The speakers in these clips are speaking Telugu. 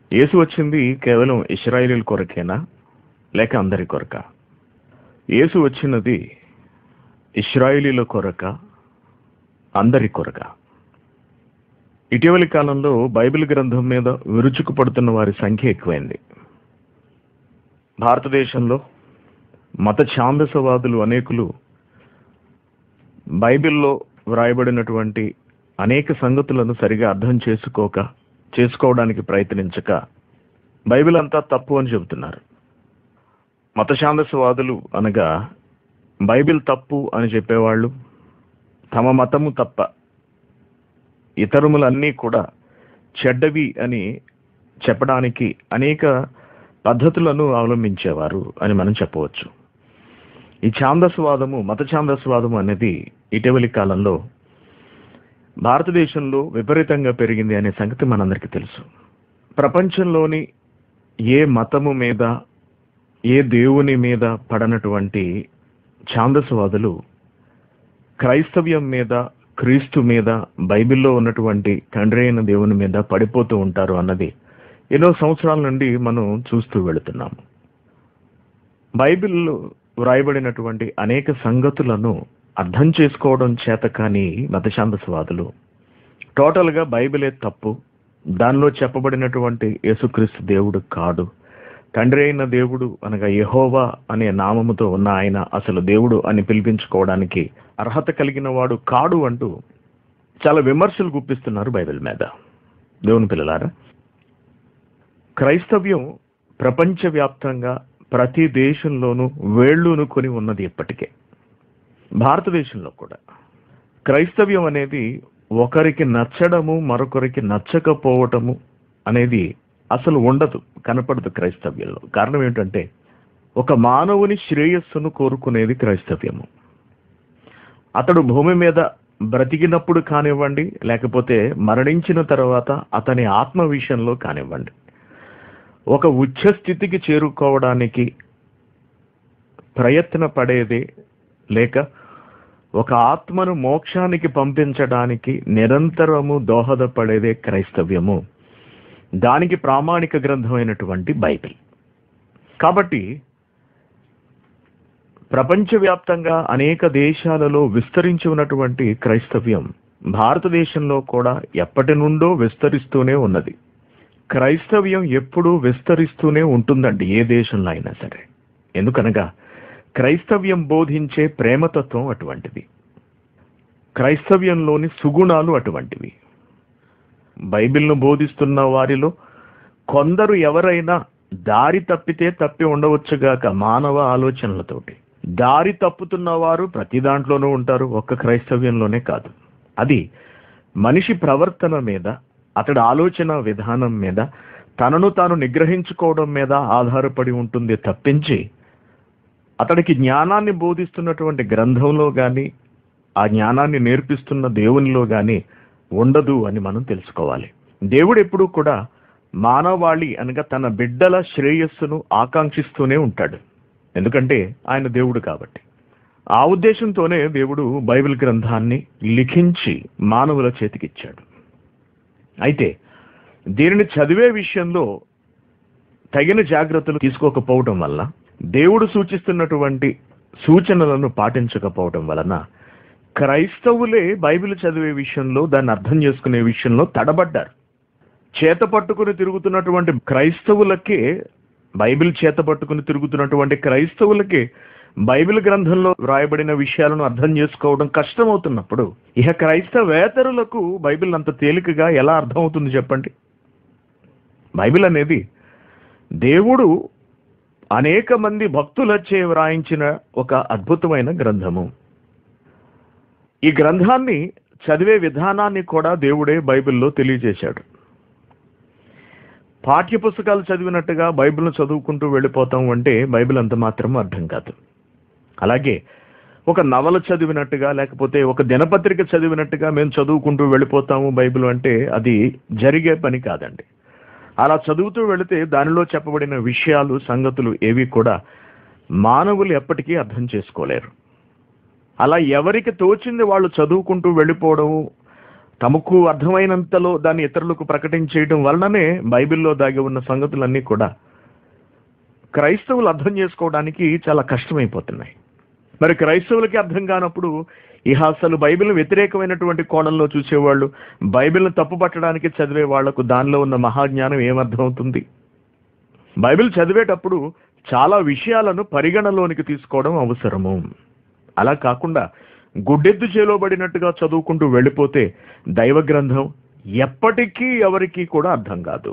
యేసు వచ్చింది కేవలం ఇస్రాయేలీల కొరకేనా లేక అందరి కొరక యేసు వచ్చినది ఇస్రాయేలీల కొరక అందరి కొరక ఇటీవలి కాలంలో బైబిల్ గ్రంథం మీద విరుచుకు పడుతున్న వారి సంఖ్య ఎక్కువైంది భారతదేశంలో మత ఛాందసవాదులు అనేకులు బైబిల్లో వ్రాయబడినటువంటి అనేక సంగతులను సరిగా అర్థం చేసుకోక చేసుకోవడానికి ప్రయత్నించక బైబిల్ అంతా తప్పు అని చెబుతున్నారు మత ఛాందసవాదులు అనగా బైబిల్ తప్పు అని చెప్పేవాళ్ళు తమ మతము తప్ప ఇతరములన్నీ కూడా చెడ్డవి అని చెప్పడానికి అనేక పద్ధతులను అవలంబించేవారు అని మనం చెప్పవచ్చు ఈ ఛాందస్వాదము మత ఛాందస్వాదము అనేది ఇటీవలి కాలంలో భారతదేశంలో విపరీతంగా పెరిగింది అనే సంగతి మనందరికీ తెలుసు ప్రపంచంలోని ఏ మతము మీద ఏ దేవుని మీద పడనటువంటి ఛాందస్వాదులు క్రైస్తవ్యం మీద క్రీస్తు మీద బైబిల్లో ఉన్నటువంటి తండ్రి అయిన దేవుని మీద పడిపోతూ ఉంటారు అన్నది ఎన్నో సంవత్సరాల నుండి మనం చూస్తూ వెళుతున్నాము బైబిల్లో వ్రాయబడినటువంటి అనేక సంగతులను అర్థం చేసుకోవడం చేత కానీ మతశాంతస్వాదులు టోటల్గా బైబిలే తప్పు దానిలో చెప్పబడినటువంటి యేసుక్రీస్తు దేవుడు కాడు తండ్రి అయిన దేవుడు అనగా యెహోవా అనే నామముతో ఉన్న ఆయన అసలు దేవుడు అని పిలిపించుకోవడానికి అర్హత కలిగిన వాడు కాడు అంటూ చాలా విమర్శలు గుప్పిస్తున్నారు బైబిల్ మీద దేవుని పిల్లలారా క్రైస్తవ్యం ప్రపంచవ్యాప్తంగా ప్రతి దేశంలోనూ వేళ్ళూనుకొని ఉన్నది ఇప్పటికే భారతదేశంలో కూడా క్రైస్తవ్యం అనేది ఒకరికి నచ్చడము మరొకరికి నచ్చకపోవటము అనేది అసలు ఉండదు కనపడదు క్రైస్తవ్యంలో కారణం ఏంటంటే ఒక మానవుని శ్రేయస్సును కోరుకునేది క్రైస్తవ్యము అతడు భూమి మీద బ్రతికినప్పుడు కానివ్వండి లేకపోతే మరణించిన తర్వాత అతని ఆత్మ విషయంలో కానివ్వండి ఒక ఉచ్చ స్థితికి చేరుకోవడానికి ప్రయత్న పడేదే లేక ఒక ఆత్మను మోక్షానికి పంపించడానికి నిరంతరము దోహదపడేదే క్రైస్తవ్యము దానికి ప్రామాణిక గ్రంథమైనటువంటి బైబిల్ కాబట్టి ప్రపంచవ్యాప్తంగా అనేక దేశాలలో విస్తరించి ఉన్నటువంటి క్రైస్తవ్యం భారతదేశంలో కూడా ఎప్పటి నుండో విస్తరిస్తూనే ఉన్నది క్రైస్తవ్యం ఎప్పుడూ విస్తరిస్తూనే ఉంటుందండి ఏ దేశంలో అయినా సరే ఎందుకనగా క్రైస్తవ్యం బోధించే ప్రేమతత్వం అటువంటిది క్రైస్తవ్యంలోని సుగుణాలు అటువంటివి బైబిల్ను బోధిస్తున్న వారిలో కొందరు ఎవరైనా దారి తప్పితే తప్పి ఉండవచ్చుగాక మానవ ఆలోచనలతోటి దారి తప్పుతున్న వారు ప్రతి దాంట్లోనూ ఉంటారు ఒక్క క్రైస్తవ్యంలోనే కాదు అది మనిషి ప్రవర్తన మీద అతడి ఆలోచన విధానం మీద తనను తాను నిగ్రహించుకోవడం మీద ఆధారపడి ఉంటుంది తప్పించి అతడికి జ్ఞానాన్ని బోధిస్తున్నటువంటి గ్రంథంలో కానీ ఆ జ్ఞానాన్ని నేర్పిస్తున్న దేవునిలో కానీ ఉండదు అని మనం తెలుసుకోవాలి దేవుడు ఎప్పుడూ కూడా మానవాళి అనగా తన బిడ్డల శ్రేయస్సును ఆకాంక్షిస్తూనే ఉంటాడు ఎందుకంటే ఆయన దేవుడు కాబట్టి ఆ ఉద్దేశంతోనే దేవుడు బైబిల్ గ్రంథాన్ని లిఖించి మానవుల చేతికిచ్చాడు అయితే దీనిని చదివే విషయంలో తగిన జాగ్రత్తలు తీసుకోకపోవటం వల్ల దేవుడు సూచిస్తున్నటువంటి సూచనలను పాటించకపోవటం వలన క్రైస్తవులే బైబిల్ చదివే విషయంలో దాన్ని అర్థం చేసుకునే విషయంలో తడబడ్డారు చేత పట్టుకుని తిరుగుతున్నటువంటి క్రైస్తవులకే బైబిల్ చేత పట్టుకుని తిరుగుతున్నటువంటి క్రైస్తవులకే బైబిల్ గ్రంథంలో వ్రాయబడిన విషయాలను అర్థం చేసుకోవడం కష్టమవుతున్నప్పుడు ఇక క్రైస్తవేతరులకు బైబిల్ అంత తేలికగా ఎలా అర్థమవుతుంది చెప్పండి బైబిల్ అనేది దేవుడు అనేక మంది భక్తులచే వ్రాయించిన ఒక అద్భుతమైన గ్రంథము ఈ గ్రంథాన్ని చదివే విధానాన్ని కూడా దేవుడే బైబిల్లో తెలియజేశాడు పాఠ్య పుస్తకాలు చదివినట్టుగా బైబిల్ను చదువుకుంటూ వెళ్ళిపోతాం అంటే బైబిల్ అంత మాత్రం అర్థం కాదు అలాగే ఒక నవల చదివినట్టుగా లేకపోతే ఒక దినపత్రిక చదివినట్టుగా మేము చదువుకుంటూ వెళ్ళిపోతాము బైబిల్ అంటే అది జరిగే పని కాదండి అలా చదువుతూ వెళితే దానిలో చెప్పబడిన విషయాలు సంగతులు ఏవి కూడా మానవులు ఎప్పటికీ అర్థం చేసుకోలేరు అలా ఎవరికి తోచింది వాళ్ళు చదువుకుంటూ వెళ్ళిపోవడము తమకు అర్థమైనంతలో దాన్ని ఇతరులకు ప్రకటించేయడం వలననే బైబిల్లో దాగి ఉన్న సంగతులన్నీ కూడా క్రైస్తవులు అర్థం చేసుకోవడానికి చాలా కష్టమైపోతున్నాయి మరి క్రైస్తవులకి అర్థం కానప్పుడు ఇహ అసలు బైబిల్ని వ్యతిరేకమైనటువంటి కోణంలో చూసేవాళ్ళు బైబిల్ని తప్పుపట్టడానికి చదివే వాళ్లకు దానిలో ఉన్న మహాజ్ఞానం ఏమర్థమవుతుంది బైబిల్ చదివేటప్పుడు చాలా విషయాలను పరిగణలోనికి తీసుకోవడం అవసరము అలా కాకుండా గుడ్డెద్దు చేలోబడినట్టుగా చదువుకుంటూ వెళ్ళిపోతే దైవ గ్రంథం ఎప్పటికీ ఎవరికీ కూడా అర్థం కాదు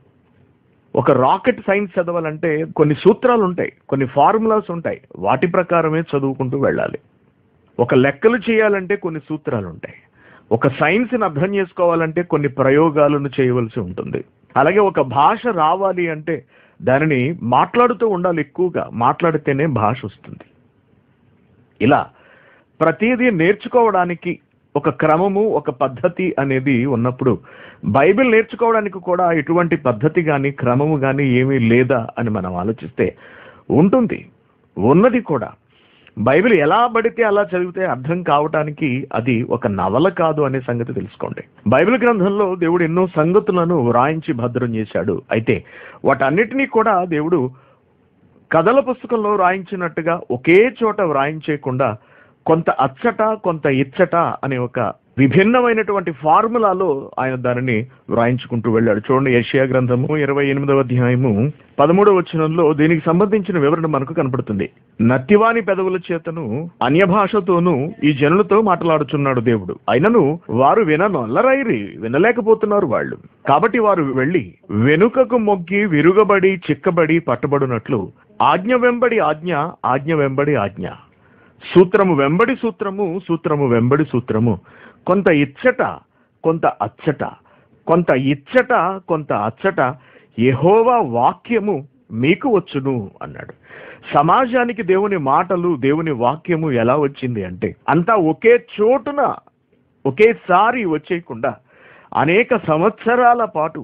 ఒక రాకెట్ సైన్స్ చదవాలంటే కొన్ని సూత్రాలు ఉంటాయి కొన్ని ఫార్ములాస్ ఉంటాయి వాటి ప్రకారమే చదువుకుంటూ వెళ్ళాలి ఒక లెక్కలు చేయాలంటే కొన్ని సూత్రాలు ఉంటాయి ఒక సైన్స్ని అర్థం చేసుకోవాలంటే కొన్ని ప్రయోగాలను చేయవలసి ఉంటుంది అలాగే ఒక భాష రావాలి అంటే దానిని మాట్లాడుతూ ఉండాలి ఎక్కువగా మాట్లాడితేనే భాష వస్తుంది ఇలా ప్రతిదీ నేర్చుకోవడానికి ఒక క్రమము ఒక పద్ధతి అనేది ఉన్నప్పుడు బైబిల్ నేర్చుకోవడానికి కూడా ఎటువంటి పద్ధతి కానీ క్రమము కానీ ఏమీ లేదా అని మనం ఆలోచిస్తే ఉంటుంది ఉన్నది కూడా బైబిల్ ఎలా పడితే అలా చదివితే అర్థం కావటానికి అది ఒక నవల కాదు అనే సంగతి తెలుసుకోండి బైబిల్ గ్రంథంలో దేవుడు ఎన్నో సంగతులను వ్రాయించి భద్రం చేశాడు అయితే వాటన్నిటినీ కూడా దేవుడు కథల పుస్తకంలో వ్రాయించినట్టుగా ఒకే చోట వ్రాయించేయకుండా కొంత అచ్చట కొంత ఇచ్చట అనే ఒక విభిన్నమైనటువంటి ఫార్ములాలో ఆయన దానిని వ్రాయించుకుంటూ వెళ్ళాడు చూడండి యషియా గ్రంథము ఇరవై ఎనిమిదవ అధ్యాయము పదమూడవ వచనంలో దీనికి సంబంధించిన వివరణ మనకు కనపడుతుంది నత్తివాని పెదవుల చేతను అన్య భాషతోనూ ఈ జనులతో మాట్లాడుచున్నాడు దేవుడు అయినను వారు విననొల్లరైరి వినలేకపోతున్నారు వాళ్ళు కాబట్టి వారు వెళ్ళి వెనుకకు మొగ్గి విరుగబడి చిక్కబడి పట్టబడినట్లు ఆజ్ఞ వెంబడి ఆజ్ఞ ఆజ్ఞ వెంబడి ఆజ్ఞ సూత్రము వెంబడి సూత్రము సూత్రము వెంబడి సూత్రము కొంత ఇచ్చట కొంత అచ్చట కొంత ఇచ్చట కొంత అచ్చట యెహోవా వాక్యము మీకు వచ్చును అన్నాడు సమాజానికి దేవుని మాటలు దేవుని వాక్యము ఎలా వచ్చింది అంటే అంతా ఒకే చోటున ఒకేసారి వచ్చేయకుండా అనేక సంవత్సరాల పాటు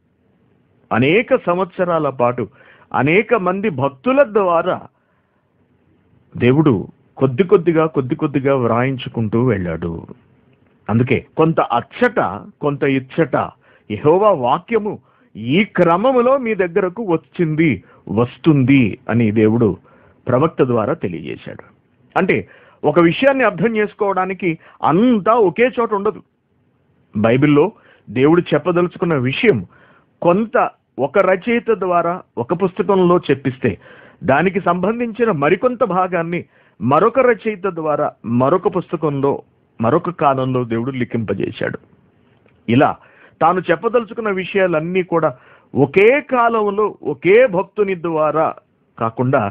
అనేక సంవత్సరాల పాటు అనేక మంది భక్తుల ద్వారా దేవుడు కొద్ది కొద్దిగా కొద్ది కొద్దిగా వ్రాయించుకుంటూ వెళ్ళాడు అందుకే కొంత అచ్చట కొంత ఇచ్చట యెహోవా వాక్యము ఈ క్రమములో మీ దగ్గరకు వచ్చింది వస్తుంది అని దేవుడు ప్రవక్త ద్వారా తెలియజేశాడు అంటే ఒక విషయాన్ని అర్థం చేసుకోవడానికి అంతా ఒకే చోట ఉండదు బైబిల్లో దేవుడు చెప్పదలుచుకున్న విషయం కొంత ఒక రచయిత ద్వారా ఒక పుస్తకంలో చెప్పిస్తే దానికి సంబంధించిన మరికొంత భాగాన్ని మరొక రచయిత ద్వారా మరొక పుస్తకంలో మరొక కాలంలో దేవుడు లిఖింపజేశాడు ఇలా తాను చెప్పదలుచుకున్న విషయాలన్నీ కూడా ఒకే కాలంలో ఒకే భక్తుని ద్వారా కాకుండా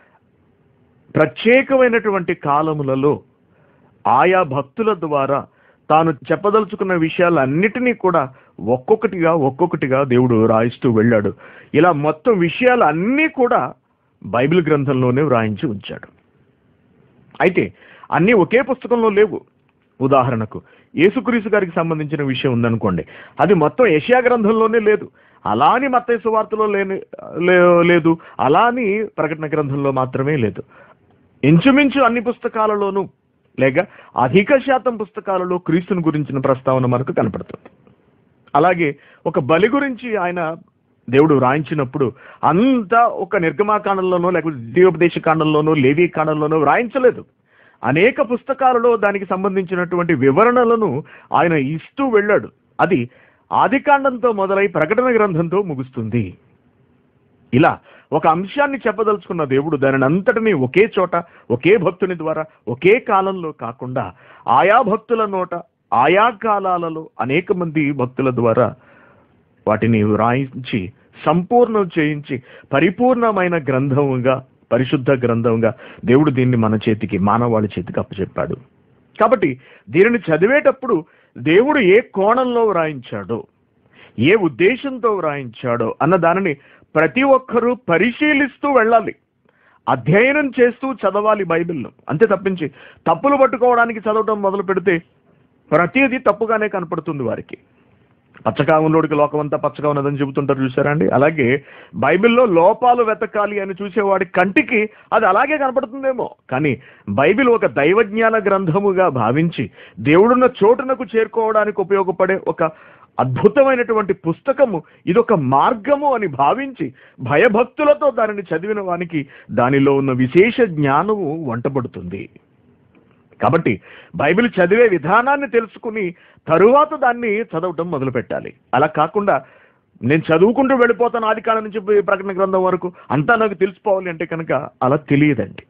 ప్రత్యేకమైనటువంటి కాలములలో ఆయా భక్తుల ద్వారా తాను చెప్పదలుచుకున్న విషయాలన్నిటినీ కూడా ఒక్కొక్కటిగా ఒక్కొక్కటిగా దేవుడు రాయిస్తూ వెళ్ళాడు ఇలా మొత్తం విషయాలు అన్నీ కూడా బైబిల్ గ్రంథంలోనే వ్రాయించి ఉంచాడు అయితే అన్నీ ఒకే పుస్తకంలో లేవు ఉదాహరణకు యేసుక్రీస్తు గారికి సంబంధించిన విషయం ఉందనుకోండి అది మొత్తం యెషయా గ్రంథంలోనే లేదు అలా అని మత్తయి సువార్తలో లేని లే- లేదు అలా అని ప్రకటన గ్రంథంలో మాత్రమే లేదు ఇంచుమించు అన్ని పుస్తకాలలోనూ లేక అధిక శాతం పుస్తకాలలో క్రీస్తుని గురించిన ప్రస్తావన మనకు కనపడుతుంది అలాగే ఒక బలి గురించి ఆయన దేవుడు వ్రాయించినప్పుడు అంతా ఒక నిర్గమాకాండంలోనో లేకపోతే ద్వితీయోపదేశ కాండంలోనో లేవీ కాండంలోనో వ్రాయించలేదు అనేక పుస్తకాలలో దానికి సంబంధించినటువంటి వివరణలను ఆయన ఇస్తూ వెళ్ళాడు అది ఆదికాండంతో మొదలై ప్రకటన గ్రంథంతో ముగుస్తుంది ఇలా ఒక అంశాన్ని చెప్పదలుచుకున్న దేవుడు దానిని అంతటినీ ఒకే చోట ఒకే భక్తుని ద్వారా ఒకే కాలంలో కాకుండా ఆయా భక్తుల నోట ఆయా కాలాలలో అనేక మంది భక్తుల ద్వారా వాటిని వ్రాయించి సంపూర్ణం చేయించి పరిపూర్ణమైన గ్రంథముగా పరిశుద్ధ గ్రంథంగా దేవుడు దీన్ని మన చేతికి మానవాళి చేతికి అప్పచెప్పాడు కాబట్టి దీనిని చదివేటప్పుడు దేవుడు ఏ కోణంలో వ్రాయించాడో ఏ ఉద్దేశంతో వ్రాయించాడో అన్న దానిని ప్రతి ఒక్కరూ పరిశీలిస్తూ వెళ్ళాలి అధ్యయనం చేస్తూ చదవాలి బైబిల్ను అంతే తప్పించి తప్పులు పట్టుకోవడానికి చదవటం మొదలు పెడితే ప్రతిదీ తప్పుగానే కనపడుతుంది వారికి పచ్చగా ఉన్నోడికి లోకం అంతా పచ్చగా ఉన్నదని చెబుతుంటారు చూసారా అండి అలాగే బైబిల్లో లోపాలు వెతకాలి అని చూసేవాడి కంటికి అది అలాగే కనపడుతుందేమో కానీ బైబిల్ ఒక దైవజ్ఞాన గ్రంథముగా భావించి దేవుడున్న చోటునకు చేరుకోవడానికి ఉపయోగపడే ఒక అద్భుతమైనటువంటి పుస్తకము ఇదొక మార్గము అని భావించి భయభక్తులతో దానిని చదివిన వానికి దానిలో ఉన్న విశేష జ్ఞానము వంటబడుతుంది కాబట్టి బైబిల్ చదివే విధానాన్ని తెలుసుకుని తరువాత దాన్ని చదవటం మొదలు పెట్టాలి అలా కాకుండా నేను చదువుకుంటూ వెళ్ళిపోతాను ఆది కాలం నుంచి ప్రకటన గ్రంథం వరకు అంతా నాకు తెలిసిపోవాలి అంటే కనుక అలా తెలియదండి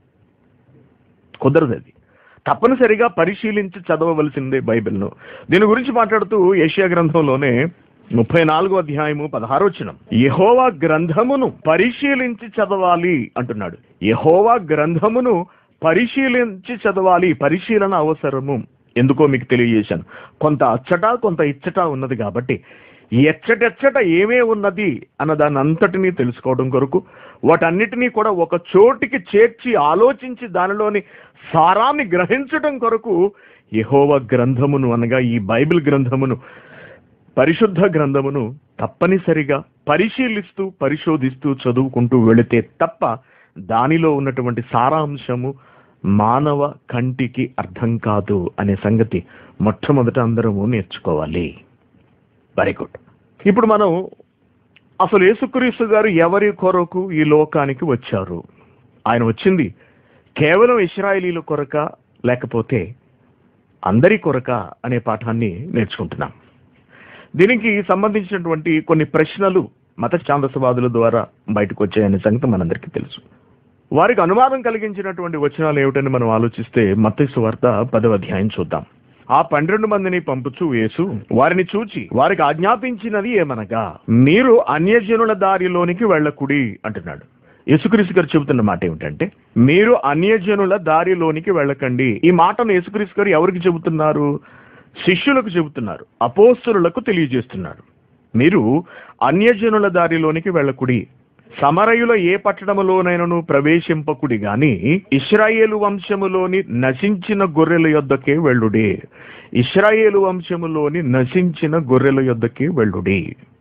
కుదరదు అది తప్పనిసరిగా పరిశీలించి చదవవలసిందే బైబిల్ను దీని గురించి మాట్లాడుతూ ఏషియా గ్రంథంలోనే ముప్పై నాలుగో అధ్యాయము పదహారోచనం యహోవా గ్రంథమును పరిశీలించి చదవాలి అంటున్నాడు యహోవా గ్రంథమును పరిశీలించి చదవాలి పరిశీలన అవసరము ఎందుకో మీకు తెలియజేశాను కొంత అచ్చట కొంత ఇచ్చట ఉన్నది కాబట్టి ఎచ్చటెచ్చట ఏమే ఉన్నది అన్న దాన్ని అంతటినీ తెలుసుకోవడం కొరకు వాటన్నిటినీ కూడా ఒక చోటికి చేర్చి ఆలోచించి దానిలోని సారాన్ని గ్రహించడం కొరకు యహోవ గ్రంథమును అనగా ఈ బైబిల్ గ్రంథమును పరిశుద్ధ గ్రంథమును తప్పనిసరిగా పరిశీలిస్తూ పరిశోధిస్తూ చదువుకుంటూ వెళితే తప్ప దానిలో ఉన్నటువంటి సారాంశము మానవ కంటికి అర్థం కాదు అనే సంగతి మొట్టమొదట అందరము నేర్చుకోవాలి వెరీ గుడ్ ఇప్పుడు మనం అసలు యేసుక్రీస్తు గారు ఎవరి కొరకు ఈ లోకానికి వచ్చారు ఆయన వచ్చింది కేవలం ఇస్రాయేలీల కొరక లేకపోతే అందరి కొరక అనే పాఠాన్ని నేర్చుకుంటున్నాం దీనికి సంబంధించినటువంటి కొన్ని ప్రశ్నలు మత ఛాందసవాదుల ద్వారా బయటకు వచ్చాయనే సంగతి మనందరికీ తెలుసు వారికి అనుమానం కలిగించినటువంటి వచనాలు ఏమిటని మనం ఆలోచిస్తే మత్తయి వార్త పదవ అధ్యాయం చూద్దాం ఆ పన్నెండు మందిని పంపుచు యేసు వారిని చూచి వారికి ఆజ్ఞాపించినది ఏమనగా మీరు అన్యజనుల దారిలోనికి వెళ్ళకుడి అంటున్నాడు యేసుక్రీస్తు గారు చెబుతున్న మాట ఏమిటంటే మీరు అన్యజనుల దారిలోనికి వెళ్ళకండి ఈ మాటను యేసుక్రీస్తు గారు ఎవరికి చెబుతున్నారు శిష్యులకు చెబుతున్నారు అపోస్తులకు తెలియజేస్తున్నారు మీరు అన్యజనుల దారిలోనికి వెళ్ళకుడి సమరయుల ఏ పట్టణములోనైనను ప్రవేశింపకుడి గాని ఇస్రాయేలు వంశములోని నశించిన గొర్రెల యొద్దకే వెళ్ళుడి ఇస్రాయేలు వంశములోని నశించిన గొర్రెల యొద్దకే వెళ్ళుడి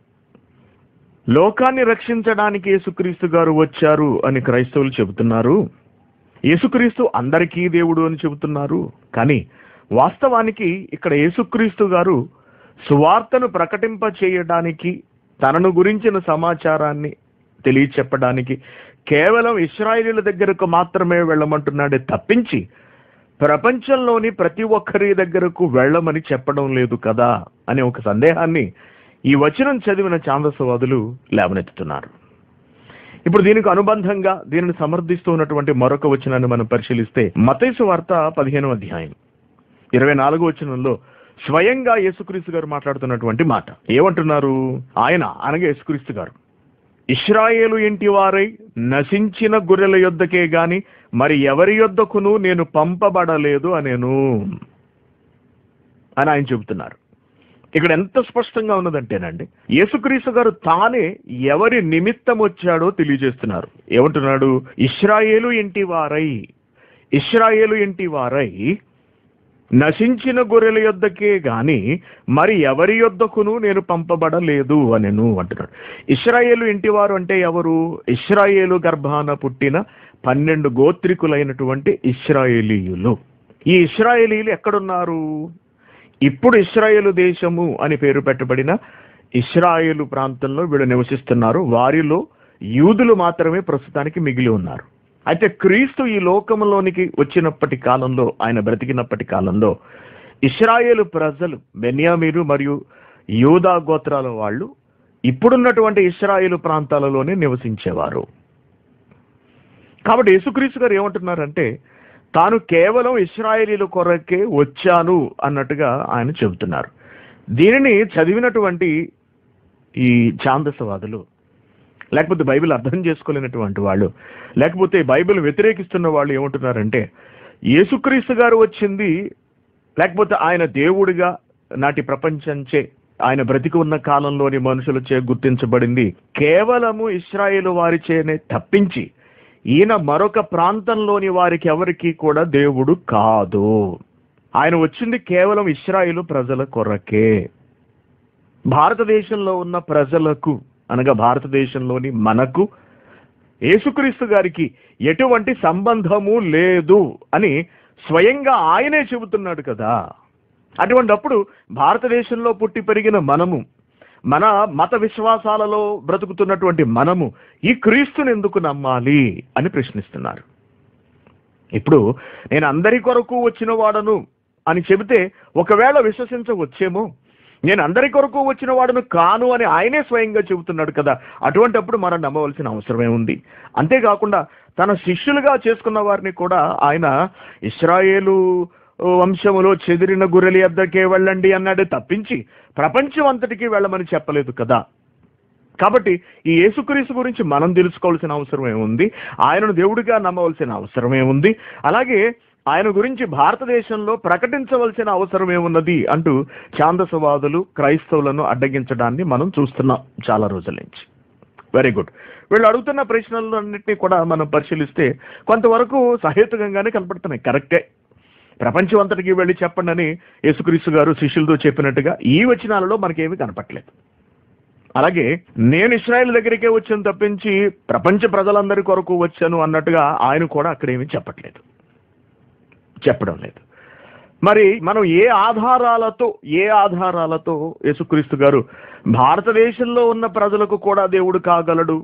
లోకాన్ని రక్షించడానికి యేసుక్రీస్తు గారు వచ్చారు అని క్రైస్తవులు చెబుతున్నారు యేసుక్రీస్తు అందరికీ దేవుడు అని చెబుతున్నారు కానీ వాస్తవానికి ఇక్కడ యేసుక్రీస్తు గారు సువార్తను ప్రకటింప చేయడానికి తనను గురించిన సమాచారాన్ని తెలియచెప్పడానికి కేవలం ఇస్రాయేలీల దగ్గరకు మాత్రమే వెళ్ళమంటున్నాడే తప్పించి ప్రపంచంలోని ప్రతి ఒక్కరి దగ్గరకు వెళ్ళమని చెప్పడం లేదు కదా అనే ఒక సందేహాన్ని ఈ వచనం చదివిన ఛాందసవాదులు లేవనెత్తుతున్నారు ఇప్పుడు దీనికి అనుబంధంగా దీనిని సమర్థిస్తూ ఉన్నటువంటి మరొక వచనాన్ని మనం పరిశీలిస్తే మతైసు వార్త పదిహేను అధ్యాయం ఇరవై నాలుగో వచనంలో స్వయంగా యేసుక్రీస్తు గారు మాట్లాడుతున్నటువంటి మాట ఏమంటున్నారు ఆయన అనగా యేసుక్రీస్తు గారు ఇస్రాయేలు ఇంటి వారై నశించిన గొర్రెల యొద్దకే గాని మరి ఎవరి యొద్దకును నేను పంపబడలేదు అనేను అని ఆయన చెబుతున్నారు ఇక్కడ ఎంత స్పష్టంగా ఉన్నదంటేనండి యేసుక్రీస్తు గారు తానే ఎవరి నిమిత్తం వచ్చాడో తెలియజేస్తున్నారు ఏమంటున్నాడు ఇస్రాయేలు ఇంటి వారై ఇస్రాయేలు ఇంటి వారై నశించిన గొర్రెల యొద్దకే గాని మరి ఎవరి యొద్దకును నేను పంపబడలేదు అనెను అంటున్నాడు ఇస్రాయేలు ఇంటివారు అంటే ఎవరు ఇస్రాయేలు గర్భాన పుట్టిన పన్నెండు గోత్రికులైనటువంటి ఇస్రాయేలీయులు ఈ ఇస్రాయేలీలు ఎక్కడున్నారు ఇప్పుడు ఇస్రాయేలు దేశము అని పేరు పెట్టబడిన ఇస్రాయేలు ప్రాంతంలో వీళ్ళు నివసిస్తున్నారు వారిలో యూదులు మాత్రమే ప్రస్తుతానికి మిగిలి ఉన్నారు అయితే క్రీస్తు ఈ లోకంలోనికి వచ్చినప్పటి కాలంలో ఆయన బ్రతికినప్పటి కాలంలో ఇస్రాయేలు ప్రజలు బెన్యామీరు మరియు యూదా గోత్రాల వాళ్ళు ఇప్పుడున్నటువంటి ఇస్రాయేలు ప్రాంతాలలోనే నివసించేవారు కాబట్టి యేసుక్రీస్తు గారు ఏమంటున్నారంటే తాను కేవలం ఇస్రాయేలీల కొరకే వచ్చాను అన్నట్టుగా ఆయన చెబుతున్నారు దీనిని చదివినటువంటి ఈ ఛాందసవాదులు లేకపోతే బైబిల్ అర్థం చేసుకోలేనటువంటి వాళ్ళు లేకపోతే బైబిల్ వ్యతిరేకిస్తున్న వాళ్ళు ఏమంటున్నారంటే యేసుక్రీస్తు గారు వచ్చింది లేకపోతే ఆయన దేవుడిగా నాటి ప్రపంచంచే ఆయన బ్రతికి ఉన్న కాలంలోని మనుషులచే గుర్తించబడింది కేవలము ఇస్రాయేలు వారిచేనే తప్పించి ఈయన మరొక ప్రాంతంలోని వారికి ఎవరికి కూడా దేవుడు కాదు ఆయన వచ్చింది కేవలం ఇస్రాయేలు ప్రజల కొరకే భారతదేశంలో ఉన్న ప్రజలకు అనగా భారతదేశంలోని మనకు యేసుక్రీస్తు గారికి ఎటువంటి సంబంధము లేదు అని స్వయంగా ఆయనే చెబుతున్నాడు కదా అటువంటప్పుడు భారతదేశంలో పుట్టి పెరిగిన మనము మన మత విశ్వాసాలలో బ్రతుకుతున్నటువంటి మనము ఈ క్రీస్తుని ఎందుకు నమ్మాలి అని ప్రశ్నిస్తున్నారు ఇప్పుడు నేను అందరి కొరకు వచ్చిన వాడను అని చెబితే ఒకవేళ విశ్వసించవచ్చేమో నేను అందరి కొరకు వచ్చిన వాడును కాను అని ఆయనే స్వయంగా చెబుతున్నాడు కదా అటువంటప్పుడు మనం నమ్మవలసిన అవసరమే ఉంది అంతేకాకుండా తన శిష్యులుగా చేసుకున్న వారిని కూడా ఆయన ఇస్రాయేలు వంశములో చెదిరిన గుర్రెలి వద్దకే వెళ్ళండి అన్నాడు తప్పించి ప్రపంచం అంతటికీ వెళ్ళమని చెప్పలేదు కదా కాబట్టి ఈ యేసుక్రీస్తు గురించి మనం తెలుసుకోవాల్సిన అవసరం ఏముంది ఆయనను దేవుడిగా నమ్మవలసిన అవసరం ఏముంది అలాగే ఆయన గురించి భారతదేశంలో ప్రకటించవలసిన అవసరం ఏమున్నది అంటూ ఛాందసవాదులు క్రైస్తవులను అడ్డగించడాన్ని మనం చూస్తున్నాం చాలా రోజుల నుంచి వెరీ గుడ్ వీళ్ళు అడుగుతున్న ప్రశ్నలన్నింటినీ కూడా మనం పరిశీలిస్తే కొంతవరకు సహేతుకంగానే కనపడుతున్నాయి కరెక్టే ప్రపంచం అంతటికి వెళ్ళి చెప్పండి అని యేసుక్రీస్తు గారు శిష్యులతో చెప్పినట్టుగా ఈ వచనాలలో మనకేమీ కనపట్లేదు అలాగే నేను ఇస్రాయేల్ దగ్గరికే వచ్చాను తప్పించి ప్రపంచ ప్రజలందరి కొరకు వచ్చాను అన్నట్టుగా ఆయన కూడా అక్కడ ఏమీ చెప్పట్లేదు చెప్పడం లేదు మరి మనం ఏ ఆధారాలతో ఏ ఆధారాలతో యేసుక్రీస్తు గారు భారతదేశంలో ఉన్న ప్రజలకు కూడా దేవుడు కాగలడు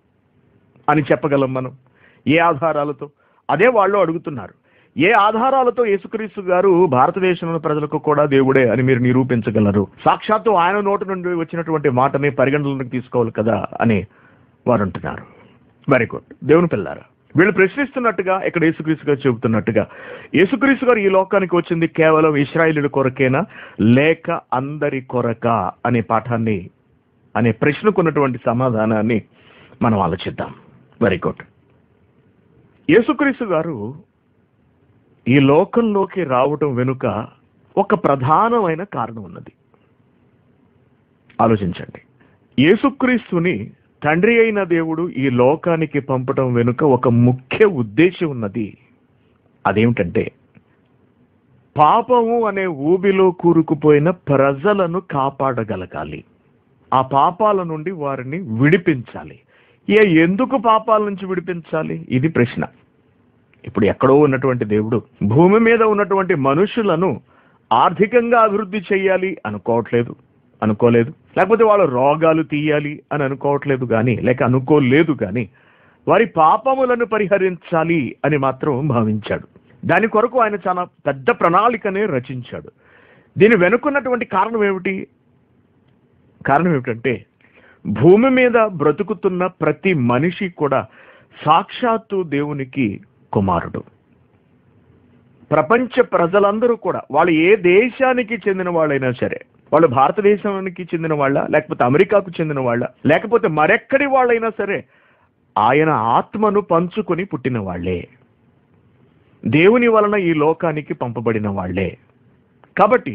అని చెప్పగలం మనం ఏ ఆధారాలతో అదే వాళ్ళు అడుగుతున్నారు ఏ ఆధారాలతో యేసుక్రీస్తు గారు భారతదేశంలో ప్రజలకు కూడా దేవుడే అని మీరు నిరూపించగలరు సాక్షాత్తు ఆయన నోటి నుండి వచ్చినటువంటి మాటని పరిగణనలోకి తీసుకోవాలి కదా అని వారు అంటున్నారు వెరీ గుడ్ దేవుని పిల్లారా వీళ్ళు ప్రశ్నిస్తున్నట్టుగా ఇక్కడ యేసుక్రీస్తు గారు చెబుతున్నట్టుగా యేసుక్రీస్తు గారు ఈ లోకానికి వచ్చింది కేవలం ఇస్రాయిలుల కొరకేనా లేక అందరి కొరక అనే పాఠాన్ని అనే ప్రశ్నకున్నటువంటి సమాధానాన్ని మనం ఆలోచిద్దాం వెరీ గుడ్ యేసుక్రీస్తు గారు ఈ లోకంలోకి రావటం వెనుక ఒక ప్రధానమైన కారణం ఉన్నది ఆలోచించండి యేసుక్రీస్తుని తండ్రి అయిన దేవుడు ఈ లోకానికి పంపటం వెనుక ఒక ముఖ్య ఉద్దేశం ఉన్నది అదేమిటంటే పాపము అనే ఊబిలో కూరుకుపోయిన ప్రజలను కాపాడగలగాలి ఆ పాపాల నుండి వారిని విడిపించాలి ఏ ఎందుకు పాపాల నుంచి విడిపించాలి ఇది ప్రశ్న ఇప్పుడు ఎక్కడో ఉన్నటువంటి దేవుడు భూమి మీద ఉన్నటువంటి మనుషులను ఆర్థికంగా అభివృద్ధి చేయాలి అనుకోవట్లేదు అనుకోలేదు లేకపోతే వాళ్ళ రోగాలు తీయాలి అని అనుకోవట్లేదు కానీ లేక అనుకోలేదు కానీ వారి పాపములను పరిహరించాలి అని మాత్రం భావించాడు దాని కొరకు ఆయన చాలా పెద్ద ప్రణాళికనే రచించాడు దీని వెనుకున్నటువంటి కారణం ఏమిటి కారణం ఏమిటంటే భూమి మీద బ్రతుకుతున్న ప్రతి మనిషి కూడా సాక్షాత్తు దేవునికి కుమారుడు ప్రపంచ ప్రజలందరూ కూడా వాళ్ళు ఏ దేశానికి చెందిన వాళ్ళైనా సరే వాళ్ళు భారతదేశానికి చెందిన వాళ్ళ లేకపోతే అమెరికాకు చెందిన వాళ్ళ లేకపోతే మరెక్కడి వాళ్ళైనా సరే ఆయన ఆత్మను పంచుకొని పుట్టిన వాళ్ళే దేవుని వలన ఈ లోకానికి పంపబడిన వాళ్ళే కాబట్టి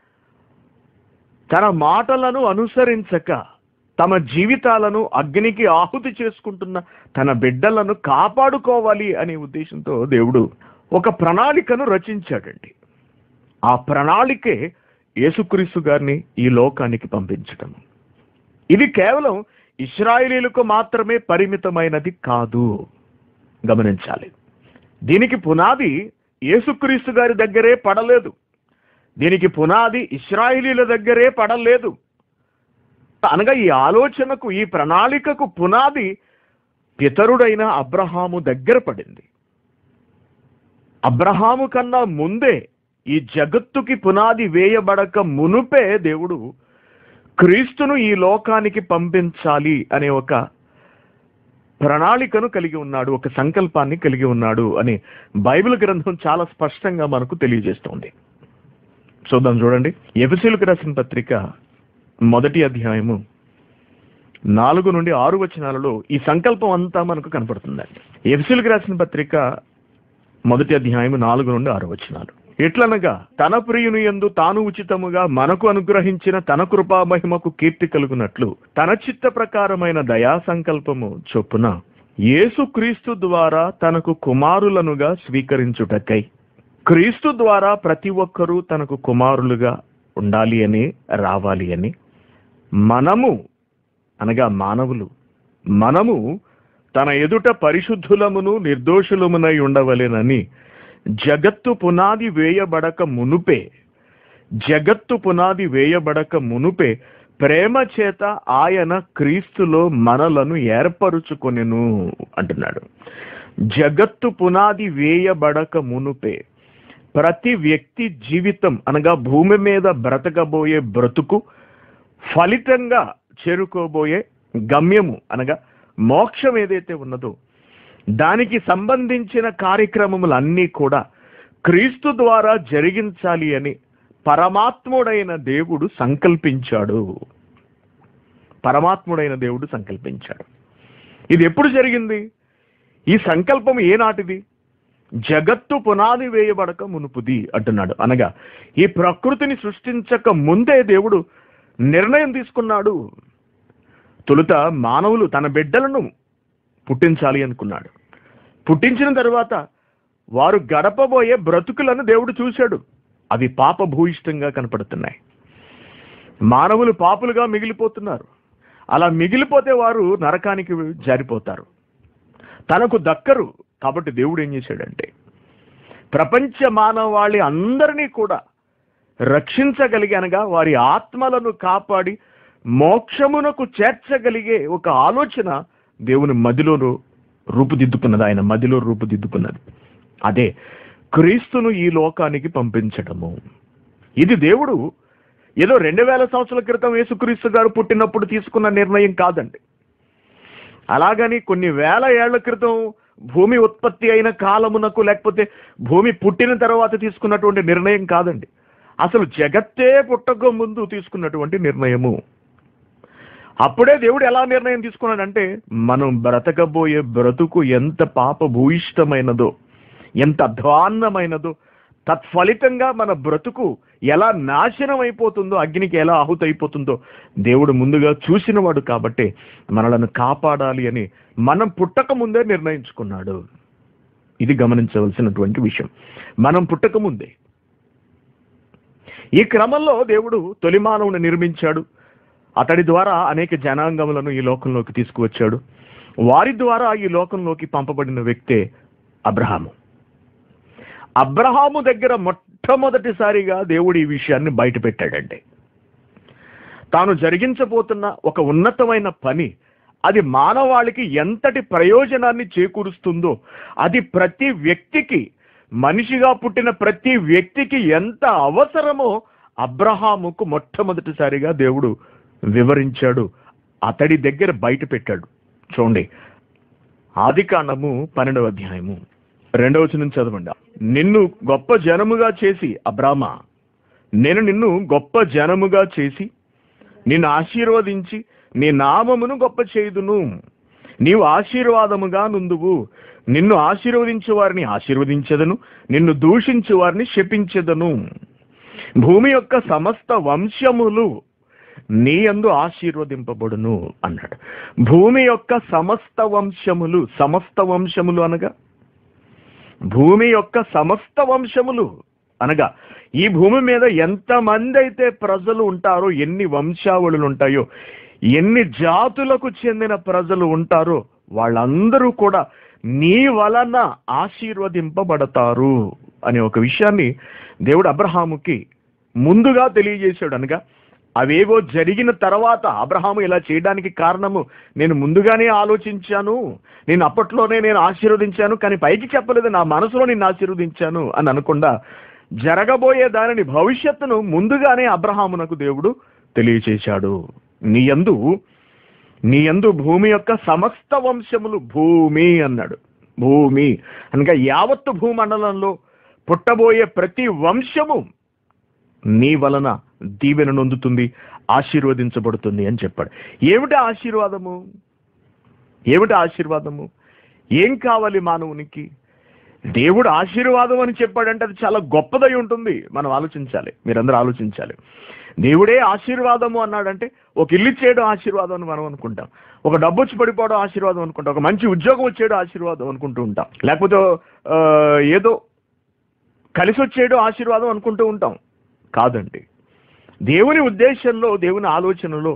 తన మాటలను అనుసరించక తమ జీవితాలను అగ్నికి ఆహుతి చేసుకుంటున్న తన బిడ్డలను కాపాడుకోవాలి అనే ఉద్దేశంతో దేవుడు ఒక ప్రణాళికను రచించాడండి ఆ ప్రణాళికే యేసుక్రీస్తు గారిని ఈ లోకానికి పంపించడం ఇది కేవలం ఇస్రాయేలీలకు మాత్రమే పరిమితమైనది కాదు గమనించాలి దీనికి పునాది యేసుక్రీస్తు గారి దగ్గరే పడలేదు దీనికి పునాది ఇస్రాయేలీల దగ్గరే పడలేదు అనగా ఈ ఆలోచనకు ఈ ప్రణాళికకు పునాది పితరుడైన అబ్రహాము దగ్గర పడింది అబ్రహాము కన్నా ముందే ఈ జగత్తుకి పునాది వేయబడక మునుపే దేవుడు క్రీస్తును ఈ లోకానికి పంపించాలి అనే ఒక ప్రణాళికను కలిగి ఉన్నాడు ఒక సంకల్పాన్ని కలిగి ఉన్నాడు అని బైబిల్ గ్రంథం చాలా స్పష్టంగా మనకు తెలియజేస్తోంది చూద్దాం చూడండి ఎఫ్ఎసీలకు రాసిన పత్రిక మొదటి అధ్యాయము నాలుగు నుండి ఆరు వచనాలలో ఈ సంకల్పం అంతా మనకు కనపడుతుందండి ఎఫ్ఎసీలకు రాసిన పత్రిక మొదటి అధ్యాయము నాలుగు నుండి ఆరు వచనాలు ఎట్లనగా తన ప్రియుని యందు తాను ఉచితముగా మనకు అనుగ్రహించిన తన కృపా మహిమకు కీర్తి కలుగునట్లు తన చిత్త ప్రకారమైన దయా సంకల్పము చొప్పున యేసు క్రీస్తు ద్వారా తనకు కుమారులనుగా స్వీకరించుటకై క్రీస్తు ద్వారా ప్రతి ఒక్కరూ తనకు కుమారులుగా ఉండాలి అని రావాలి అని మనము అనగా మానవులు మనము తన ఎదుట పరిశుద్ధులమును నిర్దోషులమునై ఉండవలెనని జగత్తు పునాది వేయబడక మునుపే జగత్తు పునాది వేయబడక మునుపే ప్రేమ చేత ఆయన క్రీస్తులో మనలను ఏర్పరుచుకొనెను అంటున్నాడు జగత్తు పునాది వేయబడక మునుపే ప్రతి వ్యక్తి జీవితం అనగా భూమి మీద బ్రతకబోయే బ్రతుకు ఫలితంగా చేరుకోబోయే గమ్యము అనగా మోక్షం ఏదైతే ఉన్నదో దానికి సంబంధించిన కార్యక్రమములన్నీ కూడా క్రీస్తు ద్వారా జరిగించాలి అని పరమాత్ముడైన దేవుడు సంకల్పించాడు పరమాత్ముడైన దేవుడు సంకల్పించాడు ఇది ఎప్పుడు జరిగింది ఈ సంకల్పం ఏనాటిది జగత్తు పునాది వేయబడక మునుపుది అంటున్నాడు అనగా ఈ ప్రకృతిని సృష్టించక ముందే దేవుడు నిర్ణయం తీసుకున్నాడు తొలుత మానవులు తన బిడ్డలను పుట్టించాలి అనుకున్నాడు పుట్టించిన తర్వాత వారు గడపబోయే బ్రతుకులను దేవుడు చూశాడు అవి పాప భూయిష్టంగా కనపడుతున్నాయి మానవులు పాపులుగా మిగిలిపోతున్నారు అలా మిగిలిపోతే వారు నరకానికి జారిపోతారు తనకు దక్కరు కాబట్టి దేవుడు ఏం చేశాడంటే ప్రపంచ మానవాళి అందరినీ కూడా రక్షించగలిగి అనగా వారి ఆత్మలను కాపాడి మోక్షమునకు చేర్చగలిగే ఒక ఆలోచన దేవుని మదిలో రూపుదిద్దుకున్నది ఆయన మదిలో రూపుదిద్దుకున్నది అదే క్రీస్తును ఈ లోకానికి పంపించటము ఇది దేవుడు ఏదో రెండు వేల సంవత్సరాల క్రితం యేసుక్రీస్తు గారు పుట్టినప్పుడు తీసుకున్న నిర్ణయం కాదండి అలాగని కొన్ని వేల ఏళ్ల క్రితం భూమి ఉత్పత్తి అయిన కాలమునకు లేకపోతే భూమి పుట్టిన తర్వాత తీసుకున్నటువంటి నిర్ణయం కాదండి అసలు జగత్తే పుట్టక ముందు తీసుకున్నటువంటి నిర్ణయము అప్పుడే దేవుడు ఎలా నిర్ణయం తీసుకున్నాడంటే మనం బ్రతకబోయే బ్రతుకు ఎంత పాప భూయిష్టమైనదో ఎంత అధ్వాన్నమైనదో తత్ఫలితంగా మన బ్రతుకు ఎలా నాశనం అయిపోతుందో అగ్నికి ఎలా ఆహుతి అయిపోతుందో దేవుడు ముందుగా చూసినవాడు కాబట్టి మనలను కాపాడాలి అని మనం పుట్టక ముందే నిర్ణయించుకున్నాడు ఇది గమనించవలసినటువంటి విషయం మనం పుట్టక ముందే ఈ క్రమంలో దేవుడు తొలి మానవుని నిర్మించాడు అతడి ద్వారా అనేక జనాంగములను ఈ లోకంలోకి తీసుకువచ్చాడు వారి ద్వారా ఈ లోకంలోకి పంపబడిన వ్యక్తే అబ్రహాము అబ్రహాము దగ్గర మొట్టమొదటిసారిగా దేవుడు ఈ విషయాన్ని బయట పెట్టాడండి తాను జరిగించబోతున్న ఒక ఉన్నతమైన పని అది మానవాళికి ఎంతటి ప్రయోజనాన్ని చేకూరుస్తుందో అది ప్రతి వ్యక్తికి మనిషిగా పుట్టిన ప్రతి వ్యక్తికి ఎంత అవసరమో అబ్రహాముకు మొట్టమొదటిసారిగా దేవుడు వివరించాడు అతడి దగ్గర బయట పెట్టాడు చూడండి ఆది కాండము పన్నెండవ అధ్యాయము రెండవ వచనం చదవండి నిన్ను గొప్ప జనముగా చేసి అబ్రామ నేను నిన్ను గొప్ప జనముగా చేసి నిన్ను ఆశీర్వదించి నీ నామమును గొప్ప చేయుదును నీవు ఆశీర్వాదముగా నుందువు నిన్ను ఆశీర్వదించే వారిని ఆశీర్వదించదను నిన్ను దూషించే వారిని శపించదను భూమి యొక్క సమస్త వంశములు నీ యందు ఆశీర్వదింపబడును అన్నాడు భూమి యొక్క సమస్త వంశములు సమస్త వంశములు అనగా భూమి యొక్క సమస్త వంశములు అనగా ఈ భూమి మీద ఎంతమంది అయితే ప్రజలు ఉంటారో ఎన్ని వంశావళులు ఉంటాయో ఎన్ని జాతులకు చెందిన ప్రజలు ఉంటారో వాళ్ళందరూ కూడా నీ వలన ఆశీర్వదింపబడతారు అనే ఒక విషయాన్ని దేవుడు అబ్రహాముకి ముందుగా తెలియజేశాడు అనగా అవేవో జరిగిన తర్వాత అబ్రహాము ఇలా చేయడానికి కారణము నేను ముందుగానే ఆలోచించాను నేను అప్పట్లోనే నేను ఆశీర్వదించాను కానీ పైకి చెప్పలేదు నా మనసులో నేను ఆశీర్వదించాను అని అనకుండా జరగబోయే దానిని భవిష్యత్తును ముందుగానే అబ్రహామునకు దేవుడు తెలియచేశాడు నీ యందు నీ యందు భూమి యొక్క సమస్త వంశములు భూమి అన్నాడు భూమి అనగా యావత్తు భూమండలంలో పుట్టబోయే ప్రతి వంశము నీ వలన దీవెన నొందుతుంది ఆశీర్వదించబడుతుంది అని చెప్పాడు ఏమిటి ఆశీర్వాదము ఏమిటి ఆశీర్వాదము ఏం కావాలి మానవునికి దేవుడు ఆశీర్వాదం అని చెప్పాడంటే అది చాలా గొప్పదై ఉంటుంది మనం ఆలోచించాలి మీరందరూ ఆలోచించాలి దేవుడే ఆశీర్వాదము అన్నాడంటే ఒక ఇల్లు చేయడం ఆశీర్వాదం అని మనం అనుకుంటాం ఒక డబ్బు వచ్చి పడిపోవడం ఆశీర్వాదం అనుకుంటాం ఒక మంచి ఉద్యోగం వచ్చేయడం ఆశీర్వాదం అనుకుంటూ ఉంటాం లేకపోతే ఆ, ఏదో కలిసి వచ్చేయడం ఆశీర్వాదం అనుకుంటూ ఉంటాం కాదండి దేవుని ఉద్దేశంలో దేవుని ఆలోచనలో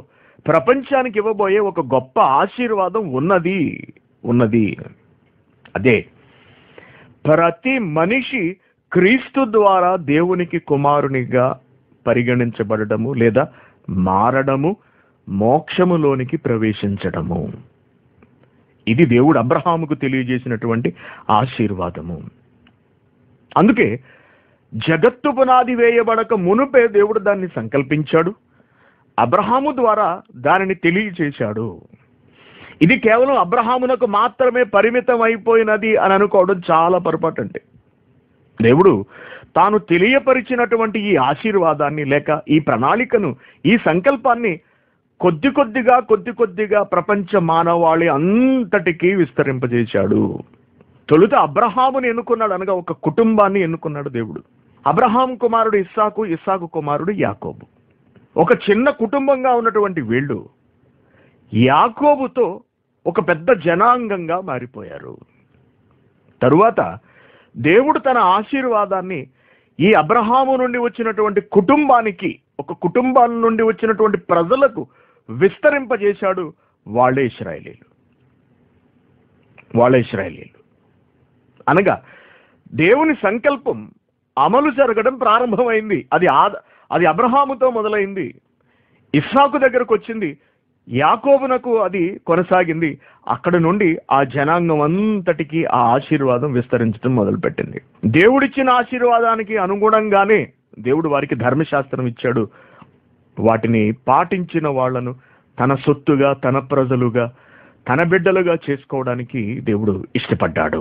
ప్రపంచానికి ఇవ్వబోయే ఒక గొప్ప ఆశీర్వాదం ఉన్నది ఉన్నది అదే ప్రతి మనిషి క్రీస్తు ద్వారా దేవునికి కుమారునిగా పరిగణించబడము లేదా మారడము మోక్షములోనికి ప్రవేశించడము ఇది దేవుడు అబ్రహాముకు తెలియజేసినటువంటి ఆశీర్వాదము అందుకే జగత్తు పునాది వేయబడక మునుపే దేవుడు దాన్ని సంకల్పించాడు అబ్రహాము ద్వారా దానిని తెలియచేశాడు ఇది కేవలం అబ్రహామునకు మాత్రమే పరిమితం అయిపోయినది అని అనుకోవడం చాలా పొరపాటు అంటే దేవుడు తాను తెలియపరిచినటువంటి ఈ ఆశీర్వాదాన్ని లేక ఈ ప్రణాళికను ఈ సంకల్పాన్ని కొద్ది కొద్దిగా కొద్ది కొద్దిగా ప్రపంచ మానవాళి అంతటికీ విస్తరింపజేశాడు తొలుత అబ్రహాముని ఎన్నుకున్నాడు అనగా ఒక కుటుంబాన్ని ఎన్నుకున్నాడు దేవుడు అబ్రహాం కుమారుడు ఇస్సాకు ఇస్సాకు కుమారుడు యాకోబు ఒక చిన్న కుటుంబంగా ఉన్నటువంటి వీళ్ళు యాకోబుతో ఒక పెద్ద జనాంగంగా మారిపోయారు తరువాత దేవుడు తన ఆశీర్వాదాన్ని ఈ అబ్రహాము నుండి వచ్చినటువంటి కుటుంబానికి ఒక కుటుంబం నుండి వచ్చినటువంటి ప్రజలకు విస్తరింపజేశాడు వాళ్ళే ఇస్రాయలీలు వాళ్ళే ఇస్రాయలీలు అనగా దేవుని సంకల్పం అమలు జరగడం ప్రారంభమైంది అది ఆద అది అబ్రహాముతో మొదలైంది ఇస్సాకు దగ్గరకు వచ్చింది యాకోబునకు అది కొనసాగింది అక్కడ నుండి ఆ జనాంగం అంతటికి ఆ ఆశీర్వాదం విస్తరించడం మొదలుపెట్టింది దేవుడిచ్చిన ఆశీర్వాదానికి అనుగుణంగానే దేవుడు వారికి ధర్మశాస్త్రం ఇచ్చాడు వాటిని పాటించిన వాళ్లను తన సొత్తుగా తన ప్రజలుగా తన బిడ్డలుగా చేసుకోవడానికి దేవుడు ఇష్టపడ్డాడు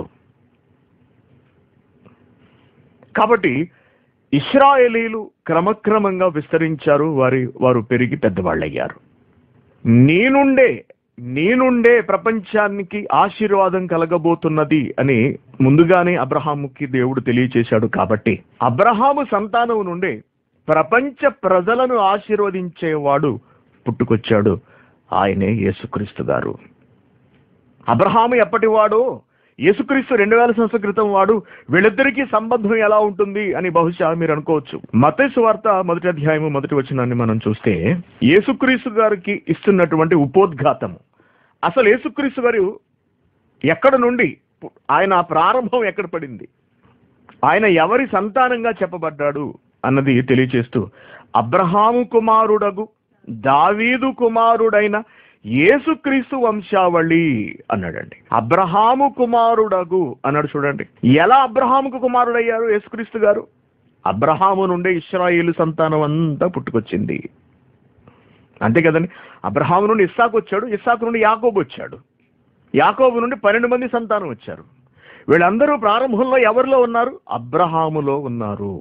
కాబట్టి ఇస్రాయేలీలు క్రమక్రమంగా విస్తరించారు వారి వారు పెరిగి పెద్దవాళ్ళయ్యారు నీ నుండే నీ నుండే ప్రపంచానికి ఆశీర్వాదం కలగబోతున్నది అని ముందుగానే అబ్రహాముకి దేవుడు తెలియచేశాడు కాబట్టి అబ్రహాము సంతానం నుండే ప్రపంచ ప్రజలను ఆశీర్వదించేవాడు పుట్టుకొచ్చాడు ఆయనే యేసుక్రీస్తు గారు అబ్రహాము ఎప్పటివాడో యేసుక్రీస్తు రెండు వేల సంవత్సరాల క్రితం వాడు వీళ్ళిద్దరికీ సంబంధం ఎలా ఉంటుంది అని బహుశా మీరు అనుకోవచ్చు మతేసు వార్త మొదటి అధ్యాయము మొదటి వచనాన్ని మనం చూస్తే యేసుక్రీస్తు గారికి ఇస్తున్నటువంటి ఉపోద్ఘాతము అసలు యేసుక్రీస్తు గారు ఎక్కడ నుండి ఆయన ప్రారంభం ఎక్కడ పడింది ఆయన ఎవరి సంతానంగా చెప్పబడ్డాడు అన్నది తెలియచేస్తూ అబ్రహాము కుమారుడగు దావీదు కుమారుడైన యేసుక్రీస్తు వంశావళి అన్నాడండి అబ్రహాము కుమారుడగు అన్నాడు చూడండి ఎలా అబ్రహాముకు కుమారుడయ్యారు యేసుక్రీస్తు గారు అబ్రహాము నుండే ఇస్రాయేలు సంతానం అంతా పుట్టుకొచ్చింది అంతే కదండి అబ్రహాము నుండి ఇస్సాకు వచ్చాడు ఇస్సాకు నుండి యాకోబు వచ్చాడు యాకోబు నుండి పన్నెండు మంది సంతానం వచ్చారు వీళ్ళందరూ ప్రారంభంలో ఎవరిలో ఉన్నారు అబ్రహాములో ఉన్నారు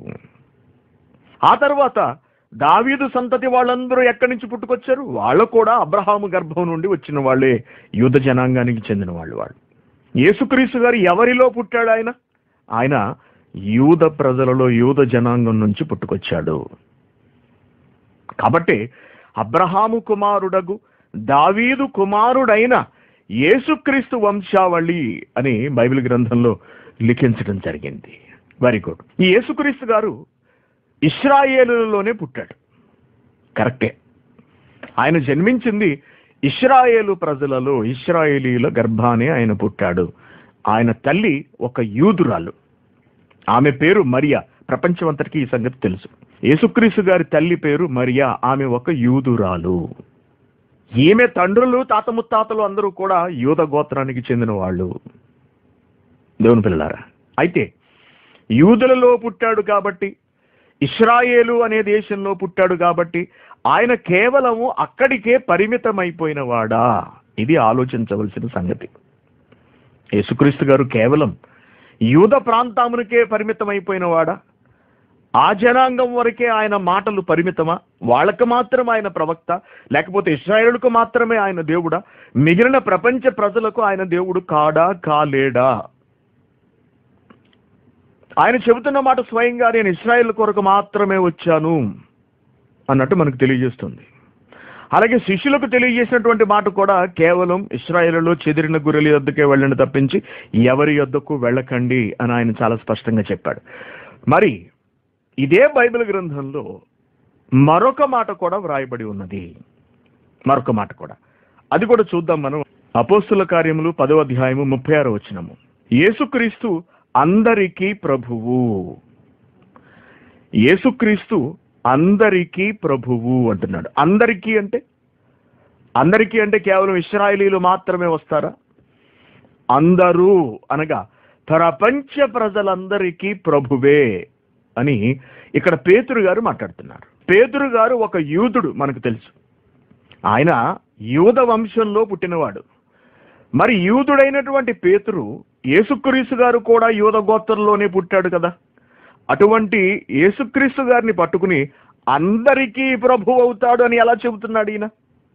ఆ తర్వాత దావీదు సంతతి వాళ్ళందరూ ఎక్కడి నుంచి పుట్టుకొచ్చారు వాళ్ళు కూడా అబ్రహాము గర్భం నుండి వచ్చిన వాళ్ళే యూద జనాంగానికి చెందిన వాళ్ళు వాళ్ళు యేసుక్రీస్తు గారు ఎవరిలో పుట్టాడు ఆయన ఆయన యూద ప్రజలలో యూద జనాంగం నుంచి పుట్టుకొచ్చాడు కాబట్టి అబ్రహాము కుమారుడగు దావీదు కుమారుడైన యేసుక్రీస్తు వంశావళి అని బైబిల్ గ్రంథంలో లిఖించడం జరిగింది వెరీ గుడ్ ఈ యేసుక్రీస్తు గారు ఇస్రాయేలులోనే పుట్టాడు కరెక్టే ఆయన జన్మించింది ఇస్రాయేలు ప్రజలలో ఇస్రాయేలీల గర్భానే ఆయన పుట్టాడు ఆయన తల్లి ఒక యూదురాలు ఆమె పేరు మరియా ప్రపంచమంతటికి ఈ సంగతి తెలుసు యేసుక్రీస్తు గారి తల్లి పేరు మరియా ఆమె ఒక యూదురాలు ఈమె తండ్రులు తాత ముత్తాతలు అందరూ కూడా యూద గోత్రానికి చెందిన వాళ్ళు దేవుని పిల్లలారా అయితే యూదులలో పుట్టాడు కాబట్టి ఇస్రాయేలు అనే దేశంలో పుట్టాడు కాబట్టి ఆయన కేవలము అక్కడికే పరిమితమైపోయిన వాడా ఇది ఆలోచించవలసిన సంగతి యేసుక్రీస్తు గారు కేవలం యూద ప్రాంతామునికే పరిమితమైపోయిన వాడా ఆ జనాంగం వరకే ఆయన మాటలు పరిమితమా వాళ్ళకి మాత్రం ఆయన ప్రవక్త లేకపోతే ఇస్రాయేలుకు మాత్రమే ఆయన దేవుడా మిగిలిన ప్రపంచ ప్రజలకు ఆయన దేవుడు కాడా కాలేడా ఆయన చెబుతున్న మాట స్వయంగా నేను ఇస్రాయేల్ కొరకు మాత్రమే వచ్చాను అన్నట్టు మనకు తెలియజేస్తుంది అలాగే శిష్యులకు తెలియజేసినటువంటి మాట కూడా కేవలం ఇస్రాయేల్లో చెదిరిన గుర్రెల యొద్దకే వెళ్ళండి తప్పించి ఎవరి యొద్దకు వెళ్ళకండి అని ఆయన చాలా స్పష్టంగా చెప్పాడు మరి ఇదే బైబిల్ గ్రంథంలో మరొక మాట కూడా వ్రాయబడి ఉన్నది మరొక మాట కూడా అది కూడా చూద్దాం మనం అపోస్తుల కార్యములు పదో అధ్యాయము ముప్పై ఆరు వచ్చినము యేసుక్రీస్తు అందరికీ ప్రభువు యేసుక్రీస్తు అందరికీ ప్రభువు అంటున్నాడు అందరికీ అంటే అందరికీ అంటే కేవలం ఇస్రాయేలీలు మాత్రమే వస్తారా అందరూ అనగా ప్రపంచ ప్రజలందరికీ ప్రభువే అని ఇక్కడ పేతురు గారు మాట్లాడుతున్నారు పేతురు గారు ఒక యూదుడు మనకు తెలుసు ఆయన యూద వంశంలో పుట్టినవాడు మరి యూదుడైనటువంటి పేతురు యేసుక్రీస్తు గారు కూడా యూద గోత్రంలోనే పుట్టాడు కదా అటువంటి యేసుక్రీస్తు గారిని పట్టుకుని అందరికీ ప్రభు అవుతాడు అని ఎలా చెబుతున్నాడు ఈయన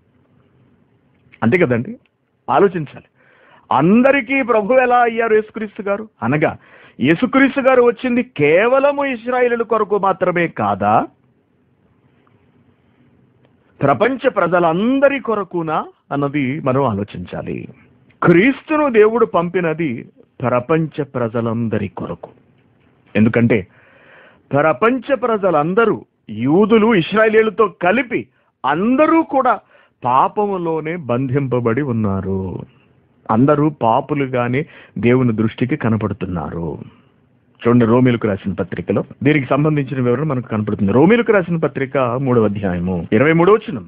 అంతే కదండి ఆలోచించాలి అందరికీ ప్రభు ఎలా అయ్యారు యేసుక్రీస్తు గారు అనగా యేసుక్రీస్తు గారు వచ్చింది కేవలము ఇస్రాయేలు కొరకు మాత్రమే కాదా ప్రపంచ ప్రజలందరి కొరకునా అన్నది మనం ఆలోచించాలి క్రీస్తును దేవుడు పంపినది ప్రపంచ ప్రజలందరి కొరకు ఎందుకంటే ప్రపంచ ప్రజలందరూ యూదులు ఇస్రాయేలీలతో కలిపి అందరూ కూడా పాపములోనే బంధింపబడి ఉన్నారు అందరూ పాపులుగానే దేవుని దృష్టికి కనపడుతున్నారు చూడండి రోమిలకు రాసిన పత్రికలో దీనికి సంబంధించిన వివరణ మనకు కనపడుతుంది రోమిలకు రాసిన పత్రిక మూడవ అధ్యాయము ఇరవై మూడవ వచనం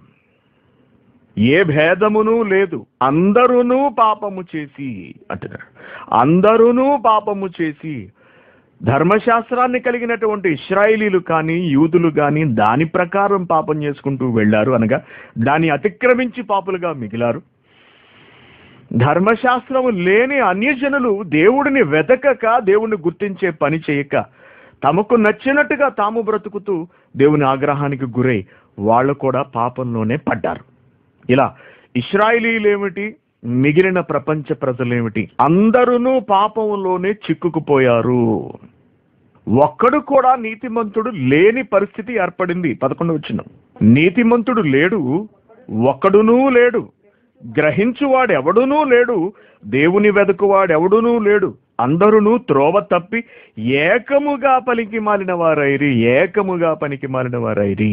ఏ భేదమును లేదు అందరూను పాపము చేసి అంటున్నాడు అందరూను పాపము చేసి ధర్మశాస్త్రాన్ని కలిగినటువంటి ఇస్రాయేలీలు కానీ యూదులు కానీ దాని ప్రకారం పాపం చేసుకుంటూ వెళ్ళారు అనగా దాన్ని అతిక్రమించి పాపులుగా మిగిలారు ధర్మశాస్త్రము లేని అన్యజనులు దేవుడిని వెతకక దేవుణ్ణి గుర్తించే పని చేయక తమకు నచ్చినట్టుగా తాము బ్రతుకుతూ దేవుని ఆగ్రహానికి గురై వాళ్ళు కూడా పాపంలోనే పడ్డారు ఇలా ఇస్రాయిలీలేమిటి మిగిలిన ప్రపంచ ప్రజలేమిటి అందరూ పాపంలోనే చిక్కుకుపోయారు ఒక్కడు కూడా నీతిమంతుడు లేని పరిస్థితి ఏర్పడింది పదకొండు వచ్చిన నీతిమంతుడు లేడు ఒక్కడునూ లేడు గ్రహించువాడెవడునూ లేడు దేవుని వెదకువాడెవడునూ లేడు అందరును త్రోవ తప్పి ఏకముగా పలికి మాలిన వారైరి ఏకముగా పనికి మాలిన వారైరి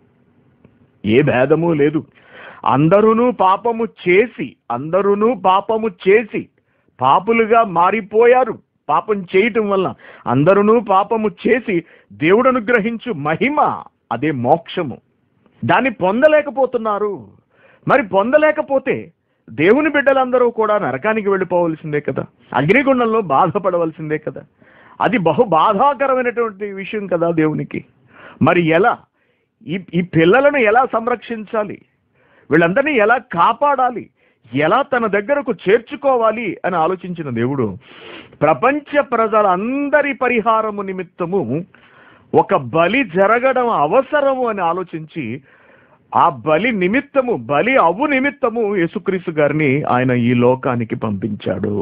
ఏ భేదము లేదు అందరూను పాపము చేసి అందరూను పాపము చేసి పాపులుగా మారిపోయారు పాపం చేయటం వల్ల అందరూ పాపము చేసి దేవుడు అనుగ్రహించు మహిమ అదే మోక్షము దాన్ని పొందలేకపోతున్నారు మరి పొందలేకపోతే దేవుని బిడ్డలందరూ కూడా నరకానికి వెళ్ళిపోవలసిందే కదా అగ్నిగుండంలో బాధపడవలసిందే కదా అది బహు బాధాకరమైనటువంటి విషయం కదా దేవునికి మరి ఎలా ఈ ఈ పిల్లలను ఎలా సంరక్షించాలి వీళ్ళందరినీ ఎలా కాపాడాలి ఎలా తన దగ్గరకు చేర్చుకోవాలి అని ఆలోచించిన దేవుడు ప్రపంచ ప్రజలందరి పరిహారము నిమిత్తము ఒక బలి జరగడం అవసరము అని ఆలోచించి ఆ బలి నిమిత్తము బలి అవ్వు నిమిత్తము యేసుక్రీస్తు గారిని ఆయన ఈ లోకానికి పంపించాడు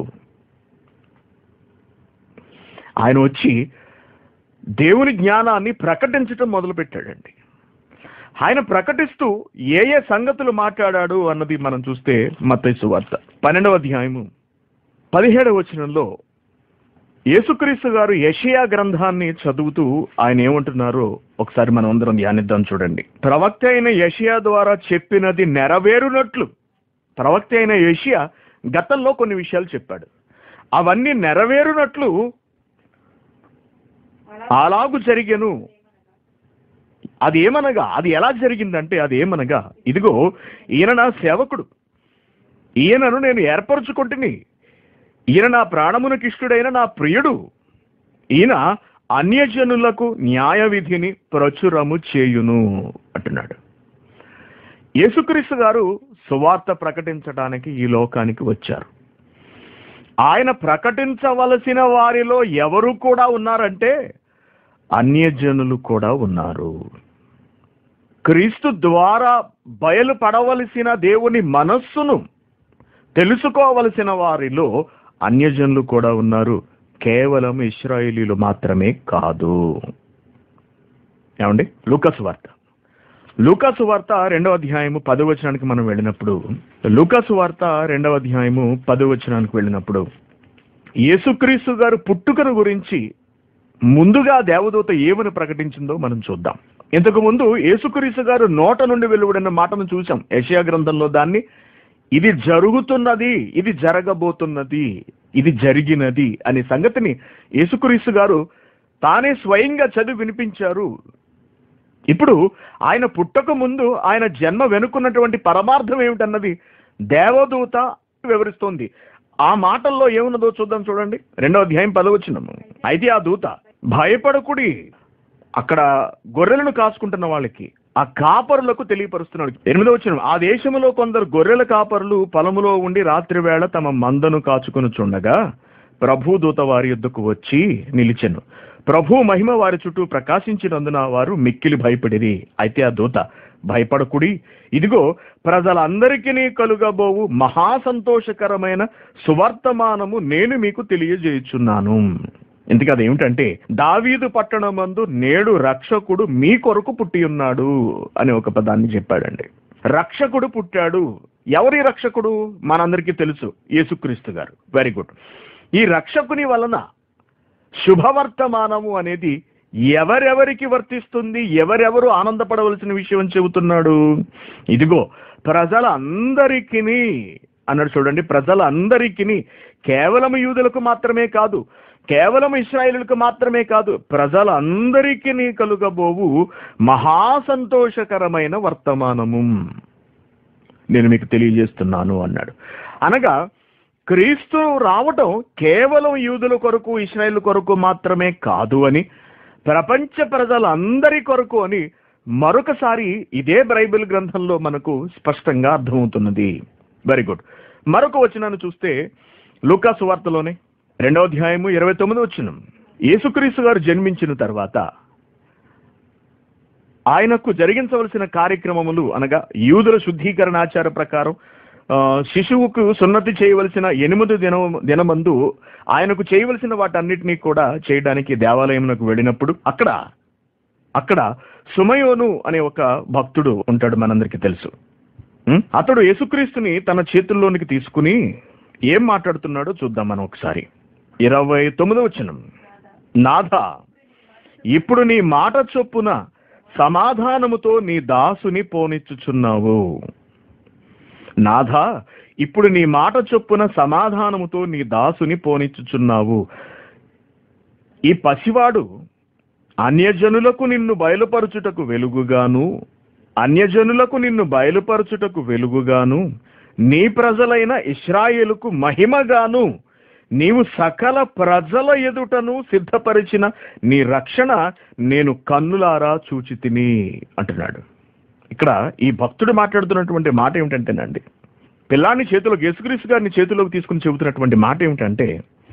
ఆయన వచ్చి దేవుని జ్ఞానాన్ని ప్రకటించటం మొదలుపెట్టాడండి ఆయన ప్రకటిస్తూ ఏ ఏ సంగతులు మాట్లాడాడు అన్నది మనం చూస్తే మత్తయి వార్త పన్నెండవ అధ్యాయము పదిహేడవ వచనంలో యేసుక్రీస్తు గారు యషియా గ్రంథాన్ని చదువుతూ ఆయన ఏమంటున్నారో ఒకసారి మనం అందరం ధ్యానిద్దాం చూడండి ప్రవక్త అయిన యషియా ద్వారా చెప్పినది నెరవేరునట్లు ప్రవక్త అయిన యషియా గతంలో కొన్ని విషయాలు చెప్పాడు అవన్నీ నెరవేరునట్లు అలాగు జరిగెను అది ఏమనగా అది ఎలా జరిగిందంటే అది ఏమనగా ఇదిగో ఈయన నా సేవకుడు ఈయనను నేను ఏర్పరచుకుంటుని ఈయన నా ప్రాణమునకిష్టుడైన నా ప్రియుడు ఈయన అన్యజనులకు న్యాయ విధిని ప్రచురము చేయును అంటున్నాడు యేసుక్రీస్తు గారు సువార్త ప్రకటించడానికి ఈ లోకానికి వచ్చారు ఆయన ప్రకటించవలసిన వారిలో ఎవరు కూడా ఉన్నారంటే అన్యజనులు కూడా ఉన్నారు క్రీస్తు ద్వారా బయలుపడవలసిన దేవుని మనస్సును తెలుసుకోవలసిన వారిలో అన్యజనులు కూడా ఉన్నారు కేవలం ఇస్రాయేలీలు మాత్రమే కాదు ఏమండి లూకస్ వార్త లూకాసు వార్త రెండవ అధ్యాయము పదవచనానికి మనం వెళ్ళినప్పుడు లూకాసు వార్త రెండవ అధ్యాయము పదవచనానికి వెళ్ళినప్పుడు యేసుక్రీస్తు గారు పుట్టుకను గురించి ముందుగా దేవదూత ఏమని ప్రకటించిందో మనం చూద్దాం ఇంతకు ముందు యేసుక్రీస్తు గారు నోట నుండి వెలువడిన మాటను చూసాం యెషయా గ్రంథంలో దాన్ని ఇది జరుగుతున్నది ఇది జరగబోతున్నది ఇది జరిగినది అనే సంగతిని యేసుక్రీస్తు గారు తానే స్వయంగా చదివి వినిపించారు ఇప్పుడు ఆయన పుట్టక ముందు ఆయన జన్మ వెనుకున్నటువంటి పరమార్థం ఏమిటన్నది దేవదూత వివరిస్తోంది ఆ మాటల్లో ఏమున్నదో చూద్దాం చూడండి రెండో అధ్యాయం పదవచ్చినము అయితే ఆ దూత భయపడకుడి అక్కడ గొర్రెలను కాసుకుంటున్న వాళ్ళకి ఆ కాపరులకు తెలియపరుస్తున్నాడు ఎనిమిదో వచ్చిన ఆ దేశంలో కొందరు గొర్రెల కాపరులు పొలములో ఉండి రాత్రి వేళ తమ మందను కాచుకొని చుండగా ప్రభు దూత వారి యుద్ధకు వచ్చి నిలిచెను ప్రభు మహిమ వారి చుట్టూ ప్రకాశించినందున వారు మిక్కిలి భయపడిరి అయితే ఆ దూత భయపడకుడి ఇదిగో ప్రజలందరికీ కలుగబోవు మహా సంతోషకరమైన సువర్తమానము నేను మీకు తెలియజేయుచున్నాను ఎందుకు అది ఏమిటంటే దావీదు పట్టణమందు నేడు రక్షకుడు మీ కొరకు పుట్టి ఉన్నాడు అని ఒక పదాన్ని చెప్పాడండి రక్షకుడు పుట్టాడు ఎవరి రక్షకుడు మనందరికీ తెలుసు యేసుక్రీస్తు గారు వెరీ గుడ్ ఈ రక్షకుని వలన శుభవర్తమానము అనేది ఎవరెవరికి వర్తిస్తుంది ఎవరెవరు ఆనందపడవలసిన విషయం అని చెబుతున్నాడు ఇదిగో ప్రజలందరికీ అన్నాడు చూడండి ప్రజలందరికీ కేవలం యూదులకు మాత్రమే కాదు కేవలం ఇస్రాయేలులకు మాత్రమే కాదు ప్రజలందరికీ కలుగబోవు మహా సంతోషకరమైన వర్తమానము నేను మీకు తెలియజేస్తున్నాను అన్నాడు అనగా క్రీస్తు రావటం కేవలం యూదుల కొరకు ఇస్రాయేల్ కొరకు మాత్రమే కాదు అని ప్రపంచ ప్రజలందరి కొరకు అని మరొకసారి ఇదే బైబిల్ గ్రంథంలో మనకు స్పష్టంగా అర్థమవుతున్నది వెరీ గుడ్ మరొక వచనాన్ని చూస్తే లూకాసు వార్తలోనే రెండవ అధ్యాయము ఇరవై తొమ్మిది వచ్చిన యేసుక్రీస్తు గారు జన్మించిన తర్వాత ఆయనకు జరిగించవలసిన కార్యక్రమములు అనగా యూదుల శుద్ధీకరణ ఆచార ప్రకారం ఆ, శిశువుకు సున్నతి చేయవలసిన ఎనిమిది దిన దినమందు ఆయనకు చేయవలసిన వాటన్నిటినీ కూడా చేయడానికి దేవాలయమునకు వెళ్ళినప్పుడు అక్కడ అక్కడ సుమయోను అనే ఒక భక్తుడు ఉంటాడు మనందరికీ తెలుసు ఉం? అతడు యేసుక్రీస్తుని తన చేతుల్లోనికి తీసుకుని ఏం మాట్లాడుతున్నాడో చూద్దాం మనం ఒకసారి ఇరవై తొమ్మిదవ వచనం నాథ ఇప్పుడు నీ మాట చొప్పున సమాధానముతో నీ దాసుని పోనిచ్చుచున్నావు నాథ ఇప్పుడు నీ మాట చొప్పున సమాధానముతో నీ దాసుని పోనిచ్చుచున్నావు ఈ పసివాడు అన్యజనులకు నిన్ను బయలుపరచుటకు వెలుగుగాను అన్యజనులకు నిన్ను బయలుపరచుటకు వెలుగుగాను నీ ప్రజలైన ఇస్రాయేలుకు మహిమగాను నీవు సకల ప్రజల ఎదుటను సిద్ధపరిచిన నీ రక్షణ నేను కన్నులారా చూచి తిని అంటున్నాడు ఇక్కడ ఈ భక్తుడు మాట్లాడుతున్నటువంటి మాట ఏమిటంటేనండి పిల్లాన్ని చేతిలోకి యేసుక్రీస్తు గారిని చేతిలోకి తీసుకుని చెబుతున్నటువంటి మాట ఏమిటంటే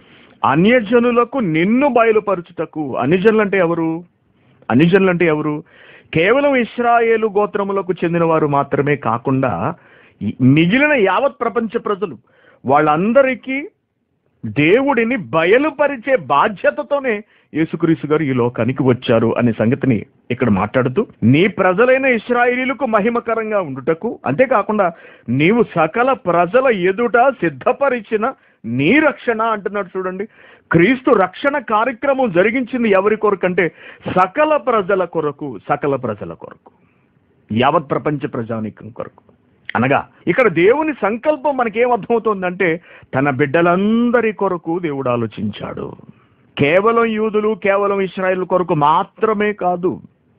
అన్యజనులకు నిన్ను బయలుపరచుటకు అన్యజనులు అంటే ఎవరు అన్యజనులు అంటే ఎవరు కేవలం ఇస్రాయేలు గోత్రములకు చెందిన వారు మాత్రమే కాకుండా ఈ మిగిలిన యావత్ ప్రపంచ ప్రజలు వాళ్ళందరికీ దేవుడిని బయలుపరిచే బాధ్యతతోనే యేసుక్రీస్తు గారు ఈ లోకానికి వచ్చారు అనే సంగతిని ఇక్కడ మాట్లాడుతూ నీ ప్రజలైన ఇస్రాయేలీలకు మహిమకరంగా ఉండుటకు అంతేకాకుండా నీవు సకల ప్రజల ఎదుట సిద్ధపరిచిన నీ రక్షణ అంటున్నాడు చూడండి క్రీస్తు రక్షణ కార్యక్రమం జరిగించింది ఎవరి కొరకు అంటే సకల ప్రజల కొరకు సకల ప్రజల కొరకు యావత్ ప్రపంచ ప్రజానీకం కొరకు అనగా ఇక్కడ దేవుని సంకల్పం మనకేం అర్థమవుతోందంటే తన బిడ్డలందరి కొరకు దేవుడు ఆలోచించాడు కేవలం యూదులు కేవలం ఇస్రాయేల్ కొరకు మాత్రమే కాదు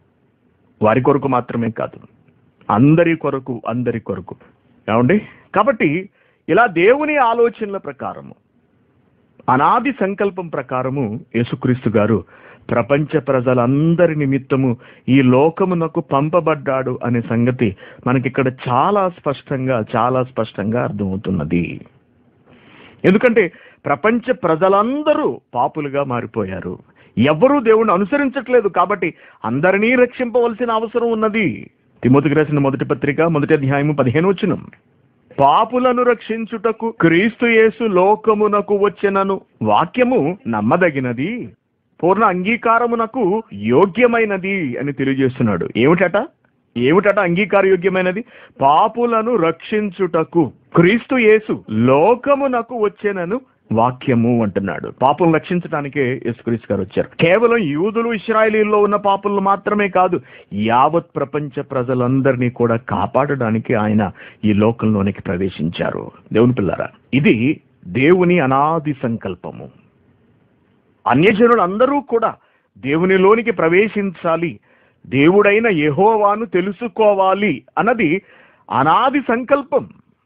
వారి కొరకు మాత్రమే కాదు అందరి కొరకు అందరి కొరకు ఏమండి కాబట్టి ఇలా దేవుని ఆలోచనల ప్రకారము అనాది సంకల్పం ప్రకారము యేసుక్రీస్తు గారు ప్రపంచ ప్రజలందరి నిమిత్తము ఈ లోకమునకు పంపబడ్డాడు అనే సంగతి మనకిక్కడ చాలా స్పష్టంగా చాలా స్పష్టంగా అర్థమవుతున్నది ఎందుకంటే ప్రపంచ ప్రజలందరూ పాపులుగా మారిపోయారు ఎవరూ దేవుణ్ణి అనుసరించట్లేదు కాబట్టి అందరినీ రక్షింపవలసిన అవసరం ఉన్నది తిమోతికి రాసిన మొదటి పత్రిక మొదటి అధ్యాయము పదిహేను వచ్చినం పాపులను రక్షించుటకు క్రీస్తు యేసు లోకమునకు వచ్చెనను వాక్యము నమ్మదగినది పూర్ణ అంగీకారమునకు యోగ్యమైనది అని తెలియజేస్తున్నాడు ఏమిటట ఏమిటట అంగీకార యోగ్యమైనది పాపులను రక్షించుటకు క్రీస్తు యేసు లోకమునకు వచ్చెనను వాక్యము అంటున్నాడు పాపం రక్షించడానికే యేసుక్రీస్తు గారు వచ్చారు కేవలం యూదులు ఇస్రాయలీల్లో ఉన్న పాపులను మాత్రమే కాదు యావత్ ప్రపంచ ప్రజలందరినీ కూడా కాపాడడానికి ఆయన ఈ లోకంలోనికి ప్రవేశించారు దేవుని పిల్లరా ఇది దేవుని అనాది సంకల్పము అన్యజనులందరూ కూడా దేవునిలోనికి ప్రవేశించాలి దేవుడైన యెహోవాను తెలుసుకోవాలి అన్నది అనాది సంకల్పం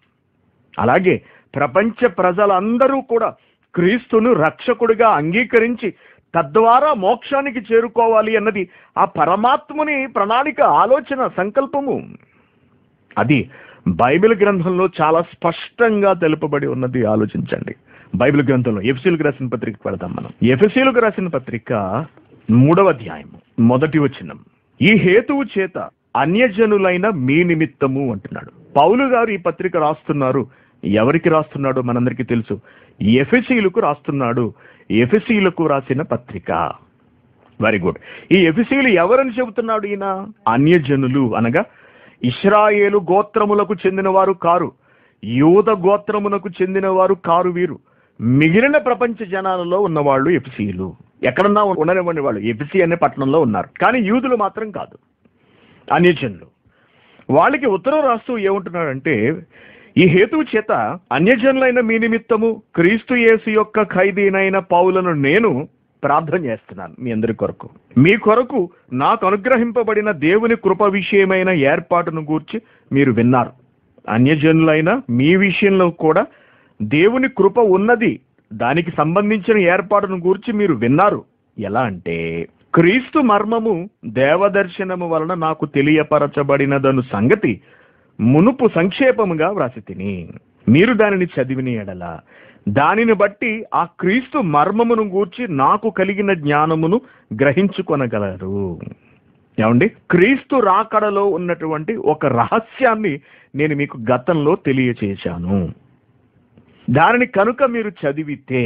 అలాగే ప్రపంచ ప్రజలందరూ కూడా క్రీస్తును రక్షకుడిగా అంగీకరించి తద్వారా మోక్షానికి చేరుకోవాలి అన్నది ఆ పరమాత్ముని ప్రణాళిక ఆలోచన సంకల్పము అది బైబిల్ గ్రంథంలో చాలా స్పష్టంగా తెలుపబడి ఉన్నది ఆలోచించండి బైబిల్ గ్రంథంలో ఎఫ్సీలకు రాసిన పత్రిక వెళదాం మనం ఎఫ్సీలకు రాసిన పత్రిక మూడవ అధ్యాయము మొదటి వచనం ఈ హేతువు చేత అన్యజనులైన మీ నిమిత్తము అంటున్నాడు పౌలు గారు ఈ పత్రిక రాస్తున్నారు ఎవరికి రాస్తున్నాడో మనందరికీ తెలుసు ఎఫెసీలకు రాస్తున్నాడు ఎఫెసీలకు రాసిన పత్రిక వెరీ గుడ్ ఈ ఎఫెసీలు ఎవరని చెబుతున్నాడు ఈయన అన్యజనులు అనగా ఇస్రాయేలు గోత్రములకు చెందినవారు కారు యూద గోత్రమునకు చెందినవారు కారు వీరు మిగిలిన ప్రపంచ జనాలలో ఉన్నవాళ్ళు ఎఫ్సీలు ఎక్కడన్నా ఉండనివ్వండి వాళ్ళు ఎఫ్సీ అనే పట్టణంలో ఉన్నారు కానీ యూదులు మాత్రం కాదు అన్యజనులు వాళ్ళకి ఉత్తరం రాస్తూ ఏమంటున్నాడంటే ఈ హేతువు చేత అన్యజనులైన మీ నిమిత్తము క్రీస్తు యేసు యొక్క ఖైదీనైన పౌలను నేను ప్రార్థన చేస్తున్నాను మీ అందరి కొరకు మీ కొరకు నాకు అనుగ్రహింపబడిన దేవుని కృప విషయమైన ఏర్పాటును గూర్చి మీరు విన్నారు అన్యజనులైన మీ విషయంలో కూడా దేవుని కృప ఉన్నది దానికి సంబంధించిన ఏర్పాటును గూర్చి మీరు విన్నారు ఎలా అంటే క్రీస్తు మర్మము దేవదర్శనము వలన నాకు తెలియపరచబడినదను సంగతి మునుపు సంక్షేపముగా వ్రాసి తిని మీరు దానిని చదివిన ఎడల దానిని బట్టి ఆ క్రీస్తు మర్మమును గూర్చి నాకు కలిగిన జ్ఞానమును గ్రహించుకొనగలరు ఏమండి క్రీస్తు రాకడలో ఉన్నటువంటి ఒక రహస్యాన్ని నేను మీకు గతంలో తెలియచేశాను దానిని కనుక మీరు చదివితే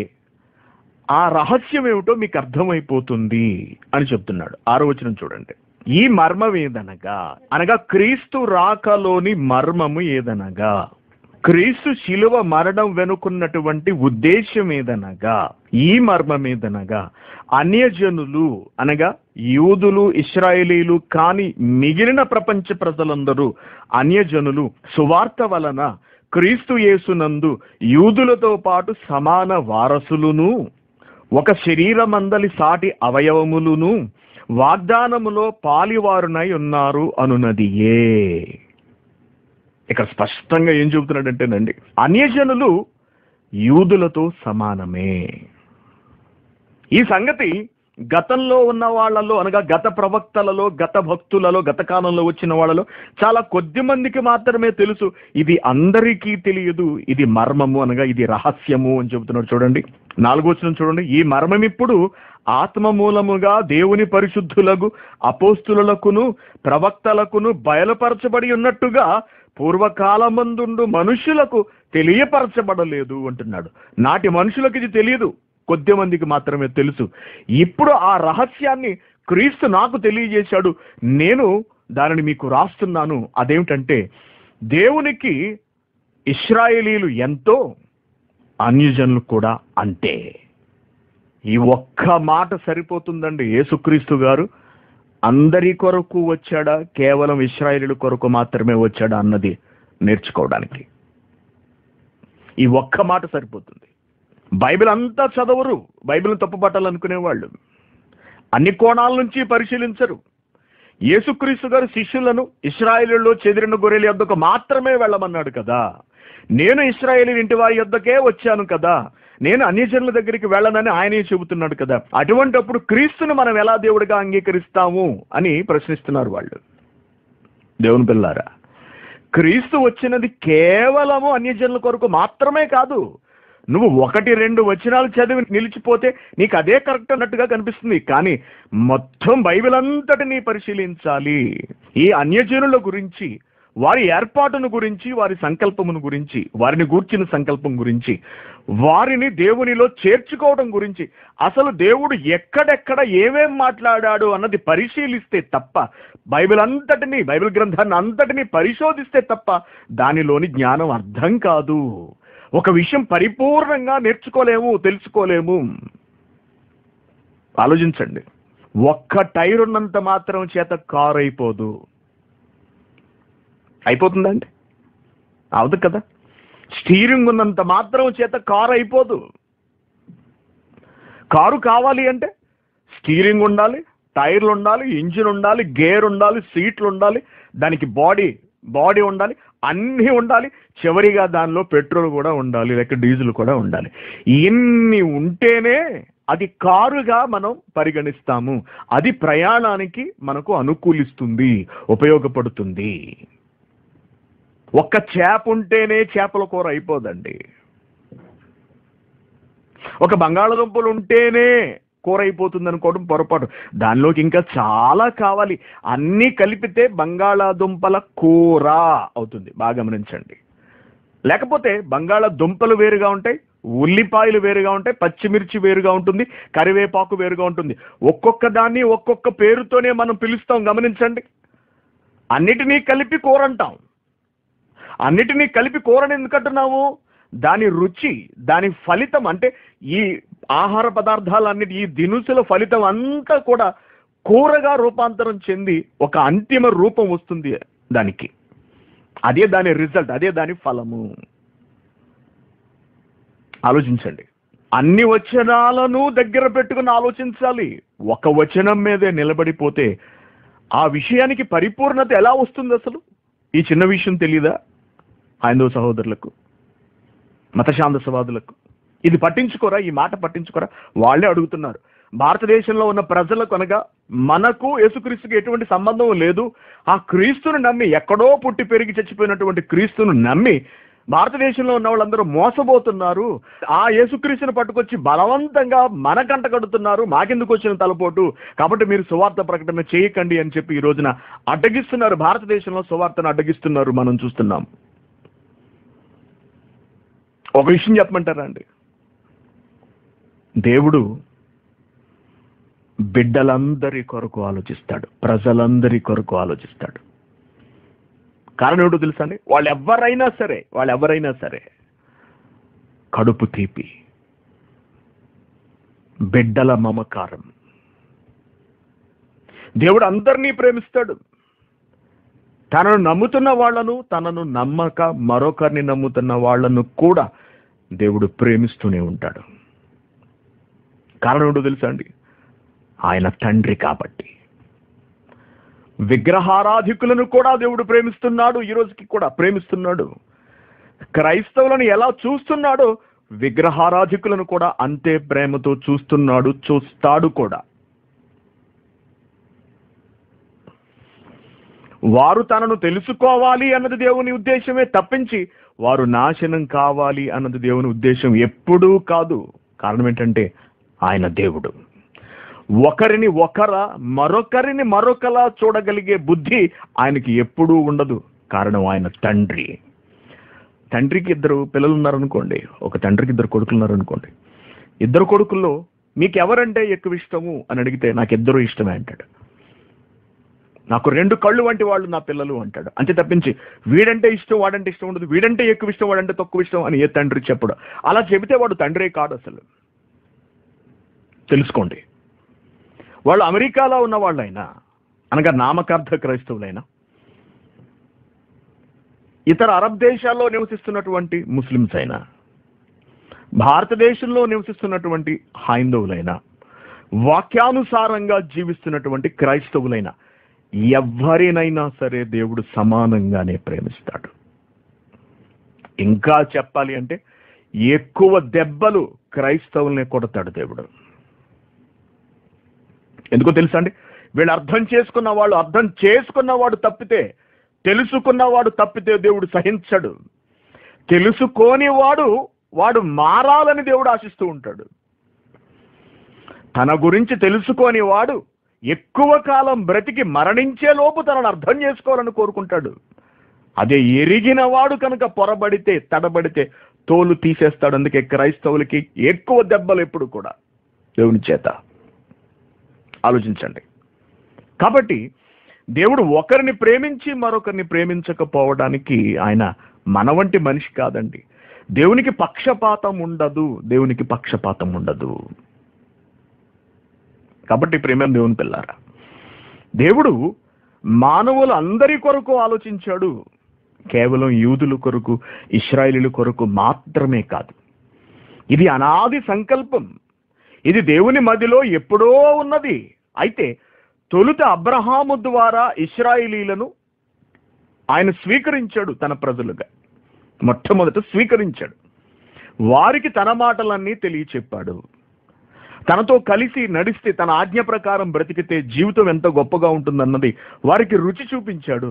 ఆ రహస్యం ఏమిటో మీకు అర్థమైపోతుంది అని చెప్తున్నాడు ఆరో వచనం చూడండి ఈ మర్మం ఏదనగా అనగా క్రీస్తు రాకలోని మర్మము ఏదనగా క్రీస్తు శిలువ మరణం వెనుకున్నటువంటి ఉద్దేశం ఏదనగా ఈ మర్మం ఏదనగా అన్యజనులు అనగా యూదులు ఇస్రాయేలీలు కాని మిగిలిన ప్రపంచ ప్రజలందరూ అన్యజనులు సువార్త వలన క్రీస్తు యేసునందు యూదులతో పాటు సమాన వారసులును ఒక శరీరమందలి సాటి అవయవములును వాగ్దానములో పాలివారునై ఉన్నారు అనునదియే ఇక్కడ స్పష్టంగా ఏం చెబుతున్నాడంటేనండి అన్యజనులు యూదులతో సమానమే ఈ సంగతి గతంలో ఉన్న వాళ్ళలో అనగా గత ప్రవక్తలలో గత భక్తులలో గత కాలంలో వచ్చిన వాళ్ళలో చాలా కొద్ది మందికి మాత్రమే తెలుసు ఇది అందరికీ తెలియదు ఇది మర్మము అనగా ఇది రహస్యము అని చెబుతున్నాడు చూడండి నాలుగో వచనం చూడండి ఈ మర్మం ఇప్పుడు ఆత్మ మూలముగా దేవుని పరిశుద్ధులకు అపోస్తులకును ప్రవక్తలకును బయలుపరచబడి ఉన్నట్టుగా పూర్వకాలమందుండు మనుషులకు తెలియపరచబడలేదు అంటున్నాడు నాటి మనుషులకు ఇది తెలియదు కొద్ది మందికి మాత్రమే తెలుసు ఇప్పుడు ఆ రహస్యాన్ని క్రీస్తు నాకు తెలియజేశాడు నేను దానిని మీకు రాస్తున్నాను అదేమిటంటే దేవునికి ఇస్రాయేలీలు ఎంతో అన్యజనులు కూడా అంతే ఈ ఒక్క మాట సరిపోతుందండి యేసుక్రీస్తు గారు అందరి కొరకు వచ్చాడా కేవలం ఇస్రాయేలీల కొరకు మాత్రమే వచ్చాడా అన్నది నేర్చుకోవడానికి ఈ ఒక్క మాట సరిపోతుంది బైబిల్ అంతా చదవరు బైబిల్ని తప్పుపట్టాలనుకునే వాళ్ళు అన్ని కోణాల నుంచి పరిశీలించరు యేసుక్రీస్తు గారు శిష్యులను ఇస్రాయేలీలో చెదిరిన గొర్రెల యొద్దకు మాత్రమే వెళ్ళమన్నాడు కదా నేను ఇస్రాయేలీ ఇంటి వారి యొద్దకే వచ్చాను కదా నేను అన్యజనుల దగ్గరికి వెళ్ళనని ఆయనే చెబుతున్నాడు కదా అటువంటప్పుడు క్రీస్తును మనం ఎలా దేవుడిగా అంగీకరిస్తాము అని ప్రశ్నిస్తున్నారు వాళ్ళు దేవుని పిల్లారా క్రీస్తు వచ్చినది కేవలము అన్యజనుల కొరకు మాత్రమే కాదు నువ్వు ఒకటి రెండు వచనాలు చదివి నిలిచిపోతే నీకు అదే కరెక్ట్ అన్నట్టుగా కనిపిస్తుంది కానీ మొత్తం బైబిల్ అంతటినీ పరిశీలించాలి ఈ అన్యజనుల గురించి వారి ఏర్పాటును గురించి వారి సంకల్పమును గురించి వారిని గూర్చిన సంకల్పం గురించి వారిని దేవునిలో చేర్చుకోవడం గురించి అసలు దేవుడు ఎక్కడెక్కడ ఏమేం మాట్లాడాడు అన్నది పరిశీలిస్తే తప్ప బైబిల్ అంతటిని బైబిల్ గ్రంథాన్ని అంతటిని పరిశోధిస్తే తప్ప దానిలోని జ్ఞానం అర్థం కాదు ఒక విషయం పరిపూర్ణంగా నేర్చుకోలేము తెలుసుకోలేము ఆలోచించండి ఒక్క టైర్ ఉన్నంత మాత్రం చేత కారు అయిపోదు అయిపోతుందండి అవదు కదా స్టీరింగ్ ఉన్నంత మాత్రం చేత కారు అయిపోదు కారు కావాలి అంటే స్టీరింగ్ ఉండాలి టైర్లు ఉండాలి ఇంజిన్ ఉండాలి గేర్ ఉండాలి సీట్లు ఉండాలి దానికి బాడీ బాడీ ఉండాలి అన్నీ ఉండాలి చివరిగా దానిలో పెట్రోల్ కూడా ఉండాలి లేక డీజిల్ కూడా ఉండాలి ఇన్ని ఉంటేనే అది కారుగా మనం పరిగణిస్తాము అది ప్రయాణానికి మనకు అనుకూలిస్తుంది ఉపయోగపడుతుంది ఒక్క చేప ఉంటేనే చేపల కూర అయిపోదండి ఒక బంగాళదుంపలు ఉంటేనే కూర అయిపోతుంది అనుకోవడం పొరపాటు దానిలోకి ఇంకా చాలా కావాలి అన్నీ కలిపితే బంగాళాదుంపల కూర అవుతుంది బాగా గమనించండి లేకపోతే బంగాళాదుంపలు వేరుగా ఉంటాయి ఉల్లిపాయలు వేరుగా ఉంటాయి పచ్చిమిర్చి వేరుగా ఉంటుంది కరివేపాకు వేరుగా ఉంటుంది ఒక్కొక్క దాన్ని ఒక్కొక్క పేరుతోనే మనం పిలుస్తాం గమనించండి అన్నిటినీ కలిపి కూర అంటాం అన్నిటినీ కలిపి కూరని ఎందుకంటున్నాము దాని రుచి దాని ఫలితం అంటే ఈ ఆహార పదార్థాలన్నిటి ఈ దినుసుల ఫలితం అంతా కూడా కూరగా రూపాంతరం చెంది ఒక అంతిమ రూపం వస్తుంది దానికి అదే దాని రిజల్ట్ అదే దాని ఫలము ఆలోచించండి అన్ని వచనాలను దగ్గర పెట్టుకుని ఆలోచించాలి ఒక వచనం మీదే నిలబడిపోతే ఆ విషయానికి పరిపూర్ణత ఎలా వస్తుంది అసలు ఈ చిన్న విషయం తెలీదా హైందవ సహోదరులకు మతశాంతసవాదులకు ఇది పట్టించుకోరా ఈ మాట పట్టించుకోరా వాళ్ళే అడుగుతున్నారు భారతదేశంలో ఉన్న ప్రజలకు అనగా మనకు యేసుక్రీస్తుకి ఎటువంటి సంబంధం లేదు ఆ క్రీస్తును నమ్మి ఎక్కడో పుట్టి పెరిగి చచ్చిపోయినటువంటి క్రీస్తును నమ్మి భారతదేశంలో ఉన్న వాళ్ళందరూ మోసపోతున్నారు ఆ యేసుక్రీస్తుని పట్టుకొచ్చి బలవంతంగా మన కంట కడుతున్నారు మాకెందుకు వచ్చిన తలపోటు కాబట్టి మీరు సువార్త ప్రకటన చేయకండి అని చెప్పి ఈ రోజున అడ్డగిస్తున్నారు భారతదేశంలో సువార్తను అడ్డగిస్తున్నారు మనం చూస్తున్నాం ఒక విషయం చెప్పమంటారా అండి దేవుడు బిడ్డలందరి కొరకు ఆలోచిస్తాడు ప్రజలందరి కొరకు ఆలోచిస్తాడు కారణం ఏంటో తెలుసా అండి వాళ్ళు ఎవరైనా సరే వాళ్ళు ఎవరైనా సరే కడుపు తీపి బిడ్డల మమకారం దేవుడు అందరినీ ప్రేమిస్తాడు తనను నమ్ముతున్న వాళ్ళను తనను నమ్మక మరొకరిని నమ్ముతున్న వాళ్ళను కూడా దేవుడు ప్రేమిస్తూనే ఉంటాడు కారణం ఏంటో తెలుసా అండి ఆయన తండ్రి కాబట్టి విగ్రహారాధికులను కూడా దేవుడు ప్రేమిస్తున్నాడు ఈ రోజుకి కూడా ప్రేమిస్తున్నాడు క్రైస్తవులను ఎలా చూస్తున్నాడో విగ్రహారాధికులను కూడా అంతే ప్రేమతో చూస్తున్నాడు చూస్తాడు కూడా వారు తనను తెలుసుకోవాలి అన్నది దేవుని ఉద్దేశమే తప్పించి వారు నాశనం కావాలి అన్నది దేవుని ఉద్దేశం ఎప్పుడూ కాదు కారణం ఏంటంటే ఆయన దేవుడు ఒకరిని ఒకర మరొకరిని మరొకలా చూడగలిగే బుద్ధి ఆయనకి ఎప్పుడూ ఉండదు కారణం ఆయన తండ్రి తండ్రికి ఇద్దరు పిల్లలు ఉన్నారనుకోండి ఒక తండ్రికి ఇద్దరు కొడుకులు ఉన్నారనుకోండి ఇద్దరు కొడుకుల్లో మీకు ఎవరంటే ఎక్కువ ఇష్టము అని అడిగితే నాకు ఇద్దరు ఇష్టమే అంటాడు నాకు రెండు కళ్ళు వంటి వాళ్ళు నా పిల్లలు అంటాడు అంతే తప్పించి వీడంటే ఇష్టం వాడంటే ఇష్టం ఉండదు వీడంటే ఎక్కువ ఇష్టం వాడంటే తక్కువ ఇష్టం అని ఏ తండ్రి చెప్పడు అలా చెబితే వాడు తండ్రే కాదు అసలు తెలుసుకోండి వాళ్ళు అమెరికాలో ఉన్న వాళ్ళైనా అనగా నామకార్థ క్రైస్తవులైనా ఇతర అరబ్ దేశాల్లో నివసిస్తున్నటువంటి ముస్లిమ్స్ అయినా భారతదేశంలో నివసిస్తున్నటువంటి హైందవులైనా వాక్యానుసారంగా జీవిస్తున్నటువంటి క్రైస్తవులైనా ఎవరినైనా సరే దేవుడు సమానంగానే ప్రేమిస్తాడు ఇంకా చెప్పాలి అంటే ఎక్కువ దెబ్బలు క్రైస్తవుల్ని కొడతాడు దేవుడు ఎందుకో తెలుసా అండి వీళ్ళు అర్థం చేసుకున్న వాళ్ళు అర్థం చేసుకున్నవాడు తప్పితే తెలుసుకున్నవాడు తప్పితే దేవుడు సహించడు తెలుసుకోని వాడు వాడు మారాలని దేవుడు ఆశిస్తూ ఉంటాడు తన గురించి తెలుసుకోని వాడు ఎక్కువ కాలం బ్రతికి మరణించే లోపు తనను అర్థం చేసుకోవాలని కోరుకుంటాడు అదే ఎరిగిన వాడు కనుక పొరబడితే తడబడితే తోలు తీసేస్తాడు అందుకే క్రైస్తవులకి ఎక్కువ దెబ్బలు ఎప్పుడు కూడా దేవుని చేత ఆలోచించండి కాబట్టి దేవుడు ఒకరిని ప్రేమించి మరొకరిని ప్రేమించకపోవడానికి ఆయన మన వంటి మనిషి కాదండి దేవునికి పక్షపాతం ఉండదు దేవునికి పక్షపాతం ఉండదు కాబట్టి ప్రేమ దేవుని పిల్లారా దేవుడు మానవులు అందరి కొరకు ఆలోచించాడు కేవలం యూదుల కొరకు ఇస్రాయేలీల కొరకు మాత్రమే కాదు ఇది అనాది సంకల్పం ఇది దేవుని మదిలో ఎప్పుడో ఉన్నది అయితే తొలుత అబ్రహాము ద్వారా ఇస్రాయేలీలను ఆయన స్వీకరించాడు తన ప్రజలుగా మొట్టమొదట స్వీకరించాడు వారికి తన మాటలన్నీ తెలియచెప్పాడు తనతో కలిసి నడిస్తే తన ఆజ్ఞ ప్రకారం బ్రతికితే జీవితం ఎంత గొప్పగా ఉంటుందన్నది వారికి రుచి చూపించాడు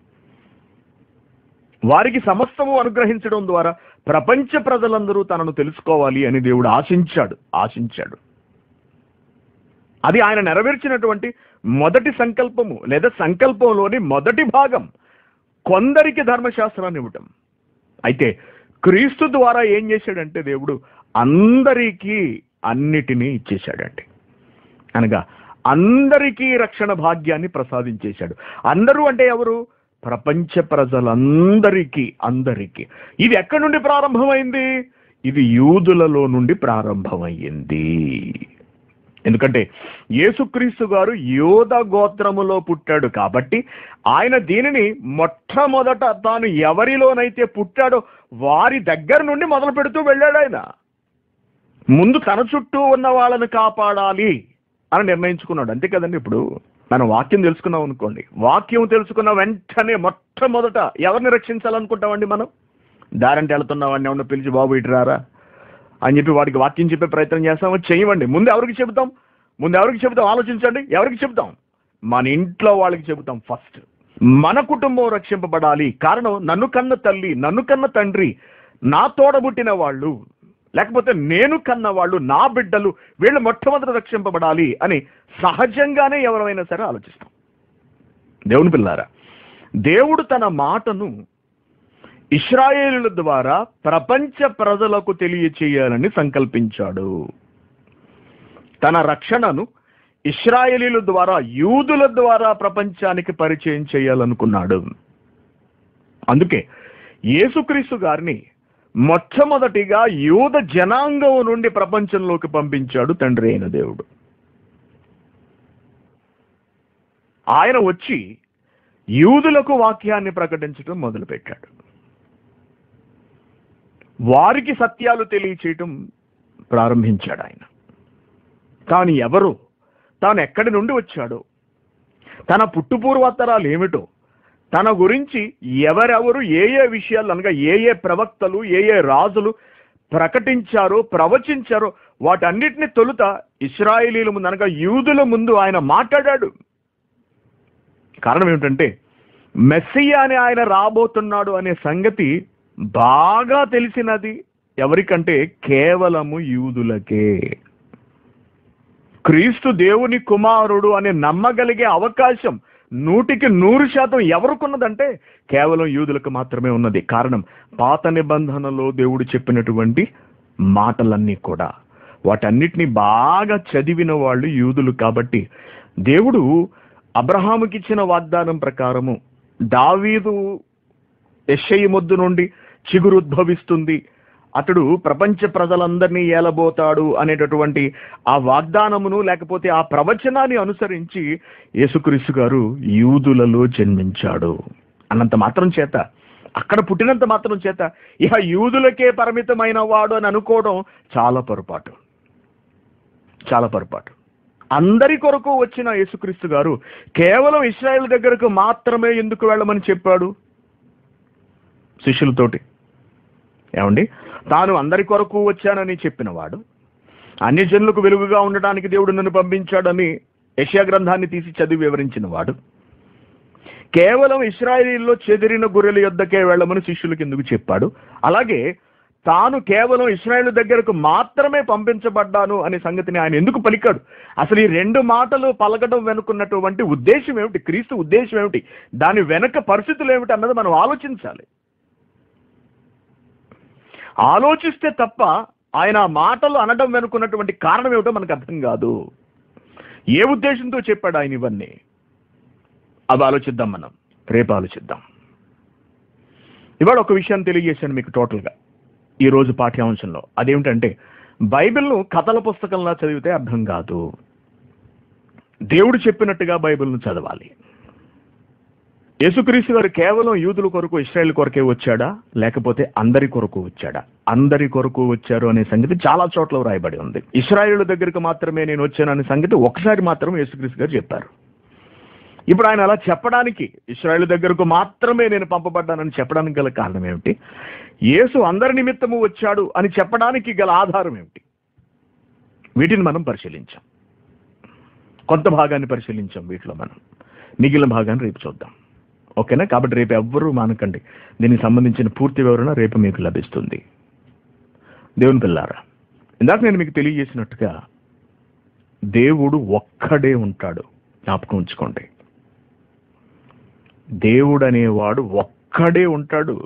వారికి సమస్తము అనుగ్రహించడం ద్వారా ప్రపంచ ప్రజలందరూ తనను తెలుసుకోవాలి అని దేవుడు ఆశించాడు ఆశించాడు అది ఆయన నెరవేర్చినటువంటి మొదటి సంకల్పము లేదా సంకల్పంలోని మొదటి భాగం కొందరికి ధర్మశాస్త్రాన్ని ఇవ్వటం అయితే క్రీస్తు ద్వారా ఏం చేశాడంటే దేవుడు అందరికీ అన్నిటినీ ఇచ్చేశాడండి అనగా అందరికీ రక్షణ భాగ్యాన్ని ప్రసాదించేశాడు అందరూ అంటే ఎవరు ప్రపంచ ప్రజలందరికీ అందరికీ ఇది ఎక్కడి నుండి ప్రారంభమైంది ఇది యూదులలో నుండి ప్రారంభమయ్యింది ఎందుకంటే యేసుక్రీస్తు గారు యోధ గోత్రములో పుట్టాడు కాబట్టి ఆయన దీనిని మొట్టమొదట తాను ఎవరిలోనైతే పుట్టాడో వారి దగ్గర నుండి మొదలు పెడుతూ వెళ్ళాడు ఆయన ముందు తన చుట్టూ ఉన్న వాళ్ళని కాపాడాలి అని నిర్ణయించుకున్నాడు అంతే కదండి ఇప్పుడు మనం వాక్యం తెలుసుకున్నాం అనుకోండి వాక్యం తెలుసుకున్న వెంటనే మొట్టమొదట ఎవరిని రక్షించాలనుకుంటామండి మనం దారంటే వెళ్తున్న వాడిని ఎవరిని పిలిచి బాబు ఇటు రారా అని చెప్పి వాడికి వాక్యం చెప్పే ప్రయత్నం చేస్తామో చేయమండి ముందు ఎవరికి చెబుతాం ముందు ఎవరికి చెబుతాం ఆలోచించండి ఎవరికి చెబుతాం మన ఇంట్లో వాళ్ళకి చెబుతాం ఫస్ట్ మన కుటుంబం రక్షింపబడాలి కారణం నన్ను కన్న తల్లి నన్ను కన్న తండ్రి నా తోడబుట్టిన వాళ్ళు లేకపోతే నేను కన్న వాళ్ళు నా బిడ్డలు వీళ్ళు మొట్టమొదట రక్షింపబడాలి అని సహజంగానే ఎవరైనా సరే ఆలోచిస్తాం దేవుని పిల్లారా దేవుడు తన మాటను ఇస్రాయేలుల ద్వారా ప్రపంచ ప్రజలకు తెలియచేయాలని సంకల్పించాడు తన రక్షణను ఇస్రాయేలీల ద్వారా యూదుల ద్వారా ప్రపంచానికి పరిచయం చేయాలనుకున్నాడు అందుకే యేసుక్రీస్తు గారిని మొట్టమొదటిగా యూద జనాంగం నుండి ప్రపంచంలోకి పంపించాడు తండ్రి అయిన దేవుడు ఆయన వచ్చి యూదులకు వాక్యాన్ని ప్రకటించడం మొదలుపెట్టాడు వారికి సత్యాలు తెలియచేయటం ప్రారంభించాడు ఆయన తాను ఎవరు తాను ఎక్కడి నుండి వచ్చాడో తన పుట్టుపూర్వోత్తరాలు ఏమిటో తన గురించి ఎవరెవరు ఏ ఏ విషయాలు అనగా ఏ ఏ ప్రవక్తలు ఏ ఏ రాజులు ప్రకటించారో ప్రవచించారో వాటన్నిటిని తొలుత ఇస్రాయేలీల ముందు అనగా యూదుల ముందు ఆయన మాట్లాడాడు కారణం ఏమిటంటే మెస్సియా అని ఆయన రాబోతున్నాడు అనే సంగతి బాగా తెలిసినది ఎవరికంటే కేవలము యూదులకే క్రీస్తు దేవుని కుమారుడు అని నమ్మగలిగే అవకాశం నూటికి నూరు శాతం ఎవరికున్నదంటే కేవలం యూదులకు మాత్రమే ఉన్నది కారణం పాత నిబంధనలో దేవుడు చెప్పినటువంటి మాటలన్నీ కూడా వాటన్నిటిని బాగా చదివిన వాళ్ళు యూదులు కాబట్టి దేవుడు అబ్రహాముకి ఇచ్చిన వాగ్దానం ప్రకారము దావీదు యెషయి మొద్దు నుండి చిగురు ఉద్భవిస్తుంది అతడు ప్రపంచ ప్రజలందరినీ ఏలబోతాడు అనేటటువంటి ఆ వాగ్దానమును లేకపోతే ఆ ప్రవచనాన్ని అనుసరించి యేసుక్రీస్తు గారు యూదులలో జన్మించాడు అన్నంత మాత్రం చేత అక్కడ పుట్టినంత మాత్రం చేత ఇహ యూదులకే పరిమితమైన వాడు అని అనుకోవడం చాలా పొరపాటు చాలా పొరపాటు అందరి కొరకు వచ్చిన యేసుక్రీస్తు గారు కేవలం ఇస్రాయేల్ దగ్గరకు మాత్రమే ఎందుకు వెళ్ళమని చెప్పాడు శిష్యులతోటి ఏమండి తాను అందరి కొరకు వచ్చానని చెప్పినవాడు అన్య జనులకు వెలుగుగా ఉండడానికి దేవుడు నన్ను పంపించాడని యెషయా గ్రంథాన్ని తీసి చదివి వివరించిన వాడు కేవలం ఇస్రాయేలీల్లో చెదిరిన గొర్రెల యొద్దకే వెళ్ళమని శిష్యులకు ఎందుకు చెప్పాడు అలాగే తాను కేవలం ఇస్రాయేల్ దగ్గరకు మాత్రమే పంపించబడ్డాను అనే సంగతిని ఆయన ఎందుకు పలికాడు అసలు ఈ రెండు మాటలు పలకడం వెనుకున్నటువంటి ఉద్దేశం ఏమిటి క్రీస్తు ఉద్దేశం ఏమిటి దాని వెనక పరిస్థితులు ఏమిటి అన్నది మనం ఆలోచించాలి ఆలోచిస్తే తప్ప ఆయన ఆ మాటలు అనడం వెనుకున్నటువంటి కారణం ఏమిటో మనకు అర్థం కాదు ఏ ఉద్దేశంతో చెప్పాడు ఆయన ఇవన్నీ అవి ఆలోచిద్దాం మనం రేపు ఆలోచిద్దాం ఇవాళ ఒక విషయాన్ని తెలియజేశాను మీకు టోటల్గా ఈ రోజు పాఠ్యాంశంలో అదేమిటంటే బైబిల్ను కథల పుస్తకంలా చదివితే అర్థం కాదు దేవుడు చెప్పినట్టుగా బైబిల్ను చదవాలి యేసుక్రీస్తు గారు కేవలం యూదుల కొరకు ఇస్రాయేల్ కొరకే వచ్చాడా లేకపోతే అందరి కొరకు వచ్చాడా అందరి కొరకు వచ్చారు అనే సంగతి చాలా చోట్ల రాయబడి ఉంది ఇస్రాయేల్ దగ్గరికి మాత్రమే నేను వచ్చాను అనే సంగతి ఒకసారి మాత్రం యేసుక్రీస్తు గారు చెప్పారు ఇప్పుడు ఆయన అలా చెప్పడానికి ఇస్రాయేల్ దగ్గరకు మాత్రమే నేను పంపబడ్డానని చెప్పడానికి గల కారణం ఏమిటి యేసు అందరి నిమిత్తము వచ్చాడు అని చెప్పడానికి గల ఆధారం ఏమిటి వీటిని మనం పరిశీలించాం కొంత భాగాన్ని పరిశీలించాం వీటిలో మనం మిగిలిన భాగాన్ని రేపు చూద్దాం ఓకేనా కాబట్టి రేపు ఎవ్వరూ మానకండి దీనికి సంబంధించిన పూర్తి వివరణ రేపు మీకు లభిస్తుంది దేవుని పిల్లారా ఇందాక నేను మీకు తెలియజేసినట్టుగా దేవుడు ఒక్కడే ఉంటాడు జ్ఞాపకం ఉంచుకోండి దేవుడు అనేవాడు ఒక్కడే ఉంటాడు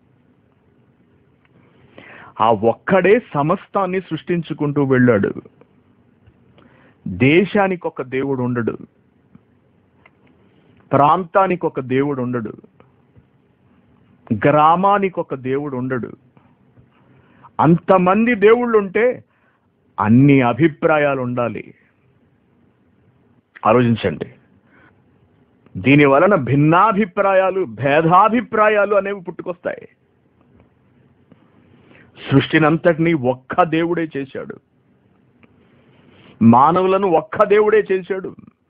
ఆ ఒక్కడే సమస్తాన్ని సృష్టించుకుంటూ వెళ్ళాడు దేశానికి ఒక దేవుడు ఉండడు ప్రాంతానికి ఒక దేవుడు ఉండడు గ్రామానికి ఒక దేవుడు ఉండడు అంతమంది దేవుళ్ళు ఉంటే అన్ని అభిప్రాయాలు ఉండాలి ఆలోచించండి దీని వలన భిన్నాభిప్రాయాలు భేదాభిప్రాయాలు అనేవి పుట్టుకొస్తాయి సృష్టినంతటినీ ఒక్క దేవుడే చేశాడు మానవులను ఒక్క దేవుడే చేశాడు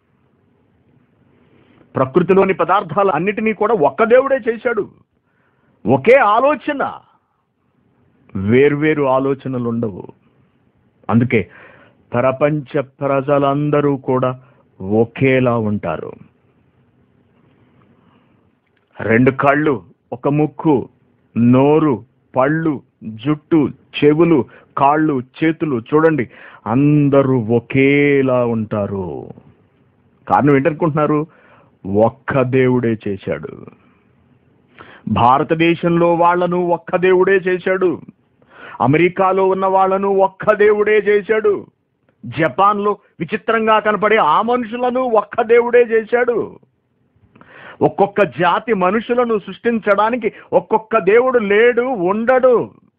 ప్రకృతిలోని పదార్థాలు అన్నిటినీ కూడా ఒక్క దేవుడే చేశాడు ఒకే ఆలోచన వేర్వేరు ఆలోచనలు ఉండవు అందుకే ప్రపంచ ప్రజలందరూ కూడా ఒకేలా ఉంటారు రెండు కళ్ళు ఒక ముక్కు నోరు పళ్ళు జుట్టు చెవులు కాళ్ళు చేతులు చూడండి అందరూ ఒకేలా ఉంటారు కారణం ఏంటనుకుంటున్నారు ఒక్క దేవుడే చేశాడు భారతదేశంలో వాళ్ళను ఒక్క దేవుడే చేశాడు అమెరికాలో ఉన్న వాళ్ళను ఒక్క దేవుడే చేశాడు జపాన్లో విచిత్రంగా కనపడే ఆ మనుషులను ఒక్క దేవుడే చేశాడు ఒక్కొక్క జాతి మనుషులను సృష్టించడానికి ఒక్కొక్క దేవుడు లేడు ఉండడు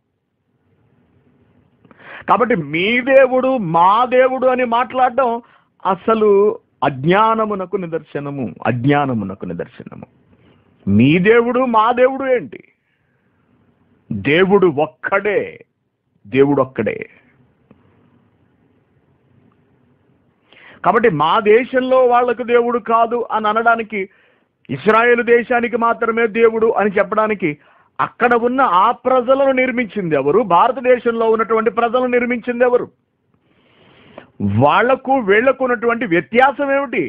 కాబట్టి మీ దేవుడు మా దేవుడు అని మాట్లాడడం అసలు అజ్ఞానమునకు నిదర్శనము అజ్ఞానమునకు నిదర్శనము మీ దేవుడు మా దేవుడు ఏంటి దేవుడు ఒక్కడే దేవుడు ఒక్కడే కాబట్టి మా దేశంలో వాళ్ళకు దేవుడు కాదు అని అనడానికి ఇస్రాయేల్ దేశానికి మాత్రమే దేవుడు అని చెప్పడానికి అక్కడ ఉన్న ఆ ప్రజలను నిర్మించింది ఎవరు భారతదేశంలో ఉన్నటువంటి ప్రజలను నిర్మించింది ఎవరు వాళ్లకు వీళ్లకు ఉన్నటువంటి వ్యత్యాసం ఏమిటి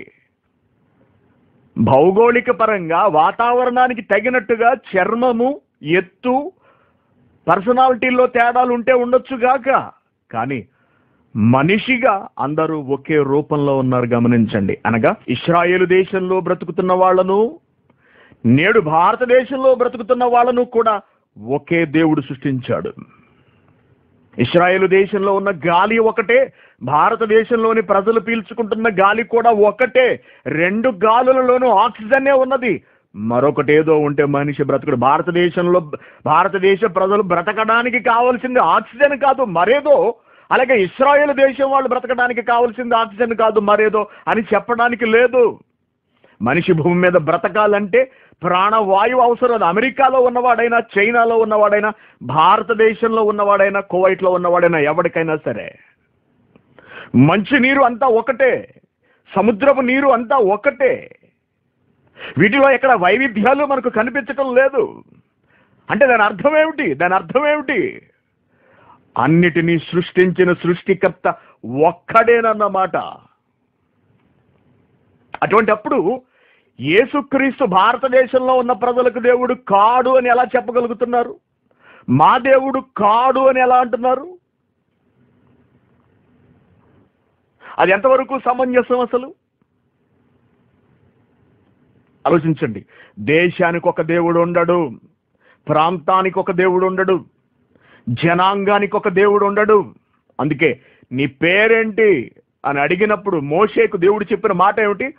భౌగోళిక పరంగా వాతావరణానికి తగినట్టుగా చర్మము ఎత్తు పర్సనాలిటీల్లో తేడాలు ఉంటే ఉండొచ్చుగాక కానీ మనిషిగా అందరూ ఒకే రూపంలో ఉన్నారు గమనించండి అనగా ఇస్రాయేలు దేశంలో బ్రతుకుతున్న వాళ్ళను నేడు భారతదేశంలో బ్రతుకుతున్న వాళ్ళను కూడా ఒకే దేవుడు సృష్టించాడు ఇస్రాయేలు దేశంలో ఉన్న గాలి ఒకటే భారతదేశంలోని ప్రజలు పీల్చుకుంటున్న గాలి కూడా ఒకటే రెండు గాలులలోనూ ఆక్సిజనే ఉన్నది మరొకటి ఏదో ఉంటే మనిషి బ్రతుకుడు భారతదేశంలో భారతదేశ ప్రజలు బ్రతకడానికి కావాల్సింది ఆక్సిజన్ కాదు మరేదో అలాగే ఇస్రాయేల్ దేశం వాళ్ళు బ్రతకడానికి కావాల్సింది ఆక్సిజన్ కాదు మరేదో అని చెప్పడానికి లేదు మనిషి భూమి మీద బ్రతకాలంటే ప్రాణవాయువు అవసరం అది అమెరికాలో ఉన్నవాడైనా చైనాలో ఉన్నవాడైనా భారతదేశంలో ఉన్నవాడైనా కువైట్లో ఉన్నవాడైనా ఎవరికైనా సరే మంచి నీరు అంతా ఒకటే సముద్రపు నీరు అంతా ఒకటే వీటిలో ఎక్కడ వైవిధ్యాలు మనకు కనిపించటం లేదు అంటే దాని అర్థం ఏమిటి దాని అర్థం ఏమిటి అన్నిటినీ సృష్టించిన సృష్టికర్త ఒక్కడేనన్నమాట అటువంటి అప్పుడు యేసుక్రీస్తు భారతదేశంలో ఉన్న ప్రజలకు దేవుడు కాడు అని ఎలా చెప్పగలుగుతున్నారు మా దేవుడు కాడు అని ఎలా అంటున్నారు అది ఎంతవరకు సమంజసం అసలు ఆలోచించండి దేశానికి ఒక దేవుడు ఉండడు ప్రాంతానికి ఒక దేవుడు ఉండడు జనాంగానికి ఒక దేవుడు ఉండడు అందుకే నీ పేరేంటి అని అడిగినప్పుడు మోషేకు దేవుడు చెప్పిన మాట ఏమిటి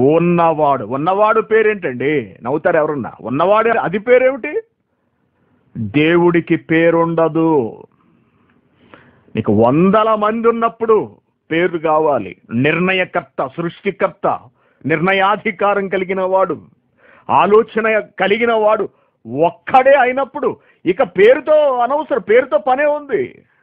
ఉన్నవాడు ఉన్నవాడు పేరేంటండి నవ్వుతారు ఎవరన్నా ఉన్నవాడు అది పేరేమిటి దేవుడికి పేరుండదు నీకు వందల మంది ఉన్నప్పుడు పేరు కావాలి నిర్ణయకర్త సృష్టికర్త నిర్ణయాధికారం కలిగిన వాడు ఆలోచన కలిగిన వాడు ఒక్కడే అయినప్పుడు ఇక పేరుతో అనవసరం పేరుతో పనే ఉంది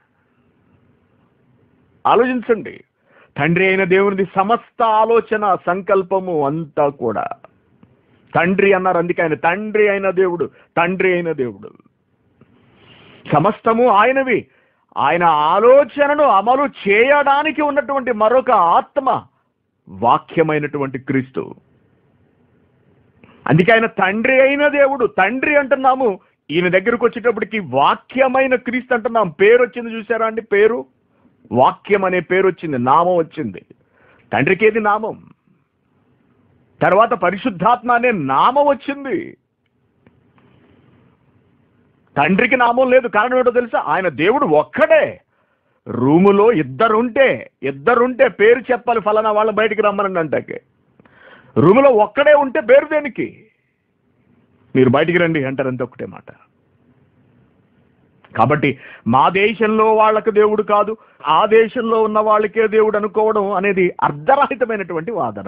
ఆలోచించండి తండ్రి అయిన దేవునిది సమస్త ఆలోచన సంకల్పము అంతా కూడా తండ్రి అన్నారు అందుకే ఆయన తండ్రి అయిన దేవుడు తండ్రి అయిన దేవుడు సమస్తము ఆయనవి ఆయన ఆలోచనను అమలు చేయడానికి ఉన్నటువంటి మరొక ఆత్మ వాక్యమైనటువంటి క్రీస్తు అందుకే ఆయన తండ్రి అయిన దేవుడు తండ్రి అంటున్నాము ఈయన దగ్గరకు వచ్చేటప్పటికి వాక్యమైన క్రీస్తు అంటున్నాం పేరు వచ్చింది చూసారా అండి పేరు వాక్యం అనే పేరు వచ్చింది నామం వచ్చింది తండ్రికి ఏది నామం తర్వాత పరిశుద్ధాత్మ అనే నామం వచ్చింది తండ్రికి నామం లేదు కారణం ఏంటో తెలుసా ఆయన దేవుడు ఒక్కడే రూములో ఇద్దరుంటే ఇద్దరుంటే పేరు చెప్పాలి ఫలానా వాళ్ళ బయటికి రమ్మనండి అంటాకే రూములో ఒక్కడే ఉంటే పేరు దేనికి మీరు బయటికి రండి అంటారు అంతే ఒకటే మాట కాబట్టి మా దేశంలో వాళ్ళకు దేవుడు కాదు ఆ దేశంలో ఉన్న వాళ్ళకే దేవుడు అనుకోవడం అనేది అర్ధరహితమైనటువంటి వాదన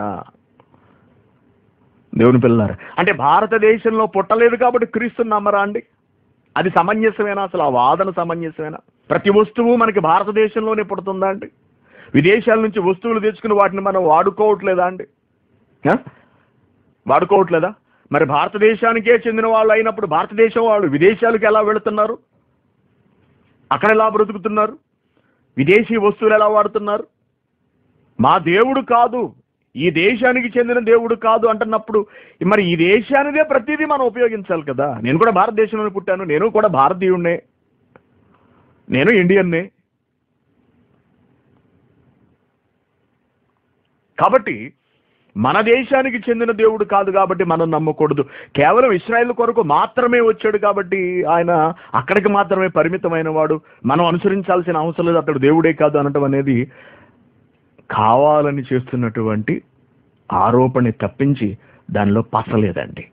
దేవుని పిల్లలారు అంటే భారతదేశంలో పుట్టలేదు కాబట్టి క్రీస్తుని నమ్మరా అండి అది సమంజసమేనా అసలు ఆ వాదన సమంజసమేనా ప్రతి వస్తువు మనకి భారతదేశంలోనే పుడుతుందా అండి విదేశాల నుంచి వస్తువులు తెచ్చుకుని వాటిని మనం వాడుకోవట్లేదా అండి ఆ? వాడుకోవట్లేదా మరి భారతదేశానికే చెందిన వాళ్ళు అయినప్పుడు భారతదేశం వాళ్ళు విదేశాలకు ఎలా వెళుతున్నారు అక్కడ ఎలా బ్రతుకుతున్నారు విదేశీ వస్తువులు ఎలా వాడుతున్నారు మా దేవుడు కాదు ఈ దేశానికి చెందిన దేవుడు కాదు అంటున్నప్పుడు మరి ఈ దేశానిదే ప్రతిదీ మనం ఉపయోగించాలి కదా నేను కూడా భారతదేశంలోనే పుట్టాను నేను కూడా భారతీయుణ్ణే నేను ఇండియన్నే కాబట్టి మన దేశానికి చెందిన దేవుడు కాదు కాబట్టి మనం నమ్మకూడదు కేవలం ఇస్రాయేల్ కొరకు మాత్రమే వచ్చాడు కాబట్టి ఆయన అక్కడికి మాత్రమే పరిమితమైన వాడు మనం అనుసరించాల్సిన అవసరం లేదు అతడు దేవుడే కాదు అనటం అనేది కావాలని చేస్తున్నటువంటి ఆరోపణ తప్పించి దానిలో పసలేదండి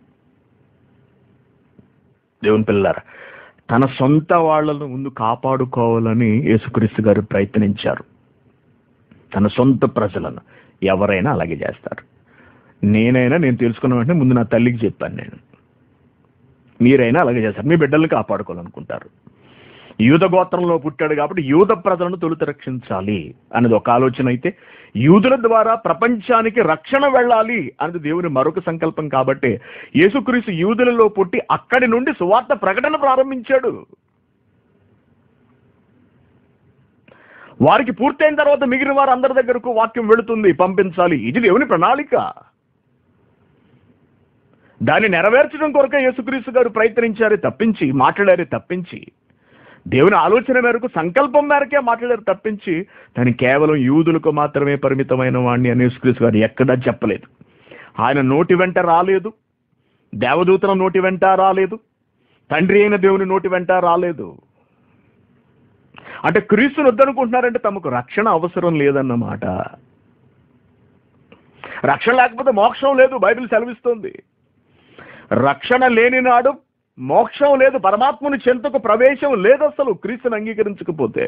దేవుని పిల్లారా తన సొంత వాళ్ళను ముందు కాపాడుకోవాలని యేసుక్రీస్తు గారు ప్రయత్నించారు తన సొంత ప్రజలను ఎవరైనా అలాగే చేస్తారు నేనైనా నేను తెలుసుకున్న వెంటనే ముందు నా తల్లికి చెప్పాను నేను మీరైనా అలాగే చేస్తారు మీ బిడ్డల్ని కాపాడుకోవాలనుకుంటారు యూద గోత్రంలో పుట్టాడు కాబట్టి యూద ప్రజలను తొలుత రక్షించాలి అనేది ఒక ఆలోచన అయితే యూదుల ద్వారా ప్రపంచానికి రక్షణ వెళ్ళాలి అనేది దేవుని మరొక సంకల్పం కాబట్టి యేసుక్రీస్తు యూదులలో పుట్టి అక్కడి నుండి సువార్త ప్రకటన ప్రారంభించాడు వారికి పూర్తయిన తర్వాత మిగిలిన వారు అందరి దగ్గరకు వాక్యం వెళుతుంది పంపించాలి ఇది దేవుని ప్రణాళిక దాన్ని నెరవేర్చడం కొరకే యేసుక్రీస్తు గారు ప్రయత్నించారే తప్పించి మాట్లాడారే తప్పించి దేవుని ఆలోచన మేరకు సంకల్పం మేరకే మాట్లాడారు తప్పించి దాన్ని కేవలం యూదులకు మాత్రమే పరిమితమైన వాడిని అని యేసుక్రీస్తు గారు ఎక్కడా చెప్పలేదు ఆయన నోటి వెంట రాలేదు దేవదూతల నోటి వెంట రాలేదు తండ్రి అయిన దేవుని నోటి వెంట రాలేదు అంటే క్రీస్తుని వద్దనుకుంటున్నారంటే తమకు రక్షణ అవసరం లేదన్నమాట రక్షణ లేకపోతే మోక్షం లేదు బైబిల్ సెలవిస్తుంది రక్షణ లేని నాడు మోక్షం లేదు పరమాత్ముని చెంతకు ప్రవేశం లేదు అసలు క్రీస్తుని అంగీకరించకపోతే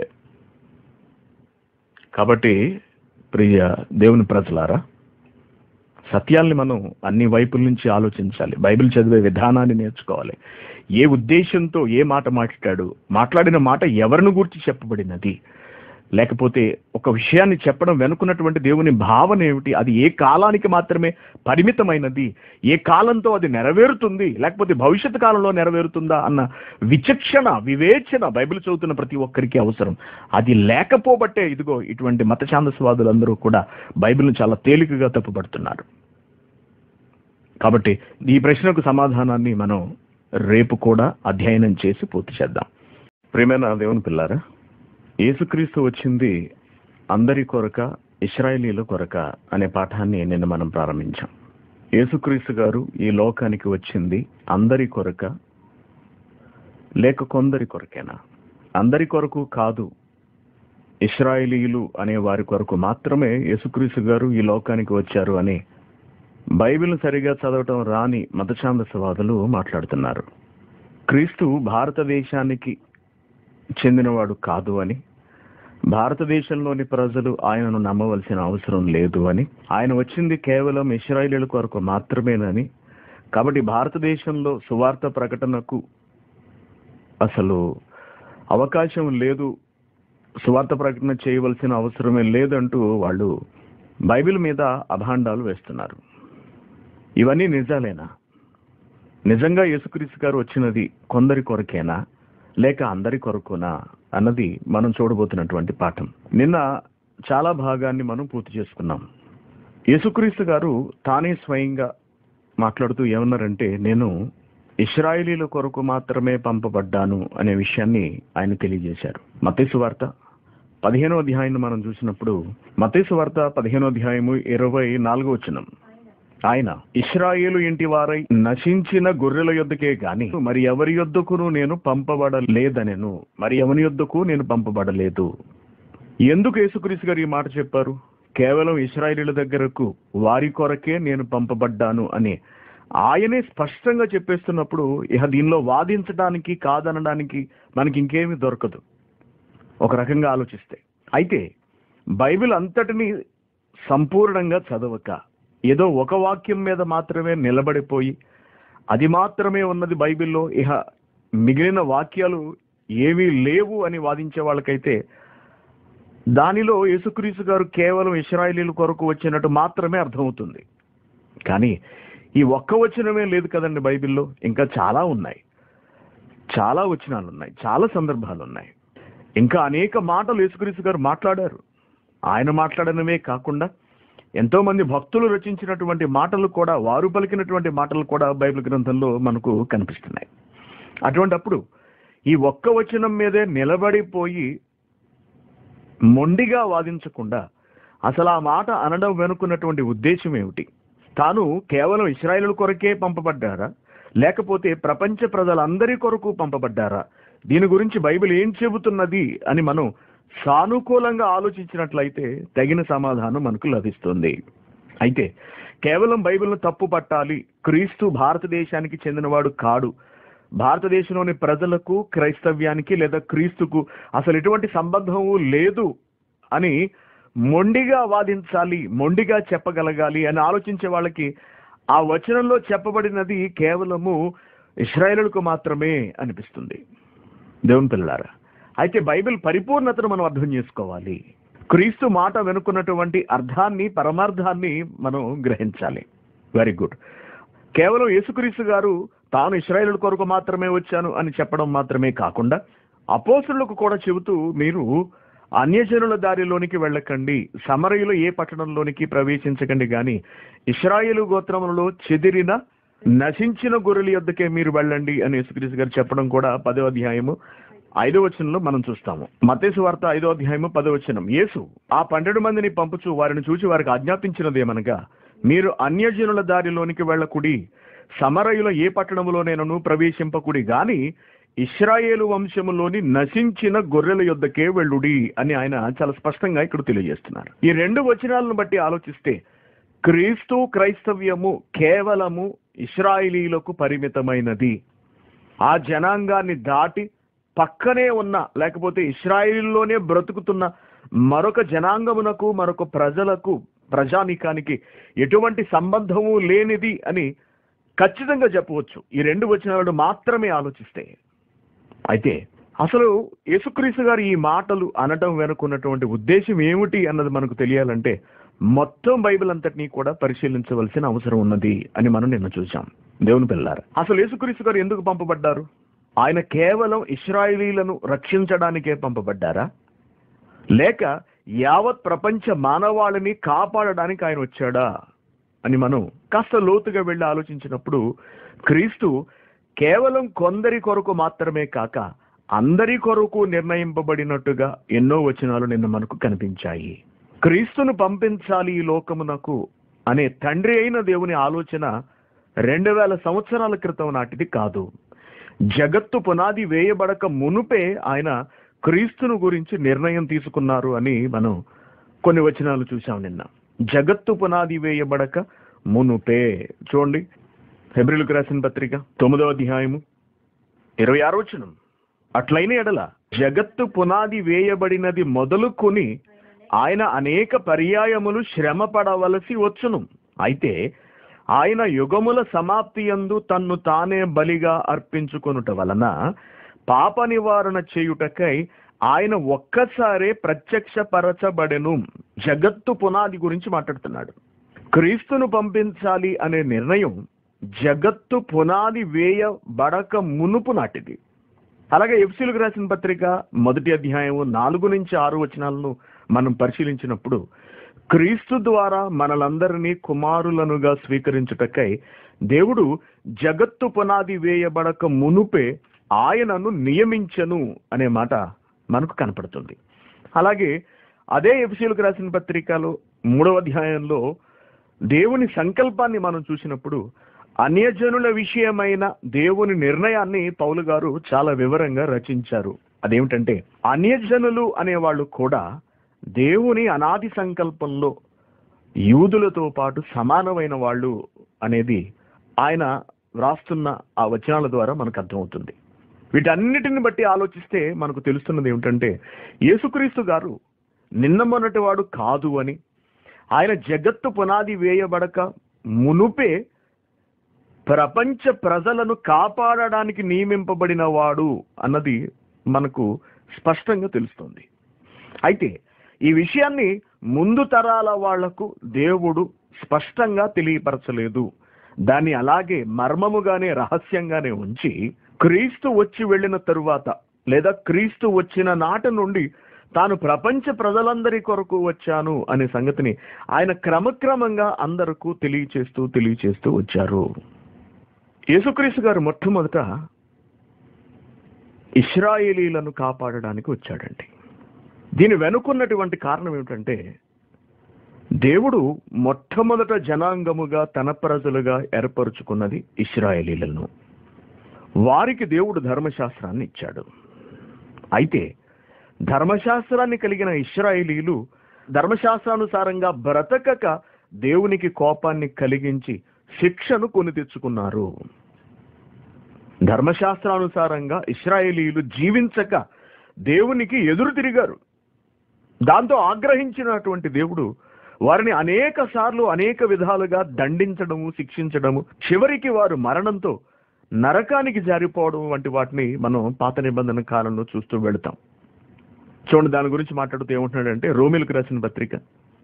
కాబట్టి ప్రియ దేవుని ప్రజలారా సత్యాల్ని మనం అన్ని వైపుల నుంచి ఆలోచించాలి బైబిల్ చదివే విధానాన్ని నేర్చుకోవాలి ఏ ఉద్దేశంతో ఏ మాట మాట్లాడాడు మాట్లాడిన మాట ఎవరిని గురించి చెప్పబడినది లేకపోతే ఒక విషయాన్ని చెప్పడం వెనుకున్నటువంటి దేవుని భావన ఏమిటి అది ఏ కాలానికి మాత్రమే పరిమితమైనది ఏ కాలంతో అది నెరవేరుతుంది లేకపోతే భవిష్యత్ కాలంలో నెరవేరుతుందా అన్న విచక్షణ వివేచన బైబిల్ చదువుతున్న ప్రతి ఒక్కరికి అవసరం అది లేకపోబట్టే ఇదిగో ఇటువంటి మత ఛాందస్వాదులందరూ కూడా బైబిల్ను చాలా తేలికగా తప్పుపడుతున్నారు కాబట్టి ఈ ప్రశ్నకు సమాధానాన్ని మనం రేపు కూడా అధ్యయనం చేసి పూర్తి చేద్దాం ప్రియమైన దేవుని పిల్లారా యేసుక్రీస్తు వచ్చింది అందరి కొరక ఇస్రాయేలీల కొరక అనే పాఠాన్ని నిన్న మనం ప్రారంభించాం యేసుక్రీస్తు గారు ఈ లోకానికి వచ్చింది అందరి కొరక లేక కొందరి కొరకేనా అందరి కొరకు కాదు ఇస్రాయేలీలు అనే వారి కొరకు మాత్రమే యేసుక్రీస్తు గారు ఈ లోకానికి వచ్చారు అని బైబిల్ సరిగా చదవటం రాని మతఛాందసవాదులు మాట్లాడుతున్నారు క్రీస్తు భారతదేశానికి చెందినవాడు కాదు అని భారతదేశంలోని ప్రజలు ఆయనను నమ్మవలసిన అవసరం లేదు అని ఆయన వచ్చింది కేవలం ఇస్రాయేలీల కొరకు మాత్రమేనని కాబట్టి భారతదేశంలో సువార్త ప్రకటనకు అసలు అవకాశం లేదు సువార్త ప్రకటన చేయవలసిన అవసరమే లేదంటూ వాళ్ళు బైబిల్ మీద అభాండాలు వేస్తున్నారు ఇవన్నీ నిజాలేనా నిజంగా యేసుక్రీస్తు గారు వచ్చినది కొందరి కొరకేనా లేక అందరి కొరకునా అన్నది మనం చూడబోతున్నటువంటి పాఠం నిన్న చాలా భాగాన్ని మనం పూర్తి చేసుకున్నాం యేసుక్రీస్తు గారు తానే స్వయంగా మాట్లాడుతూ ఏమన్నారంటే నేను ఇస్రాయేలీల కొరకు మాత్రమే పంపబడ్డాను అనే విషయాన్ని ఆయన తెలియజేశారు మతేసు వార్త పదిహేనో అధ్యాయాన్ని మనం చూసినప్పుడు మతేసు వార్త పదిహేనో అధ్యాయము ఇరవై నాలుగో వచనం ఆయన ఇస్రాయేలు ఇంటి వారై నశించిన గొర్రెల యొద్దకే గాని మరి ఎవరి యొద్దకును నేను పంపబడలేదనెను మరి ఎవరి యొద్దకు నేను పంపబడలేదు ఎందుకు యేసుక్రీస్తు గారు ఈ మాట చెప్పారు కేవలం ఇస్రాయేలీల దగ్గరకు వారి కొరకే నేను పంపబడ్డాను అని ఆయనే స్పష్టంగా చెప్పేస్తున్నప్పుడు ఇహ దీనిలో వాదించడానికి కాదనడానికి మనకి ఇంకేమీ దొరకదు ఒక రకంగా ఆలోచిస్తే అయితే బైబిల్ అంతటిని సంపూర్ణంగా చదవక ఏదో ఒక వాక్యం మీద మాత్రమే నిలబడిపోయి అది మాత్రమే ఉన్నది బైబిల్లో ఇహ మిగిలిన వాక్యాలు ఏమీ లేవు అని వాదించే వాళ్ళకైతే దానిలో యేసుక్రీస్తు గారు కేవలం ఇస్రాయేలీల కొరకు వచ్చినట్టు మాత్రమే అర్థమవుతుంది కానీ ఈ ఒక్క వచనమే లేదు కదండి బైబిల్లో ఇంకా చాలా ఉన్నాయి చాలా వచనాలు ఉన్నాయి చాలా సందర్భాలు ఉన్నాయి ఇంకా అనేక మాటలు యేసుక్రీస్తు గారు మాట్లాడారు ఆయన మాట్లాడనమే కాకుండా ఎంతో మంది భక్తులు రచించినటువంటి మాటలు కూడా వారు పలికినటువంటి మాటలు కూడా బైబిల్ గ్రంథంలో మనకు కనిపిస్తున్నాయి అటువంటప్పుడు ఈ ఒక్క వచనం మీదే నిలబడిపోయి మొండిగా వాదించకుండా అసలు ఆ మాట అనడం వెనుకున్నటువంటి ఉద్దేశం ఏమిటి తాను కేవలం ఇస్రాయేల్ కొరకే పంపబడ్డారా లేకపోతే ప్రపంచ ప్రజలందరి కొరకు పంపబడ్డారా దీని గురించి బైబిల్ ఏం చెబుతున్నది అని మనం సానుకూలంగా ఆలోచించినట్లయితే తగిన సమాధానం మనకు లభిస్తుంది అయితే కేవలం బైబిల్ను తప్పు పట్టాలి క్రీస్తు భారతదేశానికి చెందినవాడు కాడు భారతదేశంలోని ప్రజలకు క్రైస్తవ్యానికి లేదా క్రీస్తుకు అసలు ఎటువంటి సంబంధము లేదు అని మొండిగా వాదించాలి మొండిగా చెప్పగలగాలి అని ఆలోచించే వాళ్ళకి ఆ వచనంలో చెప్పబడినది కేవలము ఇస్రాయేలులకు మాత్రమే అనిపిస్తుంది దేవుని పిల్లారా అయితే బైబిల్ పరిపూర్ణతను మనం అర్థం చేసుకోవాలి క్రీస్తు మాట వెనుకున్నటువంటి అర్థాన్ని పరమార్థాన్ని మనం గ్రహించాలి వెరీ గుడ్ కేవలం యేసుక్రీస్తు గారు తాను ఇస్రాయేల్ కొరకు మాత్రమే వచ్చాను అని చెప్పడం మాత్రమే కాకుండా అపోసులకు కూడా చెబుతూ మీరు అన్యజనుల దారిలోనికి వెళ్ళకండి సమరయులు ఏ పట్టణంలోనికి ప్రవేశించకండి గాని ఇస్రాయేలు గోత్రములలో చెదిరిన నశించిన గొర్రెల యొద్దకే మీరు వెళ్ళండి అని యేసుక్రీస్తు గారు చెప్పడం కూడా పదో అధ్యాయము ఐదో వచనంలో మనం చూస్తాము మతేసు వార్త ఐదో అధ్యాయము పదో వచనం యేసు ఆ పన్నెండు మందిని పంపుచు వారిని చూచి వారికి ఆజ్ఞాపించినదేమనగా మీరు అన్యజనుల దారిలోనికి వెళ్ళకుడి సమరయుల ఏ పట్టణములోనైనను ప్రవేశింపకుడి గాని ఇస్రాయేలు వంశములోని నశించిన గొర్రెల యొద్దకే వెళ్ళుడి అని ఆయన చాలా స్పష్టంగా ఇక్కడ తెలియజేస్తున్నారు ఈ రెండు వచనాలను బట్టి ఆలోచిస్తే క్రీస్తు క్రైస్తవ్యము కేవలము ఇస్రాయిలీలకు పరిమితమైనది ఆ జనాంగాన్ని దాటి పక్కనే ఉన్న లేకపోతే ఇస్రాయిల్లోనే బ్రతుకుతున్న మరొక జనాంగమునకు మరొక ప్రజలకు ప్రజానీకానికి ఎటువంటి సంబంధము లేనిది అని ఖచ్చితంగా చెప్పవచ్చు ఈ రెండు వచనాలను మాత్రమే ఆలోచిస్తే అయితే అసలు యేసుక్రీస్తు గారు ఈ మాటలు అనటం వెనుకున్నటువంటి ఉద్దేశం ఏమిటి అన్నది మనకు తెలియాలంటే మొత్తం బైబిల్ అంతటినీ కూడా పరిశీలించవలసిన అవసరం ఉన్నది అని మనం నిన్న చూసాం దేవుని పిల్లారు అసలు యేసుక్రీస్తు గారు ఎందుకు పంపబడ్డారు ఆయన కేవలం ఇస్రాయిలీలను రక్షించడానికే పంపబడ్డారా లేక యావత్ ప్రపంచ మానవాళిని కాపాడడానికి ఆయన వచ్చాడా అని మనం కాస్త లోతుగా వెళ్ళి ఆలోచించినప్పుడు క్రీస్తు కేవలం కొందరి కొరకు మాత్రమే కాక అందరి కొరకు నిర్ణయింపబడినట్టుగా ఎన్నో వచనాలు నిన్న మనకు కనిపించాయి క్రీస్తును పంపించాలి ఈ లోకమునకు అనే తండ్రి అయిన దేవుని ఆలోచన రెండు వేల సంవత్సరాల క్రితం నాటిది కాదు జగత్తు పునాది వేయబడక మునుపే ఆయన క్రీస్తును గురించి నిర్ణయం తీసుకున్నారు అని మనం కొన్ని వచనాలు చూసాం నిన్న జగత్తు పునాది వేయబడక మునుపే చూడండి ఫిబ్రిల్కి రాసిన పత్రిక తొమ్మిదవ అధ్యాయము ఇరవై ఆరో వచనం అట్లైన ఎడల జగత్తు పునాది వేయబడినది మొదలుకొని ఆయన అనేక పర్యాయములు శ్రమ పడవలసి వచ్చును అయితే ఆయన యుగముల సమాప్తి యందు తన్ను తానే బలిగా అర్పించుకొనుట వలన పాప నివారణ చేయుటకై ఆయన ఒక్కసారే ప్రత్యక్షపరచబడెను జగత్తు పునాది గురించి మాట్లాడుతున్నాడు క్రీస్తును పంపించాలి అనే నిర్ణయం జగత్తు పునాది వేయబడక మునుపు నాటిది అలాగే ఎఫ్సీలకు రాసిన పత్రిక మొదటి అధ్యాయం నాలుగు నుంచి ఆరు వచనాలను మనం పరిశీలించినప్పుడు క్రీస్తు ద్వారా మనలందరినీ కుమారులనుగా స్వీకరించుటకై దేవుడు జగత్తు పునాది వేయబడక మునుపే ఆయనను నియమించను అనే మాట మనకు కనపడుతుంది అలాగే అదే ఎఫ్సీలకు రాసిన పత్రికలో మూడవ అధ్యాయంలో దేవుని సంకల్పాన్ని మనం చూసినప్పుడు అన్యజనుల విషయమైన దేవుని నిర్ణయాన్ని పౌలు గారు చాలా వివరంగా రచించారు అదేమిటంటే అన్యజనులు అనేవాళ్ళు కూడా దేవుని అనాది సంకల్పంలో యూదులతో పాటు సమానమైన వాళ్ళు అనేది ఆయన వ్రాస్తున్న ఆ వచనాల ద్వారా మనకు అర్థమవుతుంది వీటన్నిటిని బట్టి ఆలోచిస్తే మనకు తెలుస్తున్నది ఏమిటంటే యేసుక్రీస్తు గారు నిన్న మొన్నటి వాడు కాదు అని ఆయన జగత్తు పునాది వేయబడక మునుపే ప్రపంచ ప్రజలను కాపాడడానికి నియమింపబడిన వాడు అన్నది మనకు స్పష్టంగా తెలుస్తుంది అయితే ఈ విషయాన్ని ముందు తరాల వాళ్లకు దేవుడు స్పష్టంగా తెలియపరచలేదు దాన్ని అలాగే మర్మముగానే రహస్యంగానే ఉంచి క్రీస్తు వచ్చి వెళ్ళిన తరువాత లేదా క్రీస్తు వచ్చిన నాటి నుండి తాను ప్రపంచ ప్రజలందరి కొరకు వచ్చాను అనే సంగతిని ఆయన క్రమక్రమంగా అందరకు తెలియచేస్తూ తెలియచేస్తూ వచ్చారు యేసుక్రీస్తు గారు మొట్టమొదట ఇస్రాయేలీలను కాపాడడానికి వచ్చాడండి దీని వెనుకున్నటువంటి కారణం ఏమిటంటే దేవుడు మొట్టమొదట జనాంగముగా తన ప్రజలుగా ఏర్పరుచుకున్నది ఇస్రాయేలీలను వారికి దేవుడు ధర్మశాస్త్రాన్ని ఇచ్చాడు అయితే ధర్మశాస్త్రాన్ని కలిగిన ఇస్రాయేలీలు ధర్మశాస్త్రానుసారంగా బ్రతకక దేవునికి కోపాన్ని కలిగించి శిక్షను కొని తెచ్చుకున్నారు ధర్మశాస్త్రానుసారంగా ఇస్రాయేలీలు జీవించక దేవునికి ఎదురు తిరిగారు దాంతో ఆగ్రహించినటువంటి దేవుడు వారిని అనేక సార్లు అనేక విధాలుగా దండించడము శిక్షించడము చివరికి వారు మరణంతో నరకానికి జారిపోవడం వంటి వాటిని మనం పాత నిబంధన కాలంలో చూస్తూ వెళతాం చూడండి దాని గురించి మాట్లాడుతూ ఏమంటున్నాడంటే రోమిలకు రాసిన పత్రిక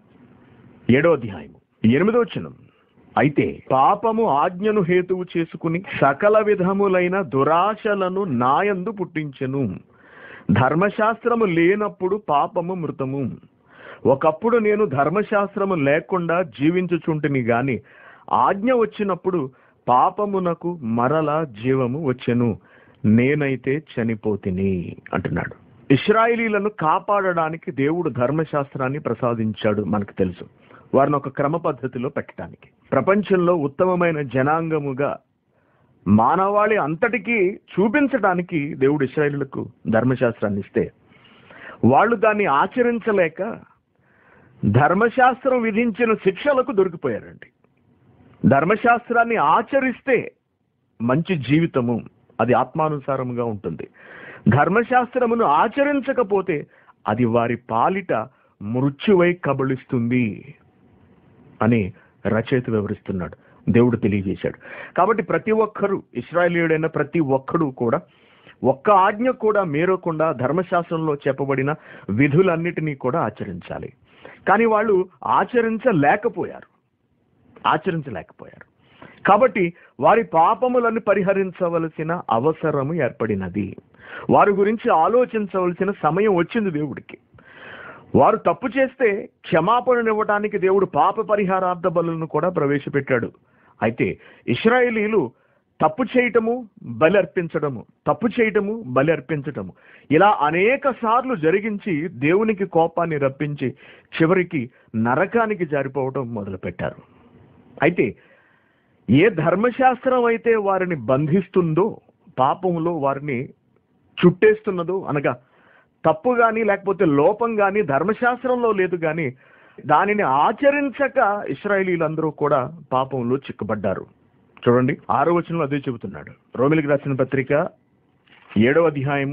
ఏడో అధ్యాయం ఎనిమిదో వచనం అయితే పాపము ఆజ్ఞను హేతువు చేసుకుని సకల విధములైన దురాశలను నాయందు పుట్టించెను ధర్మశాస్త్రము లేనప్పుడు పాపము మృతము ఒకప్పుడు నేను ధర్మశాస్త్రము లేకుండా జీవించుచుంటిని గాని ఆజ్ఞ వచ్చినప్పుడు పాపమునకు మరల జీవము వచ్చెను నేనైతే చనిపోతిని అంటున్నాడు ఇస్రాయిలీలను కాపాడడానికి దేవుడు ధర్మశాస్త్రాన్ని ప్రసాదించాడు మనకు తెలుసు వారిని ఒక క్రమ పద్ధతిలో పెట్టడానికి ప్రపంచంలో ఉత్తమమైన జనాంగముగా మానవాళి అంతటికీ చూపించడానికి దేవుడు ఇస్రాయిలులకు ధర్మశాస్త్రాన్ని ఇస్తే వాళ్ళు దాన్ని ఆచరించలేక ధర్మశాస్త్రం విధించిన శిక్షలకు దొరికిపోయారండి ధర్మశాస్త్రాన్ని ఆచరిస్తే మంచి జీవితము అది ఆత్మానుసారముగా ఉంటుంది ధర్మశాస్త్రమును ఆచరించకపోతే అది వారి పాలిట మృత్యువై కబళిస్తుంది అని రచయిత వివరిస్తున్నాడు దేవుడు తెలియజేశాడు కాబట్టి ప్రతి ఒక్కరూ ఇస్రాయేలీయుడైన ప్రతి ఒక్కడు కూడా ఒక్క ఆజ్ఞ కూడా మేరకుండా ధర్మశాస్త్రంలో చెప్పబడిన విధులన్నిటినీ కూడా ఆచరించాలి కానీ వాళ్ళు ఆచరించలేకపోయారు ఆచరించలేకపోయారు కాబట్టి వారి పాపములను పరిహరించవలసిన అవసరము ఏర్పడినది వారి గురించి ఆలోచించవలసిన సమయం వచ్చింది దేవుడికి వారు తప్పు చేస్తే క్షమాపణనివ్వడానికి దేవుడు పాప పరిహారార్థ బలులను కూడా ప్రవేశపెట్టాడు అయితే ఇస్రాయేలీలు తప్పు చేయటము బలి అర్పించడము తప్పు చేయటము బలి అర్పించటము ఇలా అనేక సార్లు జరిగించి దేవునికి కోపాన్ని రప్పించి చివరికి నరకానికి జారిపోవడం మొదలుపెట్టారు అయితే ఏ ధర్మశాస్త్రం అయితే వారిని బంధిస్తుందో పాపంలో వారిని చుట్టేస్తున్నదో అనగా తప్పు కానీ లేకపోతే లోపం కానీ ధర్మశాస్త్రంలో లేదు కానీ దానిని ఆచరించక ఇస్రాయేలీలందరూ కూడా పాపంలో చిక్కుబడ్డారు చూడండి ఆరో వచనంలో అదే చెబుతున్నాడు రోమిలికి రాసిన పత్రిక ఏడవ అధ్యాయము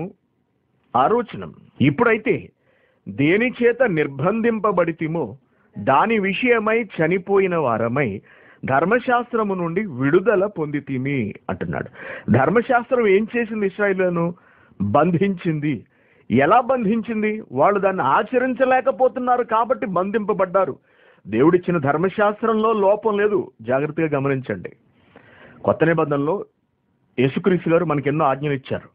ఆరోచనం ఇప్పుడైతే దేని చేత నిర్బంధింపబడితిమో దాని విషయమై చనిపోయిన వారమై ధర్మశాస్త్రము నుండి విడుదల పొందితిమి అంటున్నాడు ధర్మశాస్త్రం ఏం చేసింది ఇస్రాయిలను బంధించింది ఎలా బంధించింది వాళ్ళు దాన్ని ఆచరించలేకపోతున్నారు కాబట్టి బంధింపబడ్డారు దేవుడిచ్చిన ధర్మశాస్త్రంలో లోపం లేదు జాగ్రత్తగా గమనించండి కొత్త నిబంధనలో యేసుక్రీస్తు గారు మనకి ఎన్నో ఆజ్ఞలు ఇచ్చారు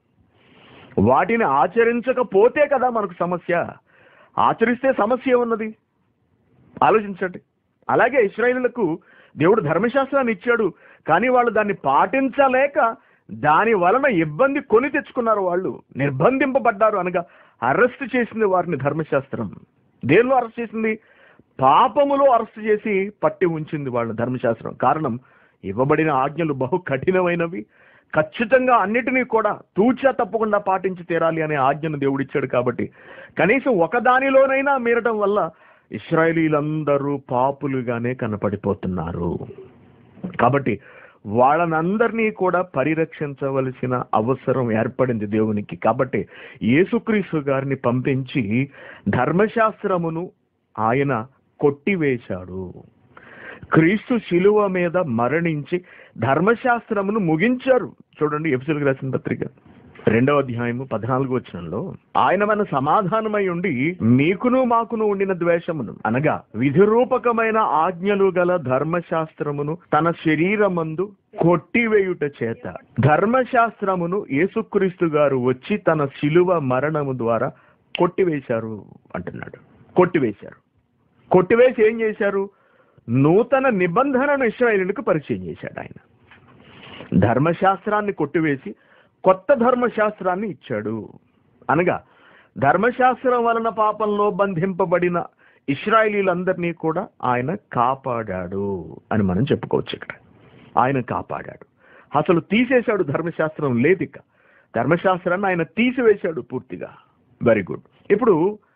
వాటిని ఆచరించకపోతే కదా మనకు సమస్య ఆచరిస్తే సమస్య ఉన్నది ఆలోచించండి అలాగే ఇస్రాయిలకు దేవుడు ధర్మశాస్త్రాన్ని ఇచ్చాడు కానీ వాళ్ళు దాన్ని పాటించలేక దాని వలన ఇబ్బంది కొని తెచ్చుకున్నారు వాళ్ళు నిర్బంధింపబడ్డారు అనగా అరెస్ట్ చేసింది వారిని ధర్మశాస్త్రం దేనిలో అరెస్ట్ చేసింది పాపములో అరెస్ట్ చేసి పట్టి ఉంచింది వాళ్ళ ధర్మశాస్త్రం కారణం ఇవ్వబడిన ఆజ్ఞలు బహు కఠినమైనవి ఖచ్చితంగా అన్నిటినీ కూడా తూచా తప్పకుండా పాటించి తీరాలి అనే ఆజ్ఞను దేవుడిచ్చాడు కాబట్టి కనీసం ఒకదానిలోనైనా మీరటం వల్ల ఇస్రాయేలీలందరూ పాపులుగానే కనపడిపోతున్నారు కాబట్టి వాళ్ళనందరినీ కూడా పరిరక్షించవలసిన అవసరం ఏర్పడింది దేవునికి కాబట్టి యేసుక్రీస్తు గారిని పంపించి ధర్మశాస్త్రమును ఆయన కొట్టివేశాడు క్రీస్తు శిలువ మీద మరణించి ధర్మశాస్త్రమును ముగించారు చూడండి ఎఫ్సులకు రాసిన పత్రిక రెండవ అధ్యాయము పద్నాలుగు వచనంలో ఆయన మన సమాధానమై ఉండి మీకును మాకును ఉండిన ద్వేషమును అనగా విధిరూపకమైన ఆజ్ఞలు గల ధర్మశాస్త్రమును తన శరీరమందు కొట్టివేయుట చేత ధర్మశాస్త్రమును యేసుక్రీస్తు గారు వచ్చి తన శిలువ మరణము ద్వారా కొట్టివేశారు అంటున్నాడు కొట్టివేశారు కొట్టివేసి ఏం చేశారు నూతన నిబంధనను ఇస్రాయేలులకు పరిచయం చేశాడు ఆయన ధర్మశాస్త్రాన్ని కొట్టివేసి కొత్త ధర్మశాస్త్రాన్ని ఇచ్చాడు అనగా ధర్మశాస్త్రం వలన పాపంలో బంధింపబడిన ఇస్రాయేలీలందరినీ కూడా ఆయన కాపాడాడు అని మనం చెప్పుకోవచ్చు ఇక్కడ ఆయన కాపాడాడు అసలు తీసేశాడు ధర్మశాస్త్రం లేదు ఇక ధర్మశాస్త్రాన్ని ఆయన తీసివేశాడు పూర్తిగా వెరీ గుడ్ ఇప్పుడు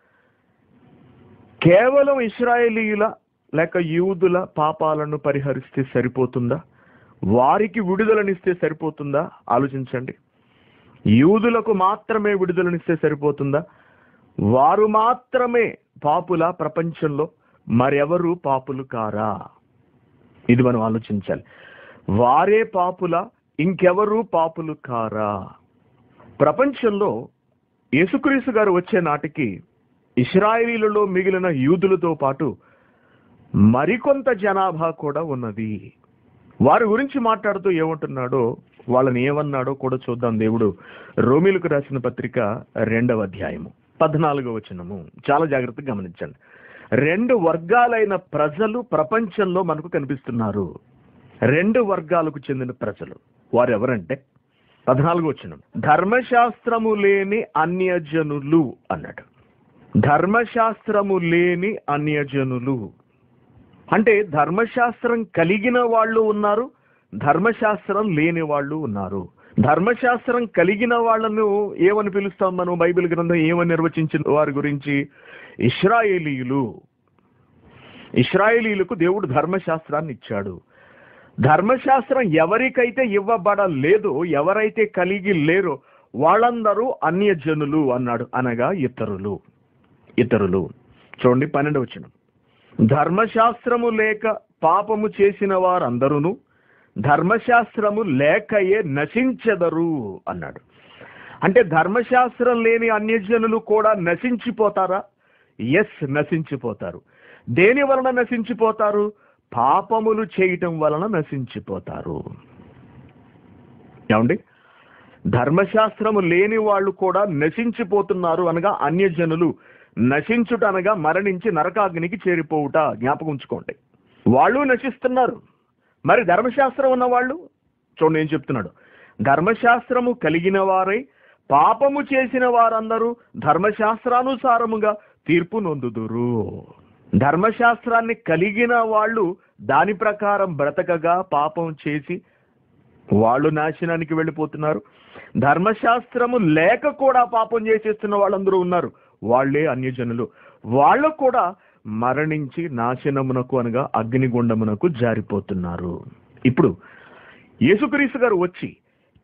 కేవలం ఇస్రాయేలీల లేక యూదుల పాపాలను పరిహరిస్తే సరిపోతుందా వారికి విడుదలనిస్తే సరిపోతుందా ఆలోచించండి యూదులకు మాత్రమే విడుదలనిస్తే సరిపోతుందా వారు మాత్రమే పాపుల ప్రపంచంలో మరెవరు పాపులు కారా ఇది మనం ఆలోచించాలి వారే పాపుల ఇంకెవరు పాపులు కారా ప్రపంచంలో యేసుక్రీస్తు గారు వచ్చే నాటికి ఇస్రాయేలీలలో మిగిలిన యూదులతో పాటు మరికొంత జనాభా కూడా ఉన్నది వారి గురించి మాట్లాడుతూ ఏమంటున్నాడో వాళ్ళని ఏమన్నాడో కూడా చూద్దాం దేవుడు రోమిలకు రాసిన పత్రిక రెండవ అధ్యాయము పద్నాలుగో వచనము చాలా జాగ్రత్తగా గమనించండి రెండు వర్గాలైన ప్రజలు ప్రపంచంలో మనకు కనిపిస్తున్నారు రెండు వర్గాలకు చెందిన ప్రజలు వారు ఎవరంటే పద్నాలుగో వచనం ధర్మశాస్త్రము లేని అన్యజనులు అన్నాడు ధర్మశాస్త్రము లేని అన్యజనులు అంటే ధర్మశాస్త్రం కలిగిన వాళ్ళు ఉన్నారు ధర్మశాస్త్రం లేని వాళ్ళు ఉన్నారు ధర్మశాస్త్రం కలిగిన వాళ్ళను ఏమని పిలుస్తాం మనం బైబిల్ గ్రంథం ఏమని నిర్వచించిన వారి గురించి ఇస్రాయేలీయులు ఇస్రాయేలీలకు దేవుడు ధర్మశాస్త్రాన్ని ఇచ్చాడు ధర్మశాస్త్రం ఎవరికైతే ఇవ్వబడలేదో ఎవరైతే కలిగి లేరో వాళ్ళందరూ అన్యజనులు అన్నాడు అనగా ఇతరులు ఇతరులు చూడండి పన్నెండు వచ్చిన ధర్మశాస్త్రము లేక పాపము చేసిన వారందరూ ధర్మశాస్త్రము లేకయే నశించెదరు అన్నాడు అంటే ధర్మశాస్త్రం లేని అన్యజనులు కూడా నశించిపోతారా ఎస్ నశించిపోతారు దేని వలన నశించిపోతారు పాపములు చేయటం వలన నశించిపోతారు ఏమండి ధర్మశాస్త్రము లేని వాళ్ళు కూడా నశించిపోతున్నారు అనగా అన్యజనులు నశించుట అనగా మరణించి నరకాగ్నికి చేరిపోవుట జ్ఞాపకం ఉంచుకోండి వాళ్ళు నశిస్తున్నారు మరి ధర్మశాస్త్రం ఉన్న వాళ్ళు చూడండి ఏం చెప్తున్నాడు ధర్మశాస్త్రము కలిగిన వారై పాపము చేసిన వారందరూ ధర్మశాస్త్రానుసారముగా తీర్పు నొందుదురు ధర్మశాస్త్రాన్ని కలిగిన వాళ్ళు దాని ప్రకారం బ్రతకగా పాపం చేసి వాళ్ళు నాశనానికి వెళ్ళిపోతున్నారు ధర్మశాస్త్రము లేక కూడా పాపం చేసేస్తున్న వాళ్ళందరూ ఉన్నారు వాళ్ళే అన్యజనులు వాళ్ళు కూడా మరణించి నాశనమునకు అనగా అగ్నిగుండమునకు జారిపోతున్నారు ఇప్పుడు యేసుక్రీస్తు గారు వచ్చి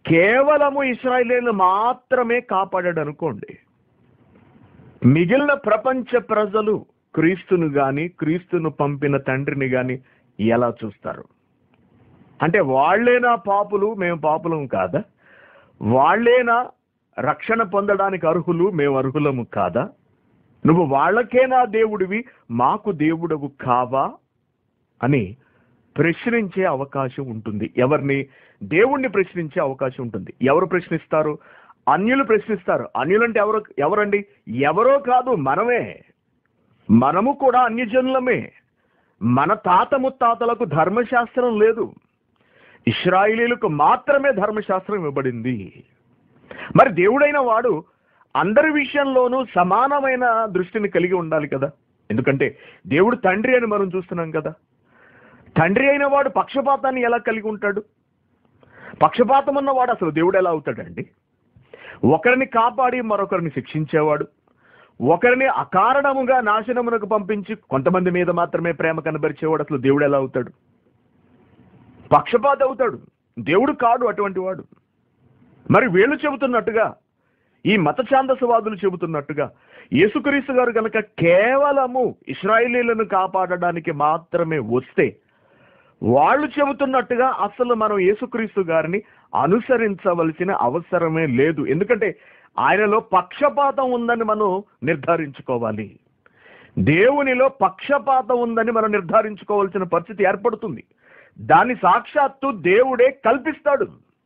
కేవలము ఇస్రాయేలీలు మాత్రమే కాపాడాడు అనుకోండి మిగిలిన ప్రపంచ ప్రజలు క్రీస్తును గాని క్రీస్తును పంపిన తండ్రిని గాని ఎలా చూస్తారు అంటే వాళ్ళేనా పాపులు మేము పాపులం కాదా వాళ్ళేనా రక్షణ పొందడానికి అర్హులు మేము అర్హులము కాదా నువ్వు వాళ్ళకేనా దేవుడివి మాకు దేవుడవు కావా అని ప్రశ్నించే అవకాశం ఉంటుంది ఎవరిని దేవుణ్ణి ప్రశ్నించే అవకాశం ఉంటుంది ఎవరు ప్రశ్నిస్తారు అన్యులు ప్రశ్నిస్తారు అన్యులంటే ఎవరు ఎవరండి ఎవరో కాదు మనమే మనము కూడా అన్యజనులమే మన తాత ముత్తాతలకు ధర్మశాస్త్రం లేదు ఇస్రాయిలీలకు మాత్రమే ధర్మశాస్త్రం ఇవ్వబడింది మరి దేవుడైన వాడు అందరి విషయంలోనూ సమానమైన దృష్టిని కలిగి ఉండాలి కదా ఎందుకంటే దేవుడు తండ్రి అని మనం చూస్తున్నాం కదా తండ్రి అయిన వాడు పక్షపాతాన్ని ఎలా కలిగి ఉంటాడు పక్షపాతం ఉన్నవాడు అసలు దేవుడు ఎలా అవుతాడండి ఒకరిని కాపాడి మరొకరిని శిక్షించేవాడు ఒకరిని అకారణముగా నాశనమునకు పంపించి కొంతమంది మీద మాత్రమే ప్రేమ కనబరిచేవాడు అసలు దేవుడు ఎలా అవుతాడు పక్షపాత అవుతాడు దేవుడు కాడు అటువంటి వాడు మరి వీళ్ళు చెబుతున్నట్టుగా ఈ మత ఛాందసవాదులు చెబుతున్నట్టుగా యేసుక్రీస్తు గారు కనుక కేవలము ఇస్రాయేలీలను కాపాడడానికి మాత్రమే వస్తే వాళ్ళు చెబుతున్నట్టుగా అసలు మనం యేసుక్రీస్తు గారిని అనుసరించవలసిన అవసరమే లేదు ఎందుకంటే ఆయనలో పక్షపాతం ఉందని మనం నిర్ధారించుకోవాలి దేవునిలో పక్షపాతం ఉందని మనం నిర్ధారించుకోవాల్సిన పరిస్థితి ఏర్పడుతుంది దాన్ని సాక్షాత్తు దేవుడే కల్పిస్తాడు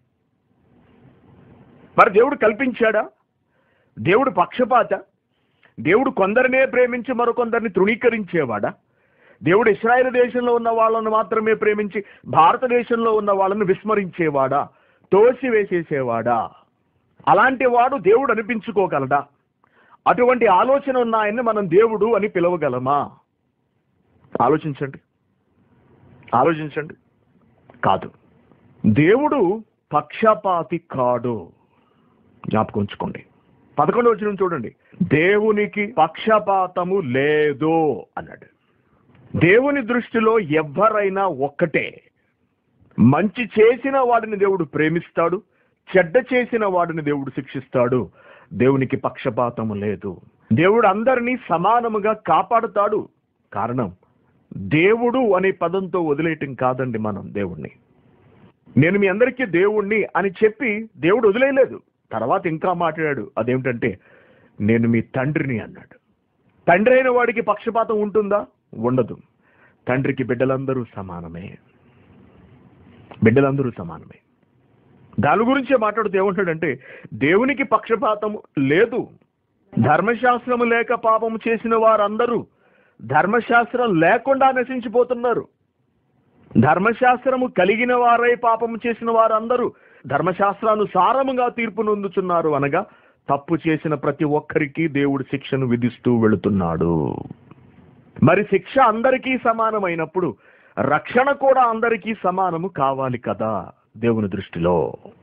మరి దేవుడు కల్పించాడా దేవుడు పక్షపాత దేవుడు కొందరినే ప్రేమించి మరికొందరిని తృణీకరించేవాడా దేవుడు ఇస్రాయేల్ దేశంలో ఉన్న వాళ్ళను మాత్రమే ప్రేమించి భారతదేశంలో ఉన్న వాళ్ళను విస్మరించేవాడా తోసివేసేసేవాడా అలాంటి వాడు దేవుడు అనిపించుకోగలడా అటువంటి ఆలోచన ఉన్న ఆయన్ని మనం దేవుడు అని పిలవగలమా ఆలోచించండి ఆలోచించండి కాదు దేవుడు పక్షపాతి కాడు జ్ఞాపకం ఉంచుకోండి పదకొండు వచ్చిన చూడండి దేవునికి పక్షపాతము లేదు అన్నాడు దేవుని దృష్టిలో ఎవ్వరైనా ఒక్కటే మంచి చేసిన వాడిని దేవుడు ప్రేమిస్తాడు చెడ్డ చేసిన వాడిని దేవుడు శిక్షిస్తాడు దేవునికి పక్షపాతము లేదు దేవుడు అందరినీ సమానముగా కాపాడుతాడు కారణం దేవుడు అనే పదంతో వదిలేయటం కాదండి మనం దేవుణ్ణి నేను మీ అందరికీ దేవుణ్ణి అని చెప్పి దేవుడు వదిలేయలేదు తర్వాత ఇంకా మాట్లాడాడు అదేమిటంటే నేను మీ తండ్రిని అన్నాడు తండ్రి అయిన వాడికి పక్షపాతం ఉంటుందా ఉండదు తండ్రికి బిడ్డలందరూ సమానమే బిడ్డలందరూ సమానమే దాని గురించే మాట్లాడుతూ ఏమంటాడంటే దేవునికి పక్షపాతము లేదు ధర్మశాస్త్రము లేక పాపము చేసిన వారందరూ ధర్మశాస్త్రం లేకుండా నశించిపోతున్నారు ధర్మశాస్త్రము కలిగిన వారై పాపము చేసిన వారందరూ ధర్మశాస్త్రానుసారముగా తీర్పు నొందుచున్నారు అనగా తప్పు చేసిన ప్రతి ఒక్కరికి దేవుడు శిక్షను విధిస్తూ వెళుతున్నాడు మరి శిక్ష అందరికీ సమానమైనప్పుడు రక్షణ కూడా అందరికీ సమానము కావాలి కదా దేవుని దృష్టిలో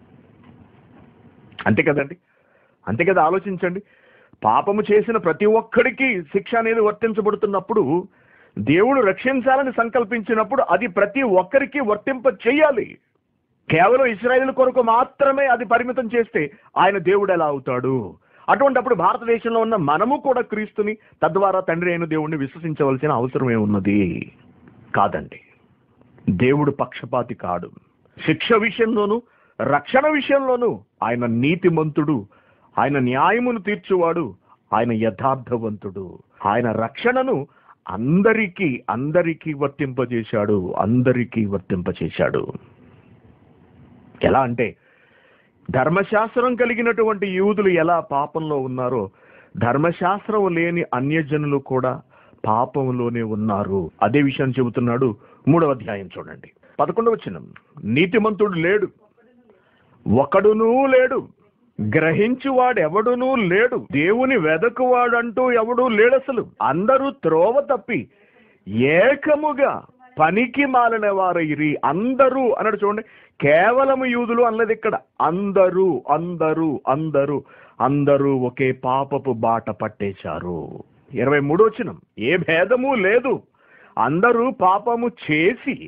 అంతే కదండి అంతే కదా ఆలోచించండి పాపము చేసిన ప్రతి ఒక్కడికి శిక్ష అనేది వర్తించబడుతున్నప్పుడు దేవుడు రక్షించాలని సంకల్పించినప్పుడు అది ప్రతి ఒక్కరికి వర్తింప చేయాలి కేవలం ఇస్రాయేల్ కొరకు మాత్రమే అది పరిమితం చేస్తే ఆయన దేవుడు ఎలా అవుతాడు అటువంటప్పుడు భారతదేశంలో ఉన్న మనము కూడా క్రీస్తుని తద్వారా తండ్రి అయిన దేవుణ్ణి విశ్వసించవలసిన అవసరం ఏమున్నది కాదండి దేవుడు పక్షపాతి కాడు శిక్ష విషయంలోనూ రక్షణ విషయంలోనూ ఆయన నీతిమంతుడు ఆయన న్యాయమును తీర్చువాడు ఆయన యథార్థవంతుడు ఆయన రక్షణను అందరికీ అందరికీ వర్తింపజేశాడు అందరికీ వర్తింపజేశాడు ఎలా అంటే ధర్మశాస్త్రం కలిగినటువంటి యూదులు ఎలా పాపంలో ఉన్నారో ధర్మశాస్త్రం లేని అన్యజనులు కూడా పాపంలోనే ఉన్నారు అదే విషయం చెబుతున్నాడు మూడవ అధ్యాయం చూడండి పదకొండవ వచనం నీతిమంతుడు లేడు ఒకడునూ లేడు గ్రహించువాడు ఎవడునూ లేడు దేవుని వెదకువాడంటూ ఎవడూ లేడు అసలు అందరూ త్రోవ తప్పి ఏకముగా పనికి మాలిన వారైరి అందరూ అన్నాడు చూడండి కేవలము యూదులు అన్నది ఇక్కడ అందరూ అందరూ అందరూ అందరూ ఒకే పాపపు బాట పట్టేశారు ఇరవై మూడు వచనం ఏ భేదము లేదు అందరూ పాపము చేసి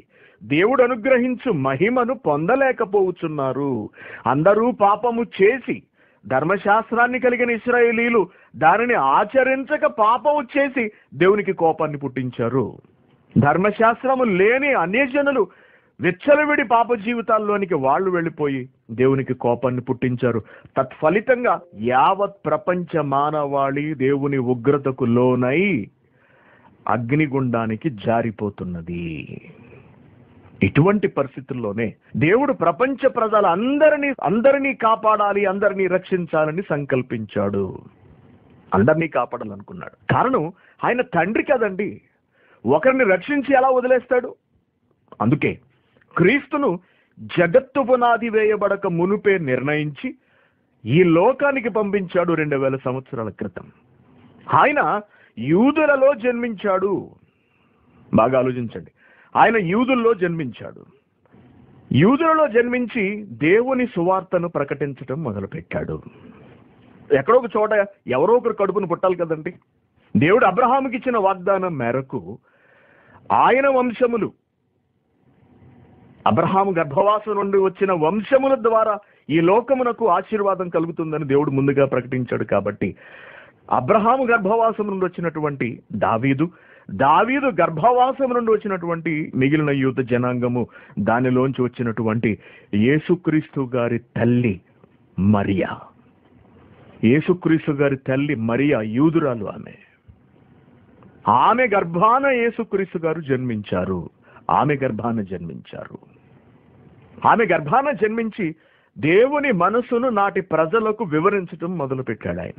దేవుడు అనుగ్రహించు మహిమను పొందలేకపోవచ్చున్నారు అందరూ పాపము చేసి ధర్మశాస్త్రాన్ని కలిగిన ఇస్రాయేలీలు దానిని ఆచరించక పాపము చేసి దేవునికి కోపాన్ని పుట్టించారు ధర్మశాస్త్రము లేని అన్యజనులు విచ్చలవిడి పాప జీవితాల్లోనికి వాళ్ళు వెళ్ళిపోయి దేవునికి కోపాన్ని పుట్టించారు తత్ఫలితంగా యావత్ ప్రపంచ మానవాళి దేవుని ఉగ్రతకు లోనై అగ్నిగుండానికి జారిపోతున్నది ఇటువంటి పరిస్థితుల్లోనే దేవుడు ప్రపంచ ప్రజల అందరినీ అందరినీ కాపాడాలి అందరినీ రక్షించాలని సంకల్పించాడు అందరినీ కాపాడాలనుకున్నాడు కారణం ఆయన తండ్రి కదండి ఒకరిని రక్షించి ఎలా వదిలేస్తాడు అందుకే క్రీస్తును జగత్తు పునాది వేయబడక మునుపే నిర్ణయించి ఈ లోకానికి పంపించాడు రెండు వేల సంవత్సరాల క్రితం ఆయన యూదులలో జన్మించాడు బాగా ఆలోచించండి ఆయన యూదుల్లో జన్మించాడు యూదులలో జన్మించి దేవుని సువార్తను ప్రకటించడం మొదలుపెట్టాడు ఎక్కడో ఒక చోట ఎవరో ఒకరు కడుపును పుట్టాలి కదండి దేవుడు అబ్రహాముకి ఇచ్చిన వాగ్దానం మేరకు ఆయన వంశములు అబ్రహాము గర్భవాసం నుండి వచ్చిన వంశముల ద్వారా ఈ లోకమునకు ఆశీర్వాదం కలుగుతుందని దేవుడు ముందుగా ప్రకటించాడు కాబట్టి అబ్రహాము గర్భవాసం నుండి వచ్చినటువంటి దావీదు దావీదు గర్భవాసం నుండి వచ్చినటువంటి మిగిలిన యూత జనాంగము దానిలోంచి వచ్చినటువంటి యేసుక్రీస్తు గారి తల్లి మరియా యేసుక్రీస్తు గారి తల్లి మరియా యూదురాలు ఆమె ఆమె గర్భాన యేసుక్రీస్తు గారు జన్మించారు ఆమె గర్భాన జన్మించారు ఆమె గర్భాన జన్మించి దేవుని మనసును నాటి ప్రజలకు వివరించడం మొదలుపెట్టాడు ఆయన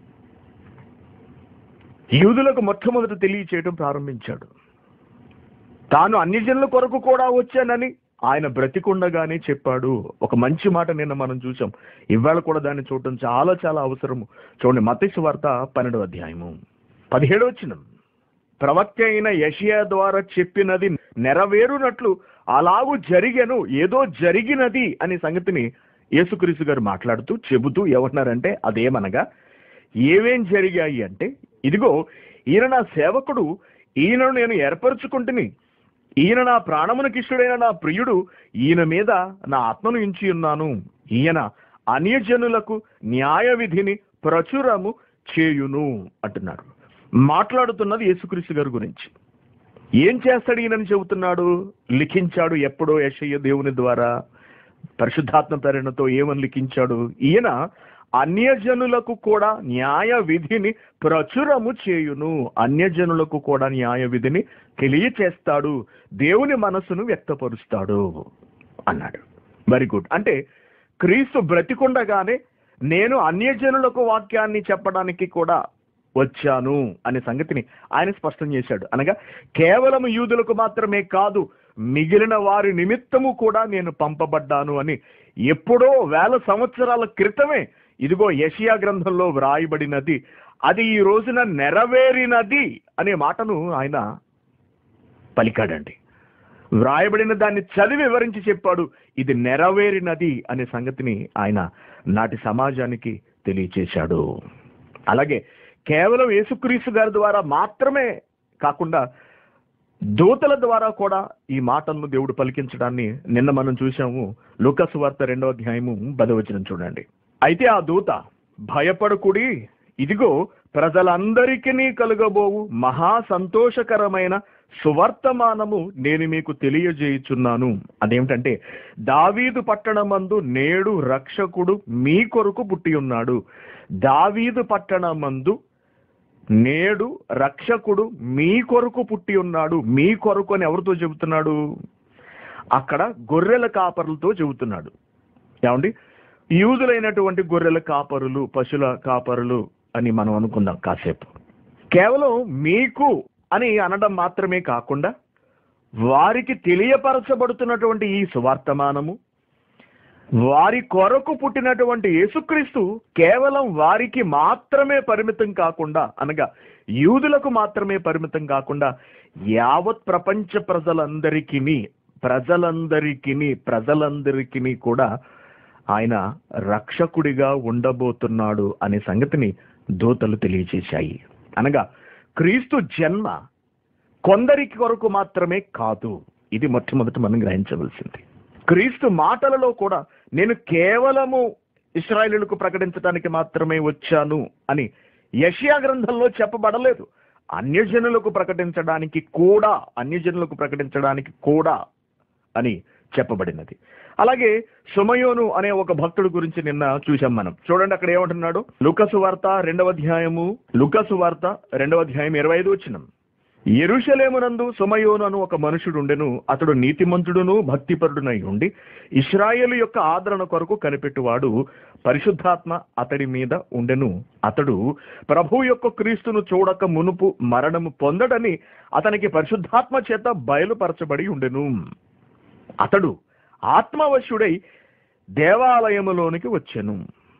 యూదులకు మొట్టమొదట తెలియచేయడం ప్రారంభించాడు తాను అన్ని జనుల కొరకు కూడా వచ్చానని ఆయన బ్రతికుండగానే చెప్పాడు ఒక మంచి మాట నిన్న మనం చూసాం ఇవాళ కూడా దాన్ని చూడటం చాలా చాలా అవసరము చూడండి మతేసు వార్త పన్నెండవ అధ్యాయము పదిహేడు వచ్చిన ప్రవక్త అయిన యషియా ద్వారా చెప్పినది నెరవేరునట్లు అలాగూ జరిగెను ఏదో జరిగినది అనే సంగతిని యేసుక్రీస్తు గారు మాట్లాడుతూ చెబుతూ ఏమన్నారంటే అదేమనగా ఏమేం జరిగాయి అంటే ఇదిగో ఈయన నా సేవకుడు ఈయనను నేను ఏర్పరచుకుంటుని ఈయన నా ప్రాణమునకిష్టుడైన నా ప్రియుడు ఈయన మీద నా ఆత్మను ఇంచి ఉన్నాను ఈయన అన్యజనులకు న్యాయ విధిని ప్రచురము చేయును అంటున్నారు మాట్లాడుతున్నది యేసుక్రీస్తు గారి గురించి ఏం చేస్తాడు ఈయనని చెబుతున్నాడు లిఖించాడు ఎప్పుడో యశయ్య దేవుని ద్వారా పరిశుద్ధాత్మ ప్రేరణతో ఏమని లిఖించాడు ఈయన అన్యజనులకు కూడా న్యాయ విధిని ప్రచురము చేయును అన్యజనులకు కూడా న్యాయ విధిని తెలియచేస్తాడు దేవుని మనసును వ్యక్తపరుస్తాడు అన్నాడు వెరీ గుడ్ అంటే క్రీస్తు బ్రతికుండగానే నేను అన్యజనులకు వాక్యాన్ని చెప్పడానికి కూడా వచ్చాను అనే సంగతిని ఆయన స్పష్టం చేశాడు అనగా కేవలం యూదులకు మాత్రమే కాదు మిగిలిన వారి నిమిత్తము కూడా నేను పంపబడ్డాను అని ఎప్పుడో వేల సంవత్సరాల క్రితమే ఇదిగో యషియా గ్రంథంలో వ్రాయబడినది అది ఈ రోజున నెరవేరినది అనే మాటను ఆయన పలికాడండి వ్రాయబడిన దాన్ని చదివి వివరించి చెప్పాడు ఇది నెరవేరినది అనే సంగతిని ఆయన నాటి సమాజానికి తెలియచేశాడు అలాగే కేవలం యేసుక్రీస్తు గారి ద్వారా మాత్రమే కాకుండా దూతల ద్వారా కూడా ఈ మాటలను దేవుడు పలికించడాన్ని నిన్న మనం చూసాము లూకసు వార్త రెండవ అధ్యాయము పదవచనం చూడండి అయితే ఆ దూత భయపడకుడి ఇదిగో ప్రజలందరికీ కలుగబోవు మహా సంతోషకరమైన సువర్తమానము నేను మీకు తెలియజేయుచున్నాను అదేమిటంటే దావీదు పట్టణమందు నేడు రక్షకుడు మీ కొరకు పుట్టి ఉన్నాడు దావీదు పట్టణమందు నేడు రక్షకుడు మీ కొరకు పుట్టి ఉన్నాడు మీ కొరకు అని ఎవరితో చెబుతున్నాడు అక్కడ గొర్రెల కాపరులతో చెబుతున్నాడు ఏమండి యూదులైనటువంటి గొర్రెల కాపరులు పశుల కాపరులు అని మనం అనుకుందాం కాసేపు కేవలం మీకు అని అనడం మాత్రమే కాకుండా వారికి తెలియపరచబడుతున్నటువంటి ఈ సువార్తమానము వారి కొరకు పుట్టినటువంటి యేసుక్రీస్తు కేవలం వారికి మాత్రమే పరిమితం కాకుండా అనగా యూదులకు మాత్రమే పరిమితం కాకుండా యావత్ ప్రపంచ ప్రజలందరికీ ప్రజలందరికీ ప్రజలందరికీ కూడా ఆయన రక్షకుడిగా ఉండబోతున్నాడు అనే సంగతిని దూతలు తెలియజేశాయి అనగా క్రీస్తు జన్మ కొందరికి కొరకు మాత్రమే కాదు ఇది మొట్టమొదటి మనం గ్రహించవలసింది క్రీస్తు మాటలలో కూడా నేను కేవలము ఇస్రాయేలులకు ప్రకటించడానికి మాత్రమే వచ్చాను అని యషియా గ్రంథంలో చెప్పబడలేదు అన్యజనులకు ప్రకటించడానికి కూడా అన్యజనులకు ప్రకటించడానికి కూడా అని చెప్పబడినది అలాగే సుమయోను అనే ఒక భక్తుడి గురించి నిన్న చూసాం మనం చూడండి అక్కడ ఏమంటున్నాడు లుకసు వార్త రెండవ అధ్యాయము లుకసు వార్త రెండవ అధ్యాయం ఇరవై ఐదు వచ్చినం ఎరుషలేమునందు సుమయోను అను ఒక మనుషుడు ఉండెను అతడు నీతిమంతుడును భక్తిపరుడునై ఉండి ఇస్రాయేలు యొక్క ఆదరణ కొరకు కనిపెట్టువాడు పరిశుద్ధాత్మ అతడి మీద ఉండెను అతడు ప్రభు యొక్క క్రీస్తును చూడక మునుపు మరణము పొందడని అతనికి పరిశుద్ధాత్మ చేత బయలుపరచబడి ఉండెను అతడు ఆత్మవశుడై దేవాలయములోనికి వచ్చెను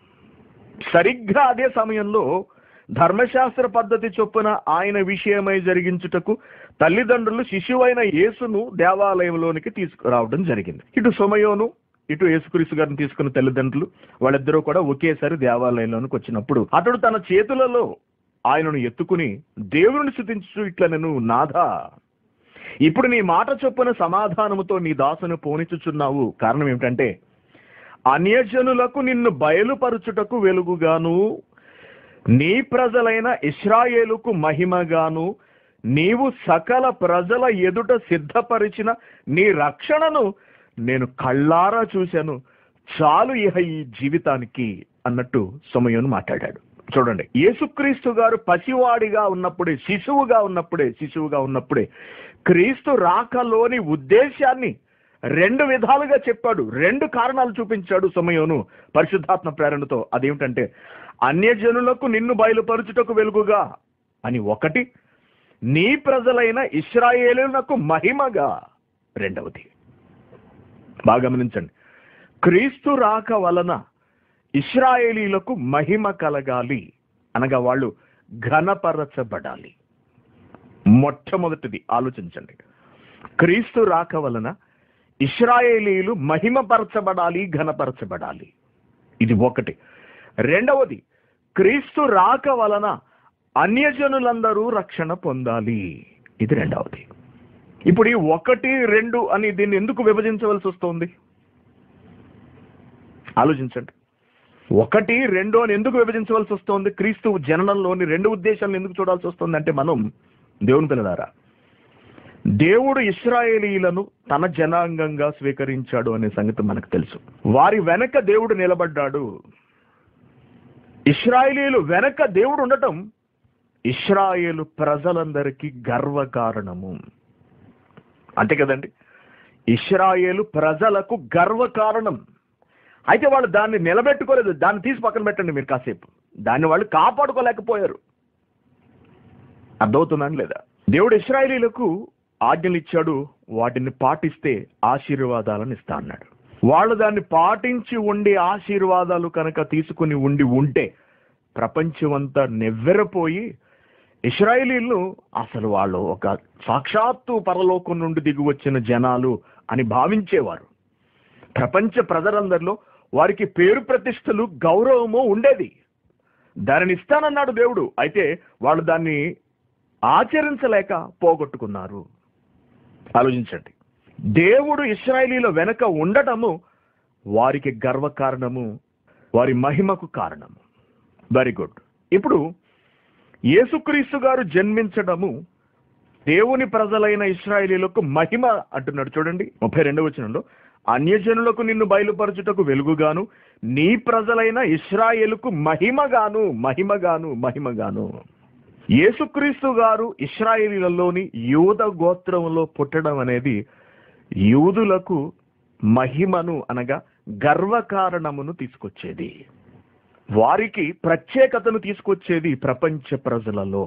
సరిగ్గా అదే సమయంలో ధర్మశాస్త్ర పద్ధతి చొప్పున ఆయన విషయమై జరిగించుటకు తల్లిదండ్రులు శిశువైన యేసును దేవాలయంలోనికి తీసుకురావడం జరిగింది ఇటు సుమయోను ఇటు యేసుక్రీస్తు గారిని తీసుకున్న తల్లిదండ్రులు వాళ్ళిద్దరూ కూడా ఒకేసారి దేవాలయంలోనికి వచ్చినప్పుడు అతడు తన చేతులలో ఆయనను ఎత్తుకుని దేవుని స్థుతించు ఇట్లా నేను నాథా ఇప్పుడు నీ మాట చొప్పున సమాధానముతో నీ దాసును పోనిచుచున్నావు కారణం ఏమిటంటే అన్యజనులకు నిన్ను బయలుపరుచుటకు వెలుగుగాను నీ ప్రజలైన ఇస్రాయేలుకు మహిమగాను నీవు సకల ప్రజల ఎదుట సిద్ధపరిచిన నీ రక్షణను నేను కళ్ళారా చూశాను చాలు ఇహ ఈ జీవితానికి అన్నట్టు సమయం మాట్లాడాడు చూడండి యేసుక్రీస్తు గారు పసివాడిగా ఉన్నప్పుడే శిశువుగా ఉన్నప్పుడే శిశువుగా ఉన్నప్పుడే క్రీస్తు రాకలోని ఉద్దేశాన్ని రెండు విధాలుగా చెప్పాడు రెండు కారణాలు చూపించాడు సమయోను పరిశుద్ధాత్మ ప్రేరణతో అదేమిటంటే అన్యజనులకు నిన్ను బయలుపరుచుటకు వెలుగుగా అని ఒకటి నీ ప్రజలైన ఇస్రాయేలునకు మహిమగా రెండవది బాగా గమనించండి క్రీస్తు రాక వలన ఇస్రాయేలీలకు మహిమ కలగాలి అనగా వాళ్ళు ఘనపరచబడాలి మొట్టమొదటిది ఆలోచించండి క్రీస్తు రాక వలన ఇస్రాయేలీలు మహిమపరచబడాలి ఘనపరచబడాలి ఇది ఒకటి రెండవది క్రీస్తు రాక వలన అన్యజనులందరూ రక్షణ పొందాలి ఇది రెండవది ఇప్పుడు ఈ ఒకటి రెండు అని దీన్ని ఎందుకు విభజించవలసి వస్తుంది ఆలోచించండి ఒకటి రెండు అని ఎందుకు విభజించవలసి వస్తుంది క్రీస్తు జననంలోని రెండు ఉద్దేశాలను ఎందుకు చూడాల్సి వస్తుంది అంటే మనం దేవుని పిల్లలారా దేవుడు ఇస్రాయేలీలను తన జనాంగంగా స్వీకరించాడు అనే సంగతి మనకు తెలుసు వారి వెనక దేవుడు నిలబడ్డాడు ఇస్రాయేలీలు వెనక దేవుడు ఉండటం ఇస్రాయేలు ప్రజలందరికీ గర్వకారణము అంతే కదండి ఇస్రాయేలు ప్రజలకు గర్వకారణం అయితే వాళ్ళు దాన్ని నిలబెట్టుకోలేదు దాన్ని తీసి పక్కన పెట్టండి మీరు కాసేపు దాన్ని వాళ్ళు కాపాడుకోలేకపోయారు అర్థమవుతుందని లేదా దేవుడు ఇస్రాయేలీలకు ఆజ్ఞలు ఇచ్చాడు వాటిని పాటిస్తే ఆశీర్వాదాలను ఇస్తా అన్నాడు వాళ్ళు దాన్ని పాటించి ఉండి ఆశీర్వాదాలు కనుక తీసుకుని ఉండి ఉంటే ప్రపంచమంతా నెవ్వెరపోయి ఇస్రాయేలీలు అసలు వాళ్ళు ఒక సాక్షాత్తు పరలోకం నుండి దిగి వచ్చిన జనాలు అని భావించేవారు ప్రపంచ ప్రజలందరిలో వారికి పేరు ప్రతిష్టలు గౌరవము ఉండేది దానిని ఇస్తానన్నాడు దేవుడు అయితే వాళ్ళు దాన్ని ఆచరించలేక పోగొట్టుకున్నారు ఆలోచించండి దేవుడు ఇస్రాయేలీల వెనక ఉండటము వారికి గర్వ కారణము వారి మహిమకు కారణము వెరీ గుడ్ ఇప్పుడు యేసుక్రీస్తు గారు జన్మించడము దేవుని ప్రజలైన ఇస్రాయేలీలకు మహిమ అంటున్నాడు చూడండి ముప్పై రెండవ వచనంలో అన్యజనులకు నిన్ను బయలుపరచుటకు వెలుగుగాను నీ ప్రజలైన ఇస్రాయేలుకు మహిమగాను మహిమగాను మహిమగాను యేసుక్రీస్తు గారు ఇస్రాయేలీలలోని యూద గోత్రంలో పుట్టడం అనేది యూదులకు మహిమను అనగా గర్వకారణమును తీసుకొచ్చేది వారికి ప్రత్యేకతను తీసుకొచ్చేది ప్రపంచ ప్రజలలో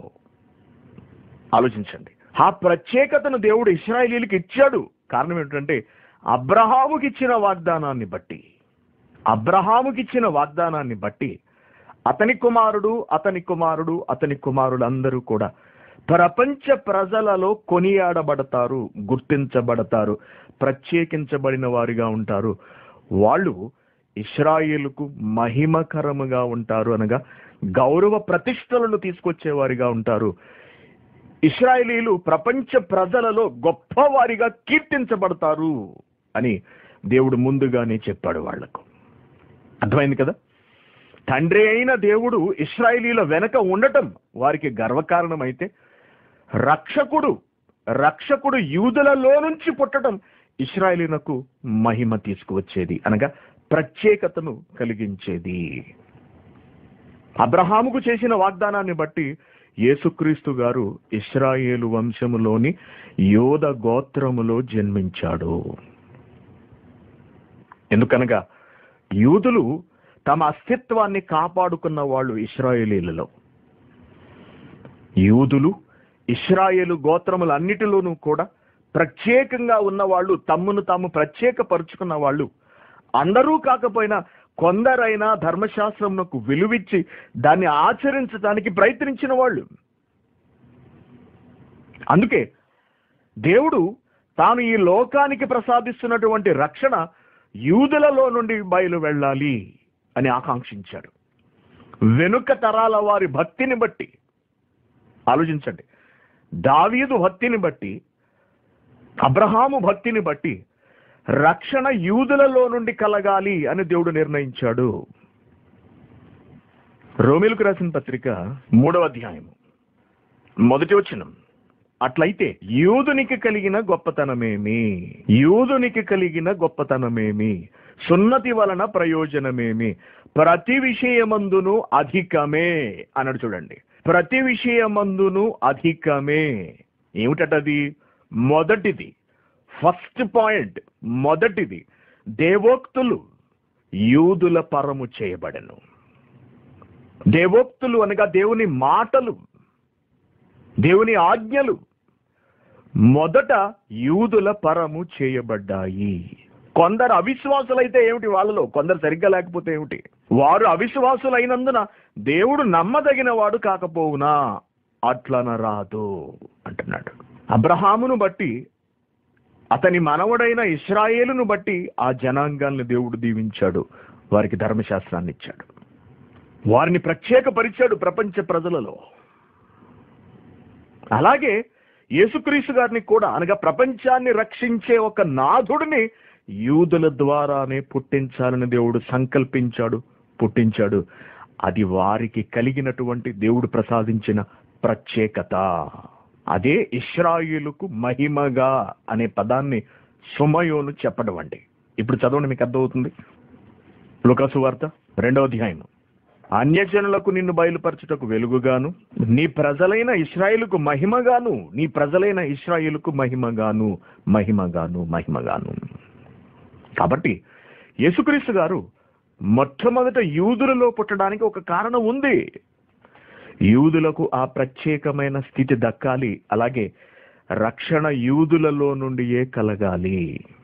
ఆలోచించండి ఆ ప్రత్యేకతను దేవుడు ఇస్రాయేలీలకు ఇచ్చాడు కారణం ఏంటంటే అబ్రహాముకి ఇచ్చిన వాగ్దానాన్ని బట్టి అబ్రహాముకి ఇచ్చిన వాగ్దానాన్ని బట్టి అతని కుమారుడు అతని కుమారుడు అతని కుమారులందరూ కూడా ప్రపంచ ప్రజలలో కొనియాడబడతారు గుర్తించబడతారు ప్రత్యేకించబడిన వారిగా ఉంటారు వాళ్ళు ఇస్రాయేలుకు మహిమకరముగా ఉంటారు అనగా గౌరవ ప్రతిష్టలను తీసుకొచ్చేవారిగా ఉంటారు ఇస్రాయేలీలు ప్రపంచ ప్రజలలో గొప్పవారిగా కీర్తించబడతారు అని దేవుడు ముందుగానే చెప్పాడు వాళ్లకు అర్థమైంది కదా తండ్రి అయిన దేవుడు ఇస్రాయేలీల వెనక ఉండటం వారికి గర్వకారణమైతే రక్షకుడు రక్షకుడు యూదులలో నుంచి పుట్టడం ఇస్రాయేలీలకు మహిమ తీసుకువచ్చేది అనగా ప్రత్యేకతను కలిగించేది అబ్రహాముకు చేసిన వాగ్దానాన్ని బట్టి యేసుక్రీస్తు గారు ఇస్రాయేలు వంశములోని యోధ గోత్రములో జన్మించాడు ఎందుకనగా యూదులు తమ అస్తిత్వాన్ని కాపాడుకున్న వాళ్ళు ఇస్రాయేలీలలో యూదులు ఇస్రాయేలు గోత్రములన్నిటిలోనూ కూడా ప్రత్యేకంగా ఉన్న వాళ్ళు తమ్మును తాము ప్రత్యేకపరుచుకున్న వాళ్ళు అందరూ కాకపోయినా కొందరైనా ధర్మశాస్త్రమునకు విలువిచ్చి దాన్ని ఆచరించడానికి ప్రయత్నించిన వాళ్ళు అందుకే దేవుడు తాను ఈ లోకానికి ప్రసాదిస్తున్నటువంటి రక్షణ యూదులలో నుండి బయలు వెళ్ళాలి అని ఆకాంక్షించాడు వెనుక తరాల వారి భక్తిని బట్టి ఆలోచించండి దావీదు భక్తిని బట్టి అబ్రహాము భక్తిని బట్టి రక్షణ యూదులలో నుండి కలగాలి అని దేవుడు నిర్ణయించాడు రోమిలకు రాసిన పత్రిక మూడవ అధ్యాయము మొదటి వచనం అట్లయితే యూదునికి కలిగిన గొప్పతనమేమి యూదునికి కలిగిన గొప్పతనమేమి సున్నతి వలన ప్రయోజనమేమి ప్రతి విషయమందును అధికమే అన్నాడు చూడండి ప్రతి విషయమందును అధికమే ఏమిటది మొదటిది ఫస్ట్ పాయింట్ మొదటిది దేవోక్తులు యూదుల పరము చేయబడను దేవోక్తులు అనగా దేవుని మాటలు దేవుని ఆజ్ఞలు మొదట యూదుల పరము చేయబడ్డాయి కొందరు అవిశ్వాసులైతే ఏమిటి వాళ్ళలో కొందరు సరిగ్గా లేకపోతే ఏమిటి వారు అవిశ్వాసులైనందున దేవుడు నమ్మదగిన వాడు కాకపోవునా అట్లన రాదు అంటున్నాడు అబ్రహామును బట్టి అతని మనవడైన ఇస్రాయేలును బట్టి ఆ జనాంగాల్ని దేవుడు దీవించాడు వారికి ధర్మశాస్త్రాన్ని ఇచ్చాడు వారిని ప్రత్యేకపరిచాడు ప్రపంచ ప్రజలలో అలాగే యేసుక్రీస్తు గారిని కూడా అనగా ప్రపంచాన్ని రక్షించే ఒక నాథుడిని యూదుల ద్వారానే పుట్టించాలని దేవుడు సంకల్పించాడు పుట్టించాడు అది వారికి కలిగినటువంటి దేవుడు ప్రసాదించిన ప్రత్యేకత అదే ఇస్రాయిలుకు మహిమగా అనే పదాన్ని సుమయోను చెప్పడం అండి ఇప్పుడు చదవండి మీకు అర్థమవుతుంది లుకాసు వార్త రెండవ అధ్యాయం అన్యజనులకు నిన్ను బయలుపరచుటకు వెలుగుగాను నీ ప్రజలైన ఇస్రాయిలుకు మహిమగాను నీ ప్రజలైన ఇస్రాయిలుకు మహిమగాను మహిమగాను మహిమగాను కాబట్టి యేసుక్రీస్తు గారు మొట్టమొదట యూదులలో పుట్టడానికి ఒక కారణం ఉంది యూదులకు ఆ ప్రత్యేకమైన స్థితి దక్కాలి అలాగే రక్షణ యూదులలో నుండియే కలగాలి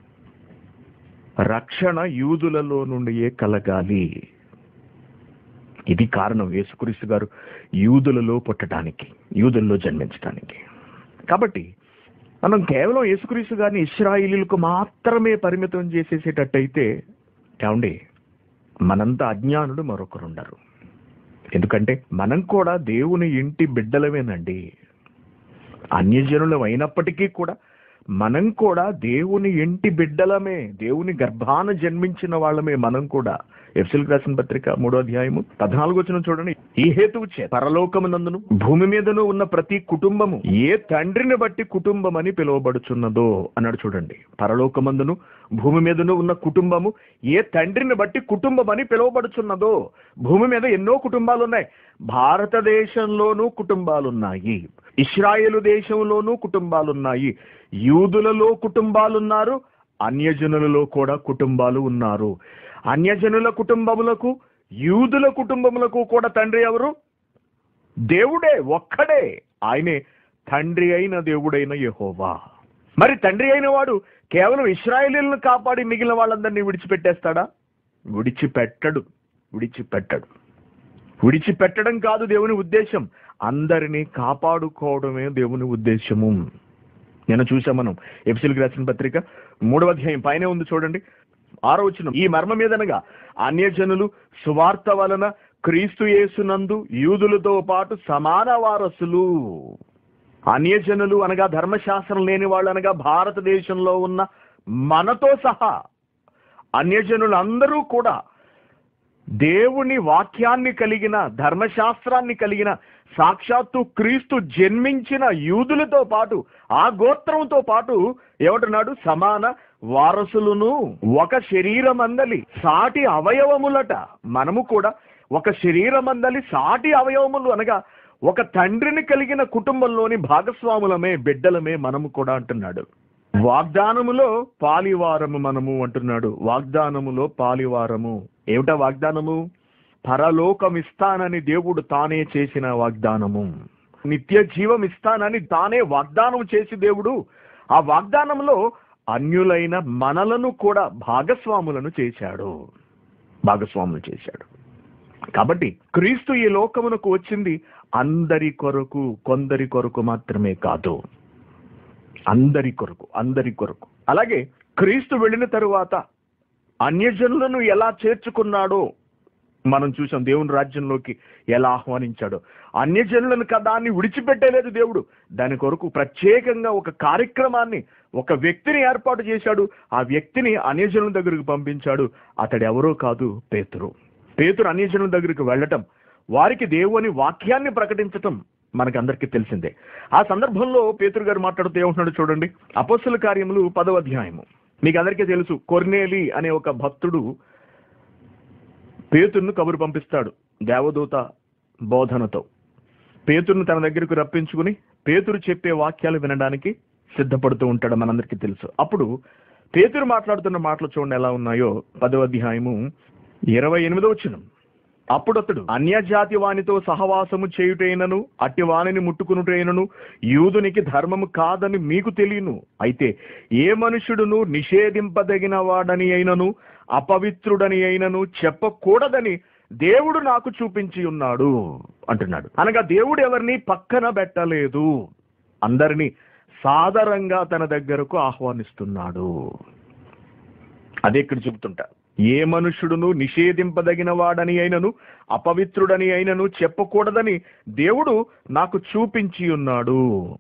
రక్షణ యూదులలో నుండియే కలగాలి ఇది కారణం యేసుక్రీస్తు గారు యూదులలో పుట్టడానికి యూదుల్లో జన్మించడానికి కాబట్టి మనం కేవలం యేసుక్రీస్తు గారిని ఇస్రాయిలీలకు మాత్రమే పరిమితం చేసేసేటట్టయితే ఏమండి మనంత అజ్ఞానుడు మరొకరు ఉండరు ఎందుకంటే మనం కూడా దేవుని ఇంటి బిడ్డలమేనండి అన్యజనులం అయినప్పటికీ కూడా మనం కూడా దేవుని ఇంటి బిడ్డలమే దేవుని గర్భాన జన్మించిన వాళ్ళమే మనం కూడా ఎఫ్సిల్ రాసిన పత్రిక మూడో అధ్యాయము పద్నాలుగు వచ్చిన చూడండి ఈ హేతువు చే పరలోకమునందును భూమి మీదను ఉన్న ప్రతి కుటుంబము ఏ తండ్రిని బట్టి కుటుంబం అని పిలువబడుచున్నదో అన్నాడు చూడండి పరలోకమందును భూమి మీదను ఉన్న కుటుంబము ఏ తండ్రిని బట్టి కుటుంబం అని పిలువబడుచున్నదో భూమి మీద ఎన్నో కుటుంబాలు ఉన్నాయి భారతదేశంలోనూ కుటుంబాలున్నాయి ఇస్రాయేలు దేశంలోనూ కుటుంబాలున్నాయి యూదులలో కుటుంబాలున్నారు అన్యజనులలో కూడా కుటుంబాలు ఉన్నారు అన్యజనుల కుటుంబములకు యూదుల కుటుంబములకు కూడా తండ్రి ఎవరు దేవుడే ఒక్కడే ఆయనే తండ్రి అయిన దేవుడైన యెహోవా మరి తండ్రి అయిన వాడు కేవలం ఇస్రాయేలీలను కాపాడి మిగిలిన వాళ్ళందరినీ విడిచిపెట్టేస్తాడా విడిచిపెట్టడు విడిచిపెట్టడు విడిచిపెట్టడం కాదు దేవుని ఉద్దేశం అందరినీ కాపాడుకోవడమే దేవుని ఉద్దేశము నేను చూసాం మనం ఎఫ్సిల్ రాసిన పత్రిక మూడవ అధ్యాయం పైనే ఉంది చూడండి ఆరో వచనం ఈ మర్మ మీదనగా అన్యజనులు సువార్త వలన క్రీస్తు యేసునందు యూదులతో పాటు సమాన వారసులు అన్యజనులు అనగా ధర్మశాస్త్రం లేని వాళ్ళు అనగా భారతదేశంలో ఉన్న మనతో సహా అన్యజనులు అందరూ కూడా దేవుని వాక్యాన్ని కలిగిన ధర్మశాస్త్రాన్ని కలిగిన సాక్షాత్తు క్రీస్తు జన్మించిన యూదులతో పాటు ఆ గోత్రంతో పాటు ఏమంటున్నాడు సమాన వారసులను ఒక శరీరమందలి సాటి అవయవములట మనము కూడా ఒక శరీరమందలి సాటి అవయవములు అనగా ఒక తండ్రిని కలిగిన కుటుంబంలోని భాగస్వాములమే బిడ్డలమే మనము కూడా అంటున్నాడు వాగ్దానములో పాలివారము మనము అంటున్నాడు వాగ్దానములో పాలివారము ఏమిటా వాగ్దానము పరలోకం ఇస్తానని దేవుడు తానే చేసిన వాగ్దానము నిత్య జీవం ఇస్తానని తానే వాగ్దానం చేసి దేవుడు ఆ వాగ్దానంలో అన్యులైన మనలను కూడా భాగస్వాములను చేశాడు భాగస్వాములు చేశాడు కాబట్టి క్రీస్తు ఈ లోకమునకు వచ్చింది అందరి కొరకు కొందరి కొరకు మాత్రమే కాదు అందరి కొరకు అందరి కొరకు అలాగే క్రీస్తు వెళ్ళిన తరువాత అన్యజనులను ఎలా చేర్చుకున్నాడో మనం చూసాం దేవుని రాజ్యంలోకి ఎలా ఆహ్వానించాడో అన్యజనులను కదా అని విడిచిపెట్టలేదు దేవుడు దాని కొరకు ప్రత్యేకంగా ఒక కార్యక్రమాన్ని ఒక వ్యక్తిని ఏర్పాటు చేశాడు ఆ వ్యక్తిని అన్యజనుల దగ్గరికి పంపించాడు అతడు ఎవరో కాదు పేతురు పేతురు అన్యజనుల దగ్గరికి వెళ్ళటం వారికి దేవుని వాక్యాన్ని ప్రకటించటం మనకందరికీ తెలిసిందే ఆ సందర్భంలో పేతురు గారు మాట్లాడుతూ ఏమంటున్నాడు చూడండి అపస్సుల కార్యములు పదవ అధ్యాయము మీకు అందరికీ తెలుసు కొర్నేలి అనే ఒక భక్తుడు పేతురును కబురు పంపిస్తాడు దేవదూత బోధనతో పేతురును తన దగ్గరకు రప్పించుకుని పేతురు చెప్పే వాక్యాలు వినడానికి సిద్ధపడుతూ ఉంటాడు మనందరికీ తెలుసు అప్పుడు పేతురు మాట్లాడుతున్న మాటలు చూడండి ఎలా ఉన్నాయో పదవ అధ్యాయము ఇరవై ఎనిమిదో వచ్చినం అప్పుడు అతడు అన్యజాతి వానితో సహవాసము చేయుటైనను అట్టి వానిని ముట్టుకునుటైనను యూదునికి ధర్మము కాదని మీకు తెలియను అయితే ఏ మనుషుడును నిషేధింపదగిన వాడని అయినను అపవిత్రుడని అయినను చెప్పకూడదని దేవుడు నాకు చూపించి ఉన్నాడు అంటున్నాడు అనగా దేవుడు ఎవరిని పక్కన పెట్టలేదు అందరినీ సాదరంగా తన దగ్గరకు ఆహ్వానిస్తున్నాడు అదే ఇక్కడ చెబుతుంటా ఏ మనుషుడును నిషేధింపదగిన వాడని అయినను అపవిత్రుడని అయినను చెప్పకూడదని దేవుడు నాకు చూపించి ఉన్నాడు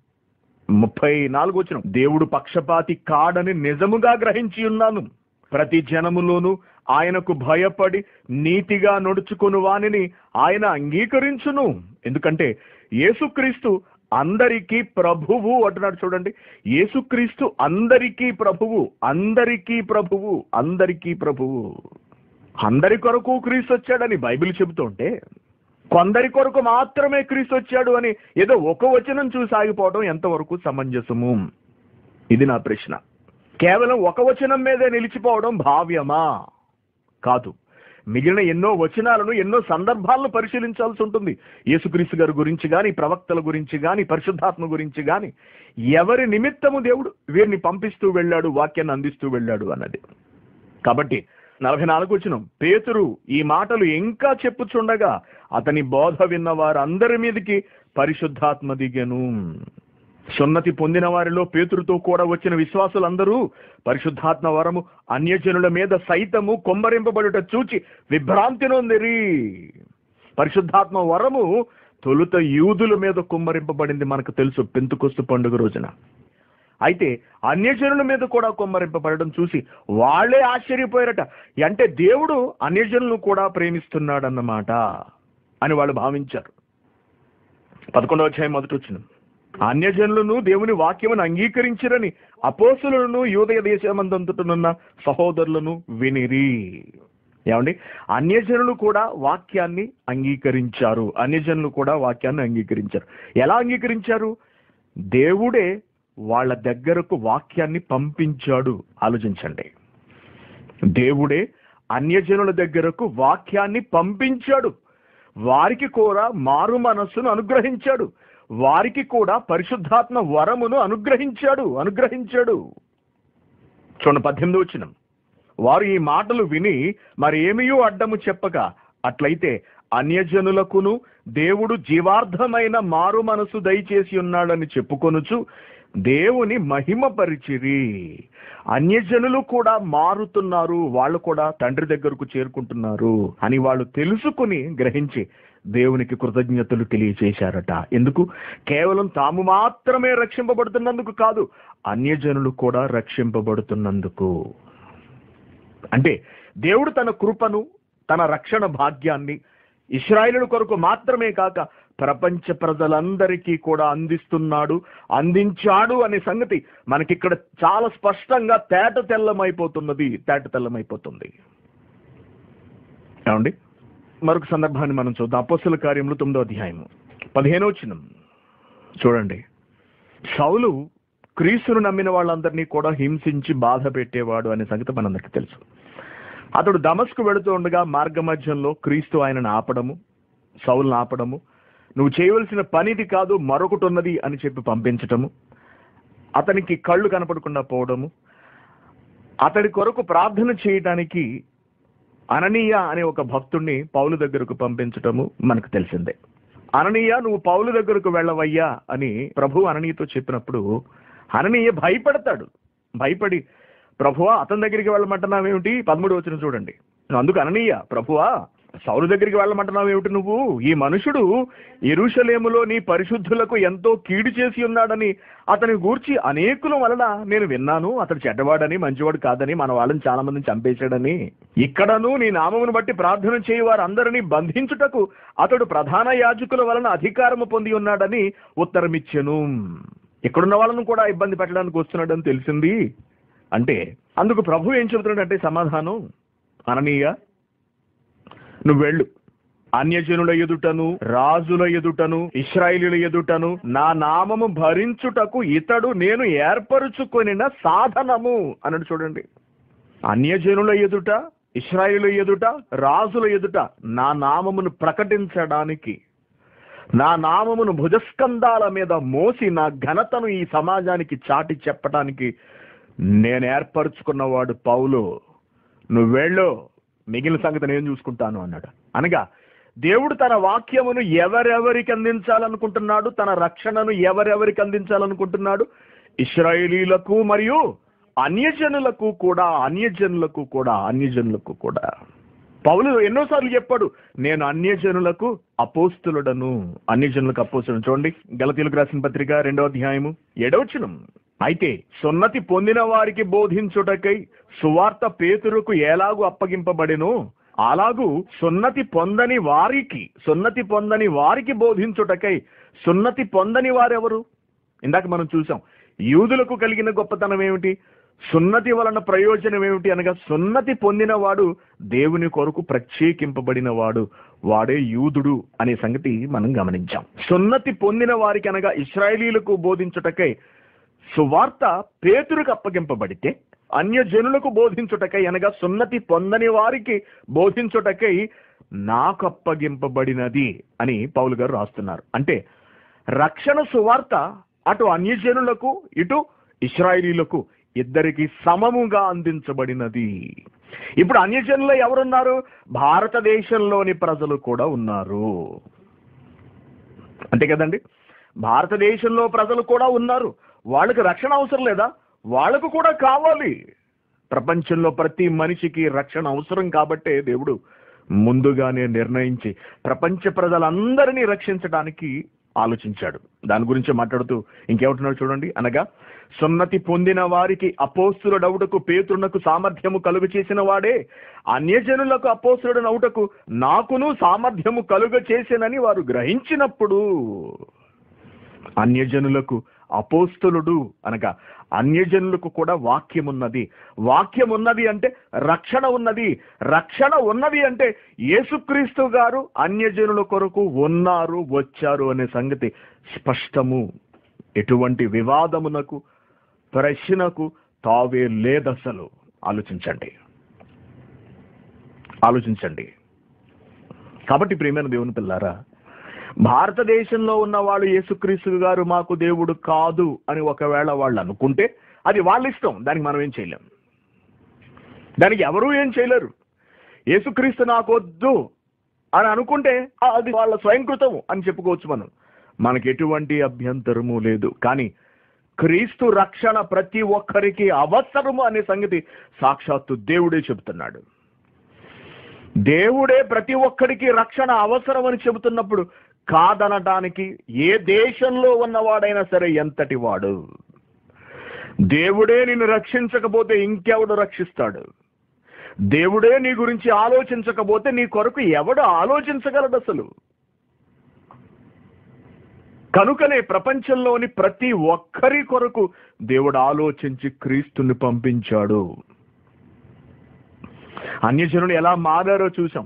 ముప్పై నాలుగు వచ్చిన దేవుడు పక్షపాతి కాడని నిజముగా గ్రహించి ఉన్నాను ప్రతి జనములోను ఆయనకు భయపడి నీతిగా నడుచుకుని వానిని ఆయన అంగీకరించును ఎందుకంటే యేసుక్రీస్తు అందరికీ ప్రభువు అంటున్నాడు చూడండి యేసుక్రీస్తు అందరికీ ప్రభువు అందరికీ ప్రభువు అందరికీ ప్రభువు అందరి కొరకు క్రీస్తు వచ్చాడని బైబిల్ చెబుతుంటే కొందరి కొరకు మాత్రమే క్రీస్తు వచ్చాడు అని ఏదో ఒక వచనం చూసి ఆగిపోవడం ఎంతవరకు సమంజసము ఇది నా ప్రశ్న కేవలం ఒక వచనం మీదే నిలిచిపోవడం భావ్యమా కాదు మిగిలిన ఎన్నో వచనాలను ఎన్నో సందర్భాలను పరిశీలించాల్సి ఉంటుంది యేసుక్రీస్తు గారి గురించి కానీ ప్రవక్తల గురించి కానీ పరిశుద్ధాత్మ గురించి కానీ ఎవరి నిమిత్తము దేవుడు వీరిని పంపిస్తూ వెళ్ళాడు వాక్యాన్ని అందిస్తూ వెళ్ళాడు అన్నది కాబట్టి నలభై నాలుగు వచ్చిన పేతురు ఈ మాటలు ఇంకా చెప్పుచుండగా అతని బోధ విన్న వారందరి మీదకి పరిశుద్ధాత్మ దిగెను సున్నతి పొందిన వారిలో పేతురుతో కూడా వచ్చిన విశ్వాసులందరూ పరిశుద్ధాత్మ వరము అన్యజనుల మీద సైతము కొమ్మరింపబడుట చూచి విభ్రాంతి నొందిరి పరిశుద్ధాత్మ వరము తొలుత యూదుల మీద కుమ్మరింపబడింది మనకు తెలుసు పెంతుకొస్తు పండుగ రోజున అయితే అన్యజనుల మీద కూడా కుమ్మరింపబడడం చూసి వాళ్ళే ఆశ్చర్యపోయారట అంటే దేవుడు అన్యజనులను కూడా ప్రేమిస్తున్నాడన్నమాట అని వాళ్ళు భావించారు పదకొండవ అధ్యాయం మొదటి వచ్చిన అన్యజనులను దేవుని వాక్యమును అంగీకరించిరని అపోసులను యూదయ దేశమందంతుటనున్న సహోదరులను వినిరి ఏమండి అన్యజనులు కూడా వాక్యాన్ని అంగీకరించారు అన్యజనులు కూడా వాక్యాన్ని అంగీకరించారు ఎలా అంగీకరించారు దేవుడే వాళ్ళ దగ్గరకు వాక్యాన్ని పంపించాడు ఆలోచించండి దేవుడే అన్యజనుల దగ్గరకు వాక్యాన్ని పంపించాడు వారికి కూడా మారు మనస్సును అనుగ్రహించాడు వారికి కూడా పరిశుద్ధాత్మ వరమును అనుగ్రహించాడు అనుగ్రహించాడు చూడండి పద్దెనిమిది వచ్చిన వారు ఈ మాటలు విని మరి ఏమియో అడ్డము చెప్పక అట్లయితే అన్యజనులకును దేవుడు జీవార్థమైన మారు మనసు దయచేసి ఉన్నాడని చెప్పుకొనుచు దేవుని మహిమపరిచిరి అన్యజనులు కూడా మారుతున్నారు వాళ్ళు కూడా తండ్రి దగ్గరకు చేరుకుంటున్నారు అని వాళ్ళు తెలుసుకుని గ్రహించి దేవునికి కృతజ్ఞతలు తెలియచేశారట ఎందుకు కేవలం తాము మాత్రమే రక్షింపబడుతున్నందుకు కాదు అన్యజనులు కూడా రక్షింపబడుతున్నందుకు అంటే దేవుడు తన కృపను తన రక్షణ భాగ్యాన్ని ఇస్రాయేలు కొరకు మాత్రమే కాక ప్రపంచ ప్రజలందరికీ కూడా అందిస్తున్నాడు అందించాడు అనే సంగతి మనకిక్కడ చాలా స్పష్టంగా తేట తెల్లమైపోతున్నది తేట తెల్లమైపోతుంది ఏమండి మరొక సందర్భాన్ని మనం చూద్దాం అపోస్తుల కార్యములు తొమ్మిదో అధ్యాయము పదిహేనో చిన్నం చూడండి సౌలు క్రీస్తును నమ్మిన వాళ్ళందరినీ కూడా హింసించి బాధ పెట్టేవాడు అనే సంగతి మనందరికీ తెలుసు అతడు దమస్కు వెళుతూ ఉండగా మార్గ మధ్యంలో క్రీస్తు ఆయనను ఆపడము సౌలును ఆపడము నువ్వు చేయవలసిన పనిది కాదు మరొకటి ఉన్నది అని చెప్పి పంపించటము అతనికి కళ్ళు కనపడకుండా పోవడము అతడి కొరకు ప్రార్థన చేయడానికి అననీయ అనే ఒక భక్తుణ్ణి పౌలు దగ్గరకు పంపించటము మనకు తెలిసిందే అననీయ నువ్వు పౌలు దగ్గరకు వెళ్ళవయ్యా అని ప్రభు అననీయతో చెప్పినప్పుడు అననీయ భయపడతాడు భయపడి ప్రభువా అతని దగ్గరికి వెళ్ళమంటున్నావేమిటి పదమూడు వచ్చిన చూడండి అందుకు అననీయ ప్రభువా సౌలు దగ్గరికి వెళ్ళమంటున్నావేమిటి నువ్వు ఈ మనుషుడు ఎరుషలేములో నీ పరిశుద్ధులకు ఎంతో కీడు చేసి ఉన్నాడని అతని గూర్చి అనేకుల వలన నేను విన్నాను అతడు చెడ్డవాడని మంచివాడు కాదని మన వాళ్ళని చాలా మందిని చంపేశాడని ఇక్కడను నీ నామమును బట్టి ప్రార్థన చేయి వారందరినీ బంధించుటకు అతడు ప్రధాన యాజకుల వలన అధికారము పొంది ఉన్నాడని ఉత్తరమిచ్చెను ఇక్కడున్న వాళ్ళను కూడా ఇబ్బంది పెట్టడానికి వస్తున్నాడని తెలిసింది అంటే అందుకు ప్రభు ఏం చెబుతున్నాడంటే సమాధానం అననీయ నువ్వు వెళ్ళు అన్యజనుల ఎదుటను రాజుల ఎదుటను ఇస్రాయిలీల ఎదుటను నా నామము భరించుటకు ఇతడు నేను ఏర్పరుచుకొనిన సాధనము అన్నాడు చూడండి అన్యజనుల ఎదుట ఇస్రాయిలు ఎదుట రాజుల ఎదుట నా నామమును ప్రకటించడానికి నా నామమును భుజస్కంధాల మీద మోసి నా ఘనతను ఈ సమాజానికి చాటి చెప్పడానికి నేను ఏర్పరచుకున్నవాడు పౌలు నువ్వు వెళ్ళు మిగిలిన సంగతి నేను చూసుకుంటాను అన్నాడు అనగా దేవుడు తన వాక్యమును ఎవరెవరికి అందించాలనుకుంటున్నాడు తన రక్షణను ఎవరెవరికి అందించాలనుకుంటున్నాడు ఇస్రాయేలీలకు మరియు అన్యజనులకు కూడా అన్యజనులకు కూడా అన్యజనులకు కూడా పౌలు ఎన్నోసార్లు చెప్పాడు నేను అన్యజనులకు అపోస్తులుడను అన్యజనులకు అపోస్తులను చూడండి గలతీలకు రాసిన పత్రిక రెండో అధ్యాయము ఏడవచనం అయితే సున్నతి పొందిన వారికి బోధించుటకై సువార్త పేతురుకు ఎలాగూ అప్పగింపబడినో అలాగూ సున్నతి పొందని వారికి సున్నతి పొందని వారికి బోధించుటకై సున్నతి పొందని వారెవరు ఇందాక మనం చూసాం యూదులకు కలిగిన గొప్పతనం ఏమిటి సున్నతి వలన ప్రయోజనం ఏమిటి అనగా సున్నతి పొందినవాడు దేవుని కొరకు ప్రత్యేకింపబడిన వాడు వాడే యూదుడు అనే సంగతి మనం గమనించాం సున్నతి పొందిన వారికి అనగా ఇస్రాయేలీలకు బోధించుటకై సువార్త పేతురుకు అప్పగింపబడితే అన్యజనులకు బోధించుటకై అనగా సున్నతి పొందని వారికి బోధించుటకై నాకు అప్పగింపబడినది అని పౌలు గారు రాస్తున్నారు అంటే రక్షణ సువార్త అటు అన్యజనులకు ఇటు ఇస్రాయిలీలకు ఇద్దరికి సమముగా అందించబడినది ఇప్పుడు అన్యజనులు ఎవరున్నారు భారతదేశంలోని ప్రజలు కూడా ఉన్నారు అంతే కదండి భారతదేశంలో ప్రజలు కూడా ఉన్నారు వాళ్ళకి రక్షణ అవసరం లేదా వాళ్ళకు కూడా కావాలి ప్రపంచంలో ప్రతి మనిషికి రక్షణ అవసరం కాబట్టే దేవుడు ముందుగానే నిర్ణయించి ప్రపంచ ప్రజలందరినీ రక్షించడానికి ఆలోచించాడు దాని గురించి మాట్లాడుతూ ఇంకేమంటున్నాడు చూడండి అనగా సున్నతి పొందిన వారికి అపోస్తుల నవ్వుటకు పేతునకు సామర్థ్యము కలుగు చేసిన వాడే అన్యజనులకు అపోస్తుడు నవ్వుటకు నాకును సామర్థ్యము కలుగ చేసినని వారు గ్రహించినప్పుడు అన్యజనులకు అపోస్తులుడు అనగా అన్యజనులకు కూడా వాక్యం ఉన్నది వాక్యం ఉన్నది అంటే రక్షణ ఉన్నది రక్షణ ఉన్నది అంటే యేసుక్రీస్తు గారు అన్యజనుల కొరకు ఉన్నారు వచ్చారు అనే సంగతి స్పష్టము ఎటువంటి వివాదమునకు ప్రశ్నకు తావే లేదసలు ఆలోచించండి ఆలోచించండి కాబట్టి ప్రియమైన దేవుని పిల్లారా భారతదేశంలో ఉన్న వాళ్ళు యేసుక్రీస్తు గారు మాకు దేవుడు కాదు అని ఒకవేళ వాళ్ళు అనుకుంటే అది వాళ్ళ ఇష్టం దానికి మనం ఏం చేయలేం దానికి ఎవరూ ఏం చేయలేరు యేసుక్రీస్తు నాకు వద్దు అని అనుకుంటే ఆ, అది వాళ్ళ స్వయంకృతం అని చెప్పుకోవచ్చు మనం మనకి ఎటువంటి అభ్యంతరము లేదు కానీ క్రీస్తు రక్షణ ప్రతి ఒక్కరికి అవసరము అనే సంగతి సాక్షాత్తు దేవుడే చెబుతున్నాడు దేవుడే ప్రతి ఒక్కడికి రక్షణ అవసరం అని చెబుతున్నప్పుడు కాదనటానికి ఏ దేశంలో ఉన్నవాడైనా సరే ఎంతటి వాడు దేవుడే నిన్ను రక్షించకపోతే ఇంకెవడు రక్షిస్తాడు దేవుడే నీ గురించి ఆలోచించకపోతే నీ కొరకు ఎవడు ఆలోచించగలడు అసలు కనుకనే ప్రపంచంలోని ప్రతి ఒక్కరి కొరకు దేవుడు ఆలోచించి క్రీస్తుని పంపించాడు అన్యజనులు ఎలా మారారో చూసాం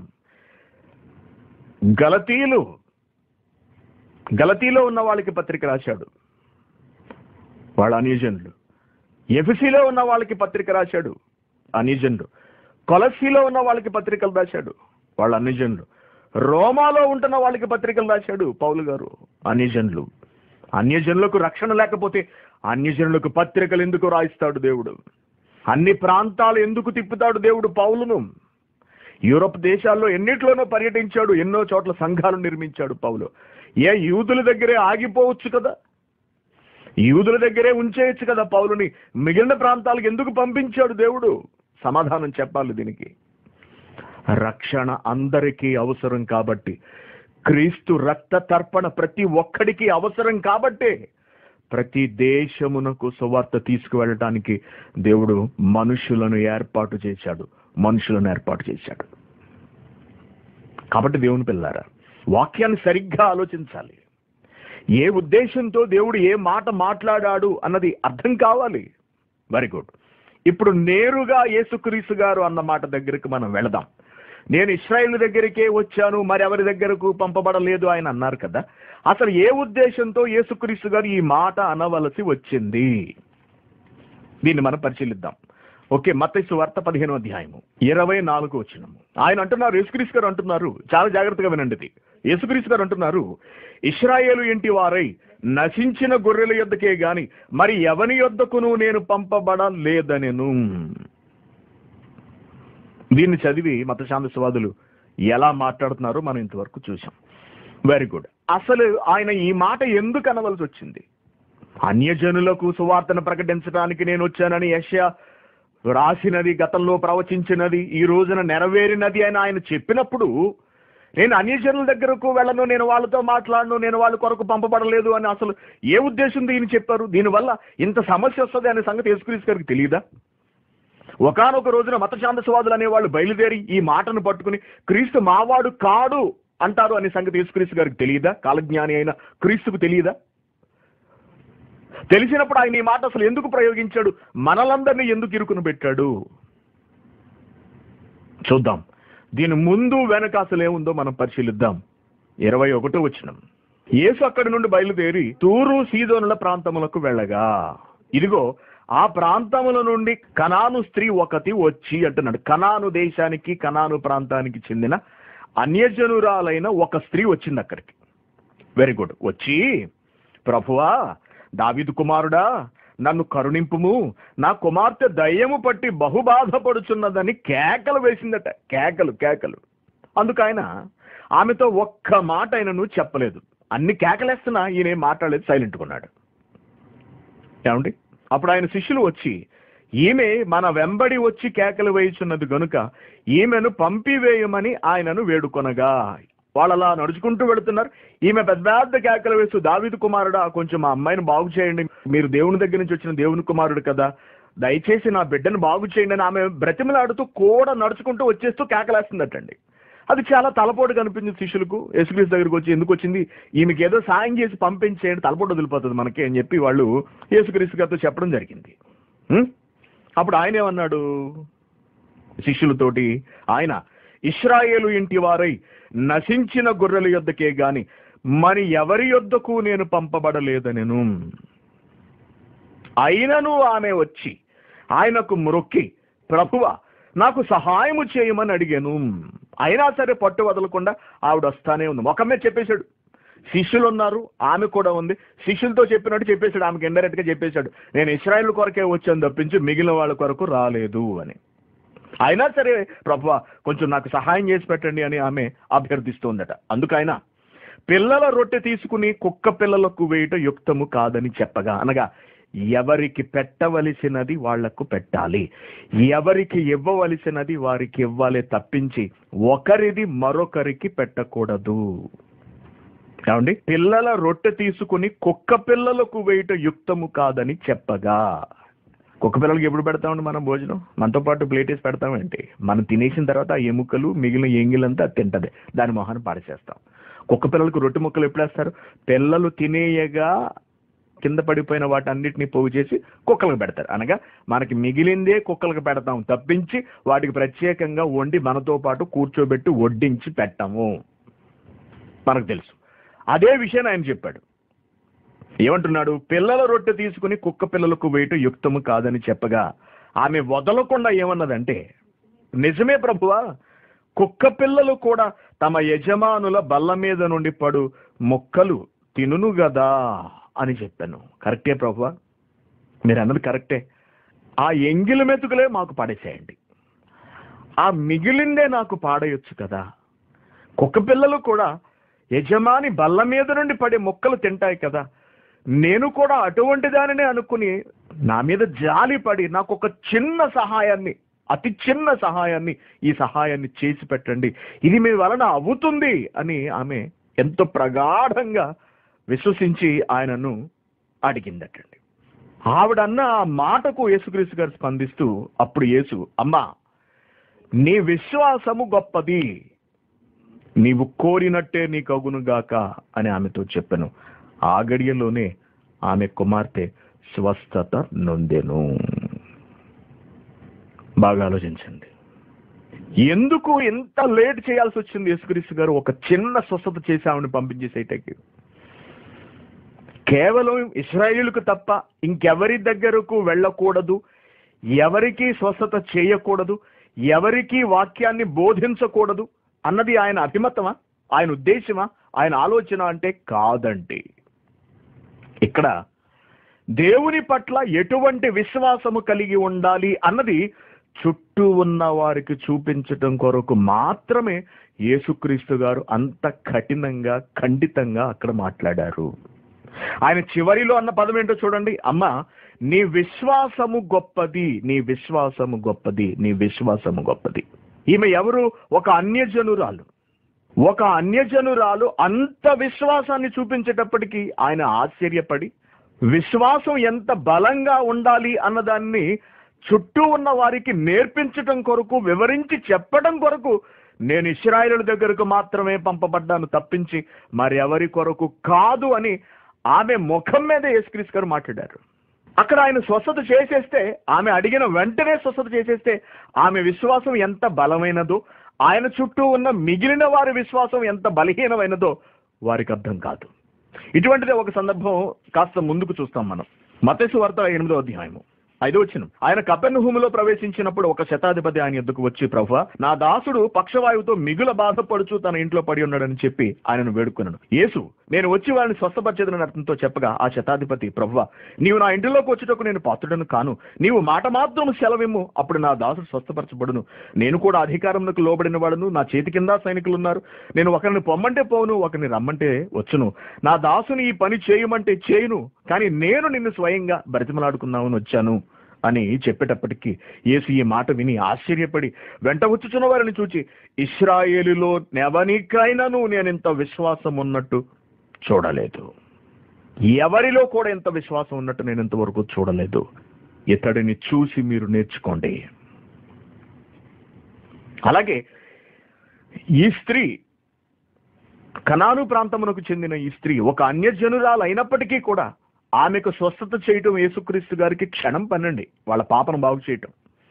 గలతీలు గలతీలో ఉన్న వాళ్ళకి పత్రిక రాశాడు వాళ్ళ అన్యజనులు ఎఫ్సిలో ఉన్న వాళ్ళకి పత్రిక రాశాడు అన్యజనులు కొలసీలో ఉన్న వాళ్ళకి పత్రికలు రాశాడు వాళ్ళ అన్యజనులు రోమాలో ఉంటున్న వాళ్ళకి పత్రికలు రాశాడు పౌలు గారు అన్యజనులు అన్యజనులకు రక్షణ లేకపోతే అన్యజనులకు పత్రికలు ఎందుకు రాయిస్తాడు దేవుడు అన్ని ప్రాంతాలు ఎందుకు తిప్పుతాడు దేవుడు పౌలును యూరప్ దేశాల్లో ఎన్నిట్లోనో పర్యటించాడు ఎన్నో చోట్ల సంఘాలు నిర్మించాడు పౌలు ఏ యూదుల దగ్గరే ఆగిపోవచ్చు కదా యూదుల దగ్గరే ఉంచేయచ్చు కదా పౌలుని మిగిలిన ప్రాంతాలకు ఎందుకు పంపించాడు దేవుడు సమాధానం చెప్పాలి దీనికి రక్షణ అందరికీ అవసరం కాబట్టి క్రీస్తు రక్త తర్పణ ప్రతి ఒక్కడికి అవసరం కాబట్టే ప్రతి దేశమునకు సువార్త తీసుకువెళ్ళటానికి దేవుడు మనుషులను ఏర్పాటు చేశాడు మనుషులను ఏర్పాటు చేశాడు కాబట్టి దేవుని పిల్లారా వాక్యాన్ని సరిగ్గా ఆలోచించాలి ఏ ఉద్దేశంతో దేవుడు ఏ మాట మాట్లాడాడు అన్నది అర్థం కావాలి వెరీ గుడ్ ఇప్పుడు నేరుగా యేసుక్రీస్తు గారు అన్న మాట దగ్గరికి మనం వెళదాం నేను ఇస్రాయేల్ దగ్గరికే వచ్చాను మరి ఎవరి దగ్గరకు పంపబడలేదు ఆయన అన్నారు కదా అసలు ఏ ఉద్దేశంతో యేసుక్రీస్తు గారు ఈ మాట అనవలసి వచ్చింది దీన్ని మనం పరిశీలిద్దాం ఓకే మత్తయి వార్త పదిహేను అధ్యాయము ఇరవై నాలుగు వచ్చినము ఆయన అంటున్నారు యేసుక్రీస్తు గారు అంటున్నారు చాలా జాగ్రత్తగా వినండి ఇది యేసుక్రీస్తు గారు అంటున్నారు ఇస్రాయేలు ఇంటి వారై నశించిన గొర్రెల యొద్దకే గాని మరి ఎవని యొద్దకును నేను పంపబడలేదనెను దీన్ని చదివి మతశాంతస్వాదులు ఎలా మాట్లాడుతున్నారో మనం ఇంతవరకు చూసాం వెరీ గుడ్ అసలు ఆయన ఈ మాట ఎందుకు అనవలసి వచ్చింది అన్యజనులకు సువార్తను ప్రకటించడానికి నేను వచ్చానని యష్యా రాసినది గతంలో ప్రవచించినది ఈ రోజున నెరవేరినది అని ఆయన చెప్పినప్పుడు నేను అన్యజనుల దగ్గరకు వెళ్ళను నేను వాళ్ళతో మాట్లాడను నేను వాళ్ళ కొరకు పంపబడలేదు అని అసలు ఏ ఉద్దేశం దీన్ని చెప్పారు దీనివల్ల ఇంత సమస్య వస్తుంది అనే సంగతి యేసుక్రీస్తు గారికి తెలియదా ఒకనొక రోజున మతశాంతస్వాదులు అనే వాళ్ళు బయలుదేరి ఈ మాటను పట్టుకుని క్రీస్తు మావాడు కాడు అంటారు అనే సంగతి యేసుక్రీస్తు గారికి తెలియదా కాలజ్ఞాని అయిన క్రీస్తుకు తెలియదా తెలిసినప్పుడు ఆయన ఈ మాట అసలు ఎందుకు ప్రయోగించాడు మనలందరినీ ఎందుకు ఇరుకును పెట్టాడు చూద్దాం దీని ముందు వెనక అసలు ఏముందో మనం పరిశీలిద్దాం ఇరవై ఒకటో వచ్చినం యేసు అక్కడి నుండి బయలుదేరి తూరు సీదోనుల ప్రాంతములకు వెళ్ళగా ఇదిగో ఆ ప్రాంతముల నుండి కనాను స్త్రీ ఒకటి వచ్చి అంటున్నాడు కనాను దేశానికి కనాను ప్రాంతానికి చెందిన అన్యజనురాలైన ఒక స్త్రీ వచ్చింది అక్కడికి వెరీ గుడ్ వచ్చి ప్రభువా దావిదు కుమారుడా నన్ను కరుణింపుము నా కుమార్తె దయ్యము పట్టి బహుబాధపడుచున్నదని కేకలు వేసిందట కేకలు కేకలు అందుకు ఆయన ఆమెతో ఒక్క మాట ఆయనను చెప్పలేదు అన్ని కేకలేస్తున్నా ఈయన ఏం మాట్లాడలేదు సైలెంట్గా ఉన్నాడు ఏమండి అప్పుడు ఆయన శిష్యులు వచ్చి ఈమె మన వెంబడి వచ్చి కేకలు వేయుచున్నది గనుక ఈమెను పంపివేయమని ఆయనను వేడుకొనగా వాళ్ళలా నడుచుకుంటూ వెళుతున్నారు ఈమె పెద్ద పెద్ద కేకలు వేస్తూ దావిదు కుమారుడా కొంచెం మా అమ్మాయిని బాగు చేయండి మీరు దేవుని దగ్గర నుంచి వచ్చిన దేవుని కుమారుడు కదా దయచేసి నా బిడ్డను బాగు చేయండి అని ఆమె బ్రతిమలాడుతూ కూడా నడుచుకుంటూ వచ్చేస్తూ కేకలేస్తుందటండి అది చాలా తలపోటు కనిపించింది శిష్యులకు యేసుక్రీస్తు దగ్గరికి వచ్చి ఎందుకు వచ్చింది ఈమెకి ఏదో సాయం చేసి పంపించేయండి తలపోటు వదిలిపోతుంది మనకి అని చెప్పి వాళ్ళు యేసుక్రీస్తు గారితో చెప్పడం జరిగింది ఉం? అప్పుడు ఆయన ఏమన్నాడు శిష్యులతోటి ఆయన ఇస్రాయేలు ఇంటి వారై నశించిన గొర్రెల యొద్దకే గాని మరి ఎవరి యొద్దకు నేను పంపబడలేదనెను అయినను ఆమె వచ్చి ఆయనకు మ్రొక్కి ప్రభువ నాకు సహాయము చేయమని అడిగాను అయినా సరే పట్టు వదలకుండా ఆవిడ వస్తానే ఉంది మొఖమే చెప్పేశాడు శిష్యులు ఉన్నారు ఆమె కూడా ఉంది శిష్యులతో చెప్పినట్టు చెప్పేశాడు ఆమెకి ఇండైరెక్ట్ గా చెప్పేశాడు నేను ఇస్రాయల్ కొరకే వచ్చాను తప్పించి మిగిలిన వాళ్ళ కొరకు రాలేదు అని అయినా సరే ప్రభు కొంచెం నాకు సహాయం చేసి పెట్టండి అని ఆమె అభ్యర్థిస్తోందట అందుకైనా పిల్లల రొట్టె తీసుకుని కుక్క పిల్లలకు వేయట యుక్తము కాదని చెప్పగా అనగా ఎవరికి పెట్టవలసినది వాళ్లకు పెట్టాలి ఎవరికి ఇవ్వవలసినది వారికి ఇవ్వాలి తప్పించి ఒకరిది మరొకరికి పెట్టకూడదు ఏమండి పిల్లల రొట్టె తీసుకుని కుక్క పిల్లలకు వేయట యుక్తము కాదని చెప్పగా కుక్క పిల్లలకి ఎప్పుడు పెడతామండి మనం భోజనం మనతో పాటు ప్లేట్ వేసి పెడతామేంటి మనం తినేసిన తర్వాత ఆ ఎముకలు మిగిలిన ఎంగిలంతా అది తింటది దాని మొహాన్ని పాడేసేస్తాం కుక్క పిల్లలకు రొట్టె ముక్కలు ఎప్పుడు వేస్తారు పిల్లలు తినేయగా కింద పడిపోయిన వాటన్నిటిని పోగు చేసి కుక్కలకు పెడతారు అనగా మనకి మిగిలిందే కుక్కలకు పెడతాం తప్పించి వాటికి ప్రత్యేకంగా వండి మనతో పాటు కూర్చోబెట్టి వడ్డించి పెట్టము మనకు తెలుసు అదే విషయాన్ని ఆయన చెప్పాడు ఏమంటున్నాడు పిల్లల రొట్టె తీసుకుని కుక్క పిల్లలకు వేయటం యుక్తము కాదని చెప్పగా ఆమె వదలకుండా ఏమన్నదంటే నిజమే ప్రభువా కుక్క పిల్లలు కూడా తమ యజమానుల బల్ల మీద నుండి పడు మొక్కలు తినును గదా అని చెప్పాను కరెక్టే ప్రభువా మీరు అన్నది కరెక్టే ఆ ఎంగిలి మెతుకులే మాకు పడేసేయండి ఆ మిగిలిందే నాకు పాడేయొచ్చు కదా కుక్క పిల్లలు కూడా యజమాని బల్ల మీద నుండి పడే మొక్కలు తింటాయి కదా నేను కూడా అటువంటి దానినే అనుకుని నా మీద జాలి పడి నాకు ఒక చిన్న సహాయాన్ని అతి చిన్న సహాయాన్ని ఈ సహాయాన్ని చేసి పెట్టండి ఇది మీ వలన అవుతుంది అని ఆమె ఎంతో ప్రగాఢంగా విశ్వసించి ఆయనను అడిగిందటండి ఆవిడన్న ఆ మాటకు యేసుక్రీస్తు గారు స్పందిస్తూ అప్పుడు యేసు అమ్మా నీ విశ్వాసము గొప్పది నీవు కోరినట్టే నీకు అగునుగాక అని ఆమెతో చెప్పాను ఆ గడియలోనే ఆమె కుమార్తె స్వస్థత నొందెను బాగా ఆలోచించండి ఎందుకు ఎంత లేట్ చేయాల్సి వచ్చింది యేసుక్రీస్తు గారు ఒక చిన్న స్వస్థత చేసి ఆమెను పంపించేసేటకి కేవలం ఇస్రాయేలుకు తప్ప ఇంకెవరి దగ్గరకు వెళ్ళకూడదు ఎవరికి స్వస్థత చేయకూడదు ఎవరికి వాక్యాన్ని బోధించకూడదు అన్నది ఆయన అభిమతమా ఆయన ఉద్దేశమా ఆయన ఆలోచన అంటే కాదండి ఇక్కడ దేవుని పట్ల ఎటువంటి విశ్వాసము కలిగి ఉండాలి అన్నది చుట్టూ ఉన్న వారికి చూపించటం కొరకు మాత్రమే యేసుక్రీస్తు గారు అంత కఠినంగా ఖండితంగా అక్కడ మాట్లాడారు ఆయన చివరిలో అన్న పదం ఏంటో చూడండి అమ్మ నీ విశ్వాసము గొప్పది నీ విశ్వాసము గొప్పది నీ విశ్వాసము గొప్పది ఈమె ఎవరు ఒక అన్యజనురాలు ఒక అన్యజనురాలు అంత విశ్వాసాన్ని చూపించేటప్పటికీ ఆయన ఆశ్చర్యపడి విశ్వాసం ఎంత బలంగా ఉండాలి అన్నదాన్ని చుట్టూ ఉన్న వారికి నేర్పించటం కొరకు వివరించి చెప్పడం కొరకు నేను ఇస్రాయేలు దగ్గరకు మాత్రమే పంపబడ్డాను తప్పించి మరెవరి కొరకు కాదు అని ఆమె ముఖం మీద యేసుక్రీస్తు గారు మాట్లాడారు అక్కడ ఆయన స్వస్థత చేసేస్తే ఆమె అడిగిన వెంటనే స్వస్థత చేసేస్తే ఆమె విశ్వాసం ఎంత బలమైనదో ఆయన చుట్టూ ఉన్న మిగిలిన వారి విశ్వాసం ఎంత బలహీనమైనదో వారికి అర్థం కాదు ఇటువంటిదే ఒక సందర్భం కాస్త ముందుకు చూస్తాం మనం మతేసు వార్త ఎనిమిదో అధ్యాయము ఐదో వచ్చిన ఆయన కపెర్నహూములో ప్రవేశించినప్పుడు ఒక శతాధిపతి ఆయన ఎద్దుకు వచ్చి ప్రభు నా దాసుడు పక్షవాయువుతో మిగుల బాధపడుచు తన ఇంట్లో పడి ఉన్నాడని చెప్పి ఆయనను వేడుకున్నాను యేసు నేను వచ్చి వారిని స్వస్థపరిచేదని అర్థంతో చెప్పగా ఆ శతాధిపతి ప్రభువ నీవు నా ఇంటిలోకి వచ్చేటకు నేను పాత్రుడను కాను నీవు మాట మాత్రం సెలవిమ్ము అప్పుడు నా దాసుడు స్వస్థపరచబడును నేను కూడా అధికారంకు లోబడిన వాడును నా చేతి కింద సైనికులు ఉన్నారు నేను ఒకరిని పొమ్మంటే పోను ఒకరిని రమ్మంటే వచ్చును నా దాసుని ఈ పని చేయమంటే చేయును కానీ నేను నిన్ను స్వయంగా బ్రతిమలాడుకుందామని వచ్చాను అని చెప్పేటప్పటికి యేసు ఈ మాట విని ఆశ్చర్యపడి వెంట వచ్చుచున్న వారిని చూచి ఇస్రాయేలులో నెవనికైనాను నేను ఇంత విశ్వాసం ఉన్నట్టు చూడలేదు ఎవరిలో కూడా ఇంత విశ్వాసం ఉన్నట్టు నేను ఇంతవరకు చూడలేదు ఇతడిని చూసి మీరు నేర్చుకోండి అలాగే ఈ స్త్రీ కనాను ప్రాంతమునకు చెందిన ఈ స్త్రీ ఒక అన్యజనురాలు అయినప్పటికీ కూడా ఆమెకు స్వస్థత చేయటం యేసుక్రీస్తు గారికి క్షణం పనండి వాళ్ళ పాపను బాగు చేయటం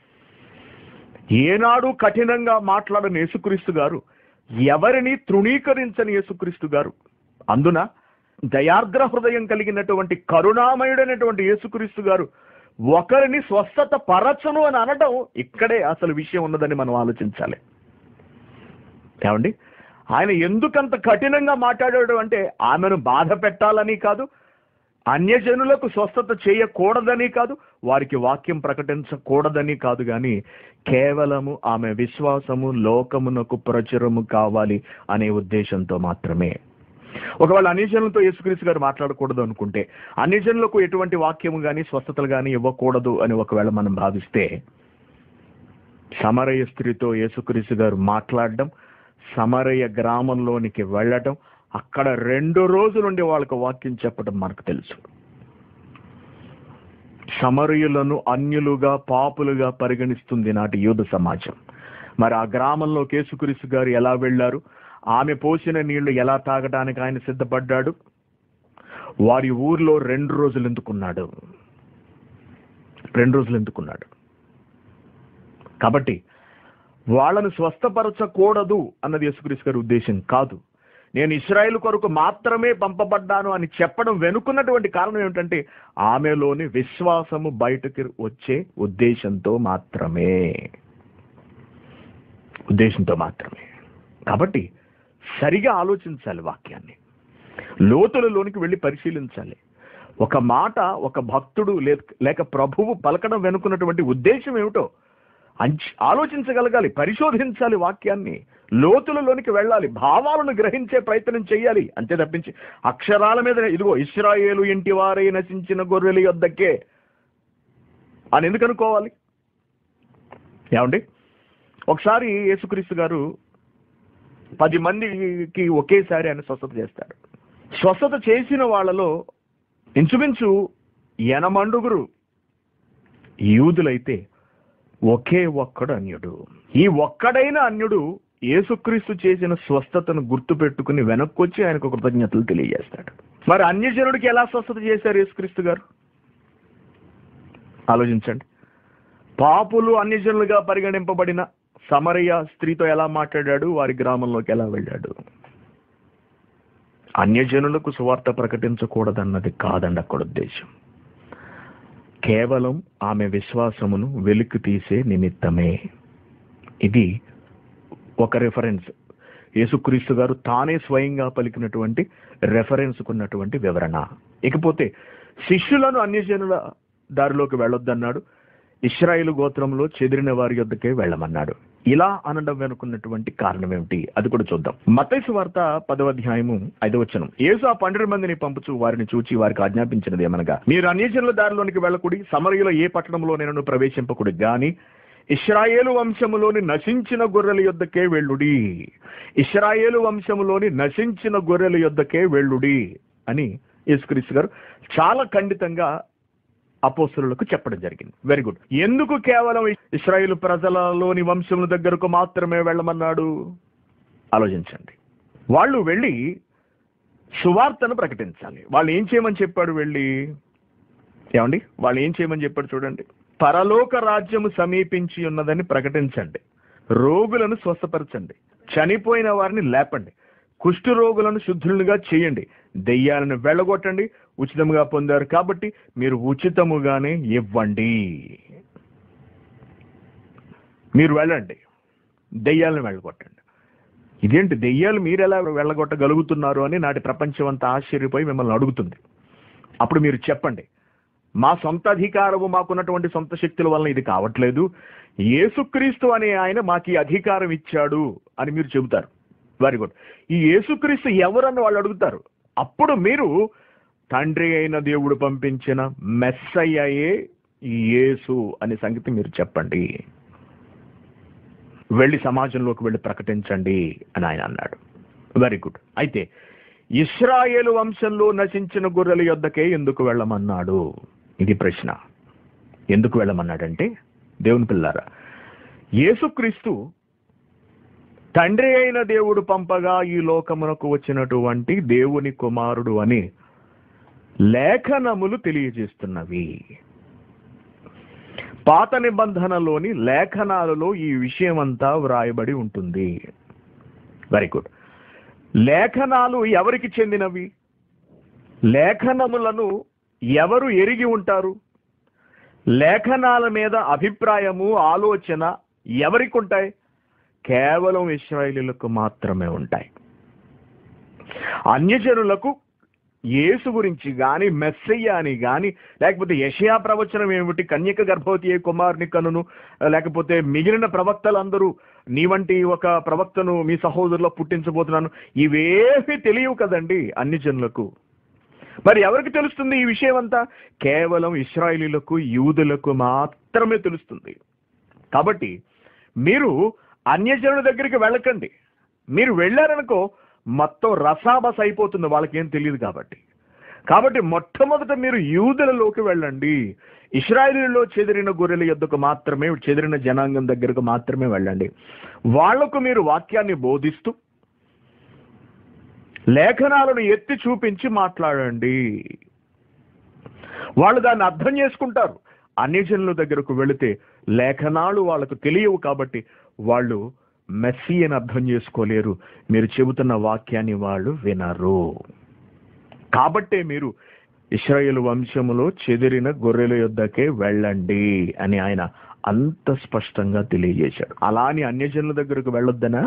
ఏనాడు కఠినంగా మాట్లాడని యేసుక్రీస్తు గారు ఎవరిని తృణీకరించని యేసుక్రీస్తు గారు అందున దయార్ద్ర హృదయం కలిగినటువంటి కరుణామయుడైనటువంటి యేసుక్రీస్తు గారు ఒకరిని స్వస్థత పరచను అని అనడం ఇక్కడే అసలు విషయం ఉన్నదని మనం ఆలోచించాలి ఏమండి ఆయన ఎందుకంత కఠినంగా మాట్లాడాడు అంటే ఆమెను బాధ పెట్టాలని కాదు అన్యజనులకు స్వస్థత చేయకూడదని కాదు వారికి వాక్యం ప్రకటించకూడదని కాదు కానీ కేవలము ఆమె విశ్వాసము లోకమునకు ప్రచురము కావాలి అనే ఉద్దేశంతో మాత్రమే ఒకవేళ అన్యజనులతో యేసుక్రీస్తు గారు మాట్లాడకూడదు అనుకుంటే అన్యజనులకు ఎటువంటి వాక్యము కానీ స్వస్థతలు కానీ ఇవ్వకూడదు అని ఒకవేళ మనం భావిస్తే సమరయ స్త్రీతో యేసుక్రీస్తు గారు మాట్లాడడం సమరయ గ్రామంలోనికి వెళ్ళటం అక్కడ రెండు రోజులుండి వాళ్ళకు వాక్యం చెప్పడం మనకు తెలుసు సమరయులను అన్యులుగా పాపులుగా పరిగణిస్తుంది నాటి యూద సమాజం మరి ఆ గ్రామంలో కేసుక్రీస్తు గారు ఎలా వెళ్ళారు ఆమె పోసిన నీళ్లు ఎలా తాగడానికి ఆయన సిద్ధపడ్డాడు వారి ఊర్లో రెండు రోజులు ఎందుకున్నాడు రెండు రోజులు ఎందుకున్నాడు కాబట్టి వాళ్ళను స్వస్థపరచకూడదు అన్నది యేసుక్రీస్తు గారి ఉద్దేశం కాదు నేను ఇస్రాయేల్ కొరకు మాత్రమే పంపబడ్డాను అని చెప్పడం వెనుకున్నటువంటి కారణం ఏమిటంటే ఆమెలోని విశ్వాసము బయటకు వచ్చే ఉద్దేశంతో మాత్రమే ఉద్దేశంతో మాత్రమే కాబట్టి సరిగా ఆలోచించాలి వాక్యాన్ని లోతులలోనికి వెళ్ళి పరిశీలించాలి ఒక మాట ఒక భక్తుడు లే- లేక ప్రభువు పలకడం వెనుకున్నటువంటి ఉద్దేశం ఏమిటో అంచ్ ఆలోచించగలగాలి పరిశోధించాలి వాక్యాన్ని లోతులలోనికి వెళ్ళాలి భావాలను గ్రహించే ప్రయత్నం చేయాలి అంతే తప్పించి అక్షరాల మీద ఇదిగో ఇస్రాయేలు ఇంటి వారై నశించిన గొర్రెల యొద్దకే అని ఎందుకు అనుకోవాలి ఏమండి ఒకసారి యేసుక్రీస్తు గారు పది మందికి ఒకేసారి ఆయన స్వస్థత చేస్తాడు స్వస్థత చేసిన వాళ్ళలో ఇంచుమించు ఎనమండుగురు యూదులైతే ఒకే ఒక్కడు అన్యుడు ఈ ఒక్కడైన అన్యుడు యేసుక్రీస్తు చేసిన స్వస్థతను గుర్తు పెట్టుకుని వెనక్కొచ్చి ఆయనకు కృతజ్ఞతలు తెలియజేస్తాడు మరి అన్యజనుడికి ఎలా స్వస్థత చేశారు యేసుక్రీస్తు గారు ఆలోచించండి పాపులు అన్యజనులుగా పరిగణింపబడిన సమరయ స్త్రీతో ఎలా మాట్లాడాడు వారి గ్రామంలోకి ఎలా వెళ్ళాడు అన్యజనులకు సువార్త ప్రకటించకూడదన్నది కాదండి అక్కడ ఉద్దేశం కేవలం ఆమె విశ్వాసమును వెలికి తీసే నిమిత్తమే ఇది ఒక రెఫరెన్స్ యేసుక్రీస్తు గారు తానే స్వయంగా పలికినటువంటి రెఫరెన్స్ కున్నటువంటి వివరణ ఇకపోతే శిష్యులను అన్యజనుల దారిలోకి వెళ్ళొద్దన్నాడు ఇస్రాయేలు గోత్రంలో చెదిరిన వారి యొద్దకే వెళ్ళమన్నాడు ఇలా అనడం వెనుకున్నటువంటి కారణం ఏమిటి అది కూడా చూద్దాం మతైసు వార్త పదవ అధ్యాయము ఐదవ వచనం యేసు ఆ పన్నెండు మందిని పంపుచు వారిని చూచి వారికి ఆజ్ఞాపించినది ఏమనగా మీరు అన్యజనుల దారిలోనికి వెళ్ళకుడి సమరయుల ఏ పట్టణంలో నేను ప్రవేశింపకుడి గాని ఇస్రాయేలు వంశములోని నశించిన గొర్రెల యొద్దకే వెళ్ళుడి ఇస్రాయేలు వంశములోని నశించిన గొర్రెల యొద్దకే వెళ్ళుడి అని యేసుక్రీస్తు గారు చాలా ఖండితంగా అపోస్తులకు చెప్పడం జరిగింది వెరీ గుడ్ ఎందుకు కేవలం ఇస్రాయేల్ ప్రజలలోని వంశముల దగ్గరకు మాత్రమే వెళ్ళమన్నాడు ఆలోచించండి వాళ్ళు వెళ్ళి సువార్తను ప్రకటించాలి వాళ్ళు ఏం చేయమని చెప్పాడు వెళ్ళి ఏమండి వాళ్ళు ఏం చేయమని చెప్పాడు చూడండి పరలోక రాజ్యము సమీపించి ఉన్నదని ప్రకటించండి రోగులను స్వస్థపరచండి చనిపోయిన వారిని లేపండి కుష్ఠు రోగులను శుద్ధులుగా చేయండి దెయ్యాలను వెళ్ళగొట్టండి ఉచితముగా పొందారు కాబట్టి మీరు ఉచితముగానే ఇవ్వండి మీరు వెళ్ళండి దెయ్యాలను వెళ్ళగొట్టండి ఇదేంటి దెయ్యాలు మీరు ఎలా వెళ్ళగొట్టగలుగుతున్నారు అని నాటి ప్రపంచం అంతా ఆశ్చర్యపోయి మిమ్మల్ని అడుగుతుంది అప్పుడు మీరు చెప్పండి మా సొంత అధికారము మాకున్నటువంటి సొంత శక్తుల వలన ఇది కావట్లేదు యేసుక్రీస్తు అనే ఆయన మాకు ఈ అధికారం ఇచ్చాడు అని మీరు చెబుతారు వెరీ గుడ్ ఈ యేసుక్రీస్తు ఎవరని వాళ్ళు అడుగుతారు అప్పుడు మీరు తండ్రి అయిన దేవుడు పంపించిన మెస్సయ్యయే ఈ యేసు అనే సంగతి మీరు చెప్పండి వెళ్ళి సమాజంలోకి వెళ్ళి ప్రకటించండి అని ఆయన అన్నాడు వెరీ గుడ్ అయితే ఇస్రాయేలు వంశంలో నశించిన గొర్రెల యొద్దకే ఎందుకు వెళ్ళమన్నాడు ఇది ప్రశ్న ఎందుకు వెళ్ళమన్నాడంటే దేవుని పిల్లారా యేసుక్రీస్తు తండ్రి అయిన దేవుడు పంపగా ఈ లోకమునకు వచ్చినటువంటి దేవుని కుమారుడు అని లేఖనములు తెలియజేస్తున్నవి పాత నిబంధనలోని లేఖనాలలో ఈ విషయం అంతా వ్రాయబడి ఉంటుంది వెరీ గుడ్ లేఖనాలు ఎవరికి చెందినవి లేఖనములను ఎవరు ఎరిగి ఉంటారు లేఖనాల మీద అభిప్రాయము ఆలోచన ఎవరికి ఉంటాయి కేవలం ఇస్రాయేలీలకు మాత్రమే ఉంటాయి అన్యజనులకు యేసు గురించి గాని మెస్సయ్య అని గాని లేకపోతే యషయా ప్రవచనం ఏమిటి కన్యక గర్భవతి ఏ కుమారుని కనును లేకపోతే మిగిలిన ప్రవక్తలందరూ నీ వంటి ఒక ప్రవక్తను మీ సహోదరులో పుట్టించబోతున్నాను ఇవేవి తెలియవు కదండి అన్ని జనులకు మరి ఎవరికి తెలుస్తుంది ఈ విషయం అంతా కేవలం ఇస్రాయిలీలకు యూదులకు మాత్రమే తెలుస్తుంది కాబట్టి మీరు అన్యజనుల దగ్గరికి వెళ్ళకండి మీరు వెళ్ళారనుకో మొత్తం రసాబస్ అయిపోతుంది వాళ్ళకేం తెలియదు కాబట్టి కాబట్టి మొట్టమొదట మీరు యూదులలోకి వెళ్ళండి ఇస్రాయేలీలో చెదిరిన గొర్రెల యొద్దకు మాత్రమే చెదిరిన జనాంగం దగ్గరకు మాత్రమే వెళ్ళండి వాళ్లకు మీరు వాక్యాన్ని బోధిస్తూ లేఖనాలను ఎత్తి చూపించి మాట్లాడండి వాళ్ళు దాన్ని అర్థం చేసుకుంటారు అన్యజనుల దగ్గరకు వెళితే లేఖనాలు వాళ్ళకు తెలియవు కాబట్టి వాళ్ళు మెస్సీ అని అర్థం చేసుకోలేరు మీరు చెబుతున్న వాక్యాన్ని వాళ్ళు వినరు కాబట్టే మీరు ఇస్రాయేల్ వంశములో చెదిరిన గొర్రెల యొద్దకే వెళ్ళండి అని ఆయన అంత స్పష్టంగా తెలియజేశాడు అలా అని అన్యజనుల దగ్గరకు వెళ్ళొద్దనా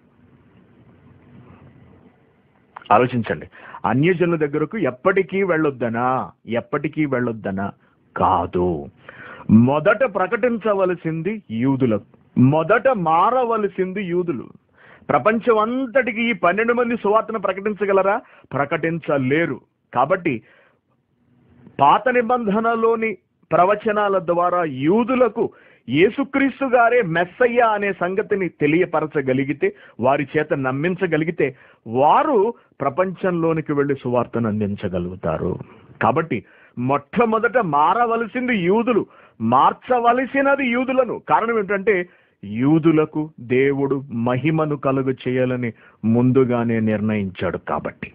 ఆలోచించండి అన్యజనుల దగ్గరకు ఎప్పటికీ వెళ్ళొద్దనా ఎప్పటికీ వెళ్ళొద్దనా కాదు మొదట ప్రకటించవలసింది యూదులకు మొదట మారవలసింది యూదులు ప్రపంచం అంతటికి ఈ పన్నెండు మంది సువార్తను ప్రకటించగలరా ప్రకటించలేరు కాబట్టి పాత నిబంధనలోని ప్రవచనాల ద్వారా యూదులకు యేసుక్రీస్తు గారే మెస్సయ్య అనే సంగతిని తెలియపరచగలిగితే వారి చేత నమ్మించగలిగితే వారు ప్రపంచంలోనికి వెళ్లి సువార్తను అందించగలుగుతారు కాబట్టి మొట్టమొదట మారవలసింది యూదులు మార్చవలసినది యూదులను కారణం ఏంటంటే యూదులకు దేవుడు మహిమను కలుగు చేయాలని ముందుగానే నిర్ణయించాడు కాబట్టి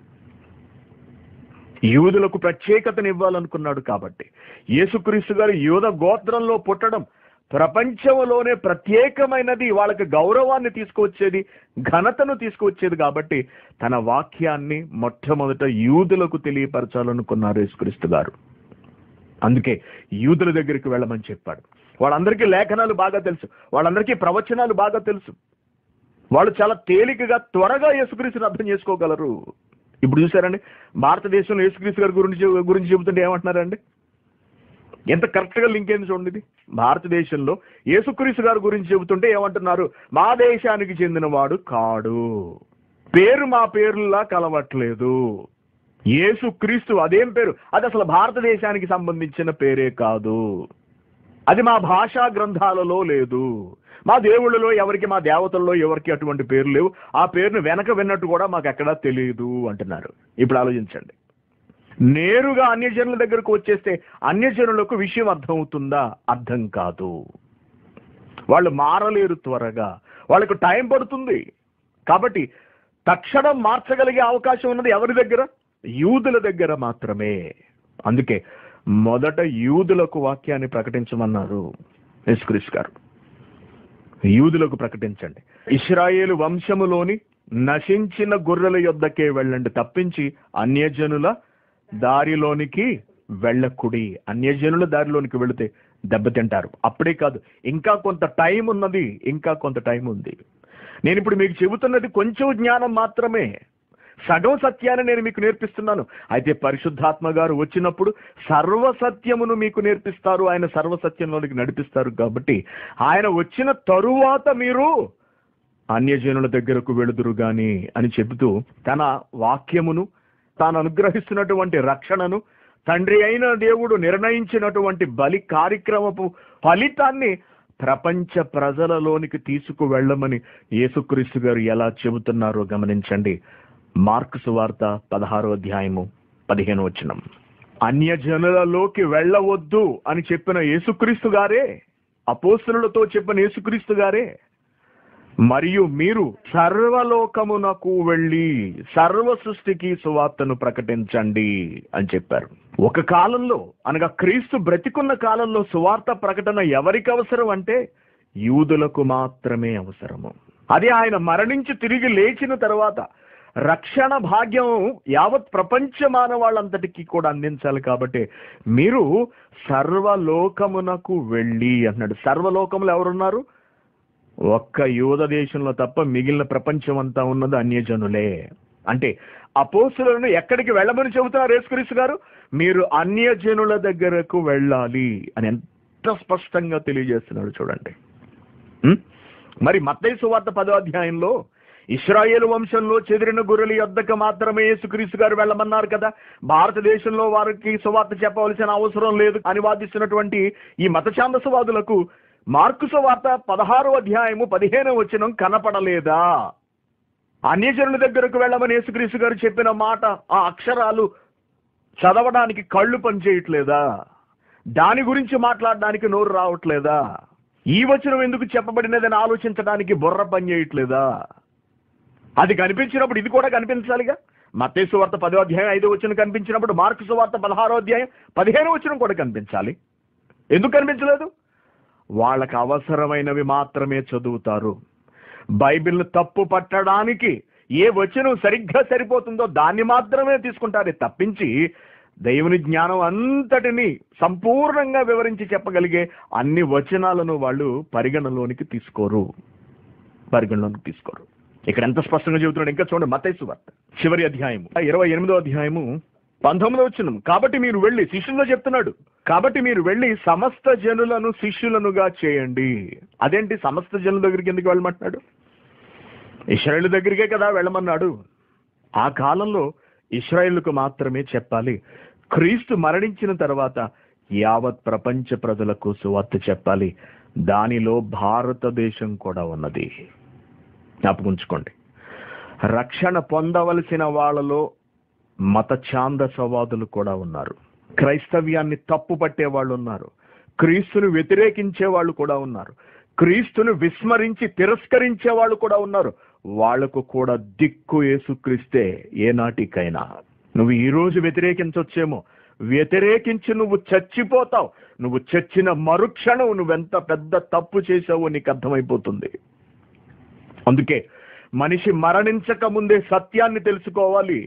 యూదులకు ప్రత్యేకతను ఇవ్వాలనుకున్నాడు కాబట్టి యేసుక్రీస్తు గారు యూద గోత్రంలో పుట్టడం ప్రపంచంలోనే ప్రత్యేకమైనది వాళ్ళకి గౌరవాన్ని తీసుకువచ్చేది ఘనతను తీసుకువచ్చేది కాబట్టి తన వాక్యాన్ని మొట్టమొదట యూదులకు తెలియపరచాలనుకున్నారు యేసుక్రీస్తు గారు అందుకే యూదుల దగ్గరికి వెళ్ళమని చెప్పాడు వాళ్ళందరికీ లేఖనాలు బాగా తెలుసు వాళ్ళందరికీ ప్రవచనాలు బాగా తెలుసు వాళ్ళు చాలా తేలికగా త్వరగా యేసుక్రీస్తుని అర్థం చేసుకోగలరు ఇప్పుడు చూసారండి భారతదేశంలో యేసుక్రీస్తు గారి గురించి గురించి చెబుతుంటే ఏమంటున్నారండి ఎంత కరెక్ట్ గా లింక్ అయింది చూడండి ఇది భారతదేశంలో యేసుక్రీస్తు గారి గురించి చెబుతుంటే ఏమంటున్నారు మా దేశానికి చెందినవాడు కాడు పేరు మా పేరులా కలవట్లేదు యేసు క్రీస్తు అదేం పేరు అది అసలు భారతదేశానికి సంబంధించిన పేరే కాదు అది మా భాషా గ్రంథాలలో లేదు మా దేవుళ్ళలో ఎవరికి మా దేవతల్లో ఎవరికి అటువంటి పేర్లు లేవు ఆ పేరును వెనక విన్నట్టు కూడా మాకు ఎక్కడా తెలియదు అంటున్నారు ఇప్పుడు ఆలోచించండి నేరుగా అన్యజనుల దగ్గరకు వచ్చేస్తే అన్యజనులకు విషయం అర్థమవుతుందా అర్థం కాదు వాళ్ళు మారలేరు త్వరగా వాళ్ళకు టైం పడుతుంది కాబట్టి తక్షణం మార్చగలిగే అవకాశం ఉన్నది ఎవరి దగ్గర యూదుల దగ్గర మాత్రమే అందుకే మొదట యూదులకు వాక్యాన్ని ప్రకటించమన్నారు యేసుక్రీస్తు గారు యూదులకు ప్రకటించండి ఇస్రాయేలు వంశములోని నశించిన గొర్రెల యొద్దకే వెళ్ళండి తప్పించి అన్యజనుల దారిలోనికి వెళ్ళకుడి అన్యజనుల దారిలోనికి వెళితే దెబ్బతింటారు అప్పుడే కాదు ఇంకా కొంత టైం ఉన్నది ఇంకా కొంత టైం ఉంది నేను ఇప్పుడు మీకు చెబుతున్నది కొంచెం జ్ఞానం మాత్రమే సగం సత్యాన్ని నేను మీకు నేర్పిస్తున్నాను అయితే పరిశుద్ధాత్మ గారు వచ్చినప్పుడు సర్వసత్యమును మీకు నేర్పిస్తారు ఆయన సర్వసత్యంలోనికి నడిపిస్తారు కాబట్టి ఆయన వచ్చిన తరువాత మీరు అన్యజనుల దగ్గరకు వెళుదురు గాని అని చెబుతూ తన వాక్యమును తాను అనుగ్రహిస్తున్నటువంటి రక్షణను తండ్రి అయిన దేవుడు నిర్ణయించినటువంటి బలి కార్యక్రమపు ఫలితాన్ని ప్రపంచ ప్రజలలోనికి తీసుకు వెళ్ళమని యేసుక్రీస్తు గారు ఎలా చెబుతున్నారో గమనించండి మార్కు సువార్త పదహారో అధ్యాయము పదిహేను వచనం అన్యజనులలోకి వెళ్ళవద్దు అని చెప్పిన యేసుక్రీస్తు గారే అపోస్తులతో చెప్పిన యేసుక్రీస్తు గారే మరియు మీరు సర్వలోకమునకు వెళ్ళి సర్వ సృష్టికి సువార్తను ప్రకటించండి అని చెప్పారు ఒక కాలంలో అనగా క్రీస్తు బ్రతికున్న కాలంలో సువార్త ప్రకటన ఎవరికి అవసరం అంటే యూదులకు మాత్రమే అవసరము అది ఆయన మరణించి తిరిగి లేచిన తర్వాత రక్షణ భాగ్యం యావత్ ప్రపంచ మానవాళ్ళంతటికీ కూడా అందించాలి కాబట్టి మీరు సర్వలోకమునకు వెళ్ళి అన్నాడు సర్వలోకములు ఎవరున్నారు ఒక్క యూద దేశంలో తప్ప మిగిలిన ప్రపంచం అంతా ఉన్నది అన్యజనులే అంటే అపోసులను ఎక్కడికి వెళ్ళమని చెబుతున్నారు యేసుక్రీస్తు గారు మీరు అన్యజనుల దగ్గరకు వెళ్ళాలి అని ఎంత స్పష్టంగా తెలియజేస్తున్నాడు చూడండి ఉం? మరి మత్తయి సువార్త పదో అధ్యాయంలో ఇస్రాయేల్ వంశంలో చెదిరిన గొర్రెల యొద్దకు మాత్రమే యేసుక్రీస్తు గారు వెళ్ళమన్నారు కదా భారతదేశంలో వారికి సువార్త చెప్పవలసిన అవసరం లేదు అని వాదిస్తున్నటువంటి ఈ మత ఛాందసవాదులకు మార్కు సువార్త పదహారో అధ్యాయము పదిహేనో వచనం కనపడలేదా అన్యజనుల దగ్గరకు వెళ్ళమని యేసుక్రీస్తు గారు చెప్పిన మాట ఆ అక్షరాలు చదవడానికి కళ్ళు పనిచేయట్లేదా దాని గురించి మాట్లాడడానికి నోరు రావట్లేదా ఈ వచనం ఎందుకు చెప్పబడినదని ఆలోచించడానికి బుర్ర పనిచేయట్లేదా అది కనిపించినప్పుడు ఇది కూడా కనిపించాలిగా మత్తేసు వార్త పదో అధ్యాయం ఐదో వచ్చిన కనిపించినప్పుడు మార్క్సు వార్త పదహారో అధ్యాయం పదిహేను వచ్చిన కూడా కనిపించాలి ఎందుకు కనిపించలేదు వాళ్ళకి అవసరమైనవి మాత్రమే చదువుతారు బైబిల్ను తప్పు పట్టడానికి ఏ వచనం సరిగ్గా సరిపోతుందో దాన్ని మాత్రమే తీసుకుంటారే తప్పించి దేవుని జ్ఞానం అంతటిని సంపూర్ణంగా వివరించి చెప్పగలిగే అన్ని వచనాలను వాళ్ళు పరిగణలోనికి తీసుకోరు పరిగణలోనికి తీసుకోరు ఇక్కడ ఎంత స్పష్టంగా చెబుతున్నాడు ఇంకా చూడండి మతైసు వార్త చివరి అధ్యాయము ఇరవై ఎనిమిదో అధ్యాయము పంతొమ్మిదో వచ్చిన కాబట్టి మీరు వెళ్ళి శిష్యుల్లో చెప్తున్నాడు కాబట్టి మీరు వెళ్ళి సమస్త జనులను శిష్యులనుగా చేయండి అదేంటి సమస్త జనుల దగ్గరికి ఎందుకు వెళ్ళమంటున్నాడు ఇస్రాయేల్ దగ్గరికే కదా వెళ్ళమన్నాడు ఆ కాలంలో ఇస్రాయేల్కు మాత్రమే చెప్పాలి క్రీస్తు మరణించిన తర్వాత యావత్ ప్రపంచ ప్రజలకు సువార్త చెప్పాలి దానిలో భారతదేశం కూడా ఉన్నది జ్ఞాపకుంచుకోండి రక్షణ పొందవలసిన వాళ్ళలో మత ఛాందసవాదులు కూడా ఉన్నారు క్రైస్తవ్యాన్ని తప్పు పట్టే వాళ్ళు ఉన్నారు క్రీస్తును వ్యతిరేకించే వాళ్ళు కూడా ఉన్నారు క్రీస్తును విస్మరించి తిరస్కరించే వాళ్ళు కూడా ఉన్నారు వాళ్లకు కూడా దిక్కు యేసుక్రీస్తే ఏనాటికైనా నువ్వు ఈ రోజు వ్యతిరేకించొచ్చేమో వ్యతిరేకించి నువ్వు చచ్చిపోతావు నువ్వు చచ్చిన మరుక్షణం నువ్వెంత పెద్ద తప్పు చేసావో నీకు అర్థమైపోతుంది అందుకే మనిషి మరణించక ముందే సత్యాన్ని తెలుసుకోవాలి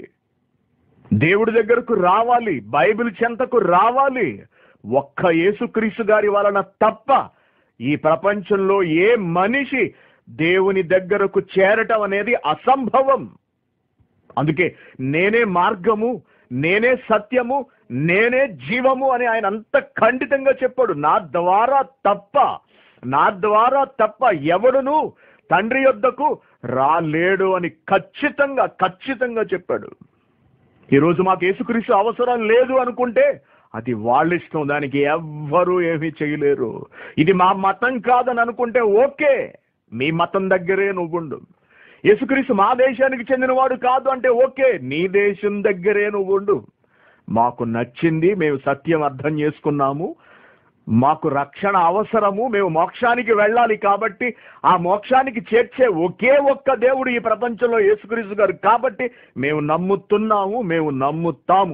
దేవుడి దగ్గరకు రావాలి బైబిల్ చెంతకు రావాలి ఒక్క యేసుక్రీస్తు గారి వలన తప్ప ఈ ప్రపంచంలో ఏ మనిషి దేవుని దగ్గరకు చేరటం అనేది అసంభవం అందుకే నేనే మార్గము నేనే సత్యము నేనే జీవము అని ఆయన అంత ఖండితంగా చెప్పాడు నా ద్వారా తప్ప నా ద్వారా తప్ప ఎవడును తండ్రి యొద్దకు రాలేడు అని ఖచ్చితంగా ఖచ్చితంగా చెప్పాడు ఈరోజు మాకు యేసుక్రీస్తు అవసరం లేదు అనుకుంటే అది వాళ్ళ ఇష్టం దానికి ఎవ్వరూ ఏమీ చేయలేరు ఇది మా మతం కాదని అనుకుంటే ఓకే మీ మతం దగ్గరే నువ్వుండు యేసుక్రీస్తు మా దేశానికి చెందినవాడు కాదు అంటే ఓకే నీ దేశం దగ్గరే నువ్వు ఉండు మాకు నచ్చింది మేము సత్యం అర్థం చేసుకున్నాము మాకు రక్షణ అవసరము మేము మోక్షానికి వెళ్ళాలి కాబట్టి ఆ మోక్షానికి చేర్చే ఒకే ఒక్క దేవుడు ఈ ప్రపంచంలో యేసుక్రీస్తు గారు కాబట్టి మేము నమ్ముతున్నాము మేము నమ్ముతాము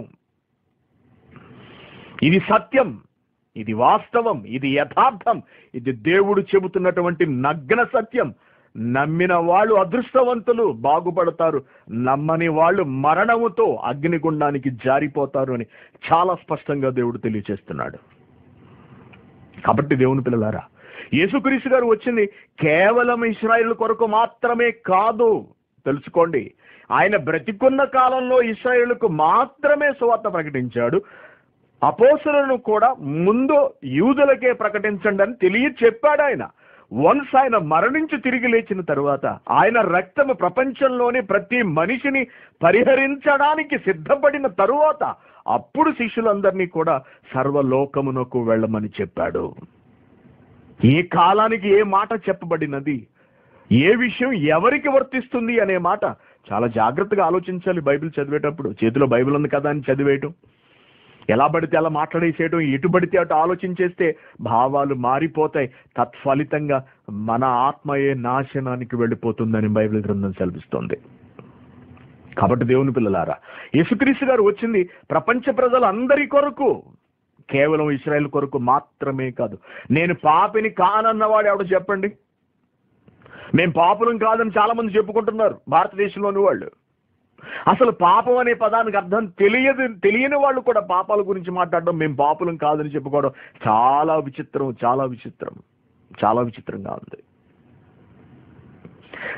ఇది సత్యం ఇది వాస్తవం ఇది యథార్థం ఇది దేవుడు చెబుతున్నటువంటి నగ్న సత్యం నమ్మిన వాళ్ళు అదృష్టవంతులు బాగుపడతారు నమ్మని వాళ్ళు మరణముతో అగ్నిగుండానికి జారిపోతారు అని చాలా స్పష్టంగా దేవుడు తెలియచేస్తున్నాడు కాబట్టి దేవుని పిల్లలారా యేసుక్రీస్తు గారు వచ్చింది కేవలం ఇస్రాయేల్ కొరకు మాత్రమే కాదు తెలుసుకోండి ఆయన బ్రతికున్న కాలంలో ఇస్రాయేలుకు మాత్రమే సువార్త ప్రకటించాడు అపోసలను కూడా ముందు యూదులకే ప్రకటించండి అని తెలియ చెప్పాడు ఆయన వన్స్ ఆయన మరణించి తిరిగి లేచిన తరువాత ఆయన రక్తము ప్రపంచంలోని ప్రతి మనిషిని పరిహరించడానికి సిద్ధపడిన తరువాత అప్పుడు శిష్యులందరినీ కూడా సర్వలోకమునకు వెళ్ళమని చెప్పాడు ఏ కాలానికి ఏ మాట చెప్పబడినది ఏ విషయం ఎవరికి వర్తిస్తుంది అనే మాట చాలా జాగ్రత్తగా ఆలోచించాలి బైబిల్ చదివేటప్పుడు చేతిలో బైబిల్ ఉంది కదా అని చదివేయటం ఎలా పడితే అలా మాట్లాడేసేయటం ఎటు పడితే అటు ఆలోచించేస్తే భావాలు మారిపోతాయి తత్ఫలితంగా మన ఆత్మయే నాశనానికి వెళ్ళిపోతుందని బైబిల్ గ్రంథం సెలవిస్తోంది కాబట్టి దేవుని పిల్లలారా యేసుక్రీస్తు గారు వచ్చింది ప్రపంచ ప్రజలందరి కొరకు కేవలం ఇస్రాయేల్ కొరకు మాత్రమే కాదు నేను పాపిని కానన్నవాడు ఎవడో చెప్పండి మేము పాపులం కాదని చాలా మంది చెప్పుకుంటున్నారు భారతదేశంలోని వాళ్ళు అసలు పాపం అనే పదానికి అర్థం తెలియదు తెలియని వాళ్ళు కూడా పాపాల గురించి మాట్లాడడం మేము పాపులం కాదని చెప్పుకోవడం చాలా విచిత్రం చాలా విచిత్రం చాలా విచిత్రంగా ఉంది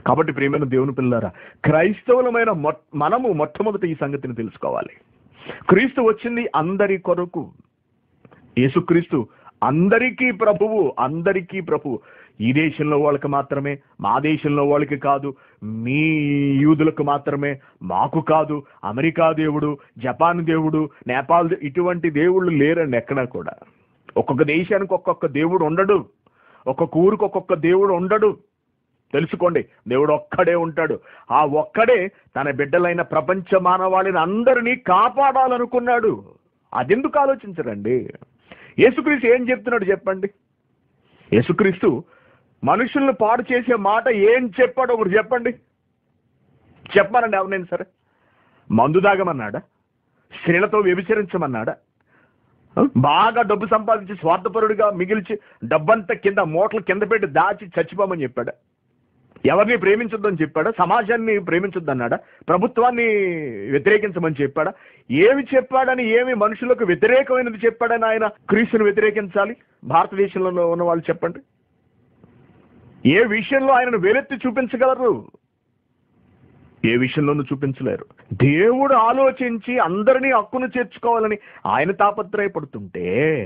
కాబట్టి ప్రియమైన దేవుని పిల్లరా క్రైస్తవులమైన మొట్ మనము మొట్టమొదట ఈ సంగతిని తెలుసుకోవాలి క్రీస్తు వచ్చింది అందరి కొరకు యేసుక్రీస్తు అందరికీ ప్రభువు అందరికీ ప్రభువు ఈ దేశంలో వాళ్ళకి మాత్రమే మా దేశంలో వాళ్ళకి కాదు మీ యూదులకు మాత్రమే మాకు కాదు అమెరికా దేవుడు జపాన్ దేవుడు నేపాల్ దే- ఇటువంటి దేవుళ్ళు లేరండి ఎక్కడా కూడా ఒక్కొక్క దేశానికి ఒక్కొక్క దేవుడు ఉండడు ఒక్కొక్క ఊరికి ఒక్కొక్క దేవుడు ఉండడు తెలుసుకోండి దేవుడు ఒక్కడే ఉంటాడు ఆ ఒక్కడే తన బిడ్డలైన ప్రపంచ మానవాళిని అందరినీ కాపాడాలనుకున్నాడు అదెందుకు ఆలోచించరండి యేసుక్రీస్తు ఏం చెప్తున్నాడు చెప్పండి యేసుక్రీస్తు మనుషుల్ని పాడు చేసే మాట ఏం చెప్పాడు ఒకటి చెప్పండి చెప్పానండి ఎవరినైనా సరే మందు తాగమన్నాడా స్త్రీలతో వ్యభిచరించమన్నాడా బాగా డబ్బు సంపాదించి స్వార్థపరుడిగా మిగిల్చి డబ్బంతా కింద మూటలు కింద పెట్టి దాచి చచ్చిపోమని చెప్పాడా ఎవరిని ప్రేమించొద్దని చెప్పాడా సమాజాన్ని ప్రేమించొద్దన్నాడా ప్రభుత్వాన్ని వ్యతిరేకించమని చెప్పాడా ఏమి చెప్పాడని ఏమి మనుషులకు వ్యతిరేకమైనది చెప్పాడని ఆయన క్రీస్తుని వ్యతిరేకించాలి భారతదేశంలో ఉన్న వాళ్ళు చెప్పండి ఏ విషయంలో ఆయనను వేలెత్తి చూపించగలరు ఏ విషయంలోనూ చూపించలేరు దేవుడు ఆలోచించి అందరినీ హక్కును చేర్చుకోవాలని ఆయన తాపత్రయపడుతుంటే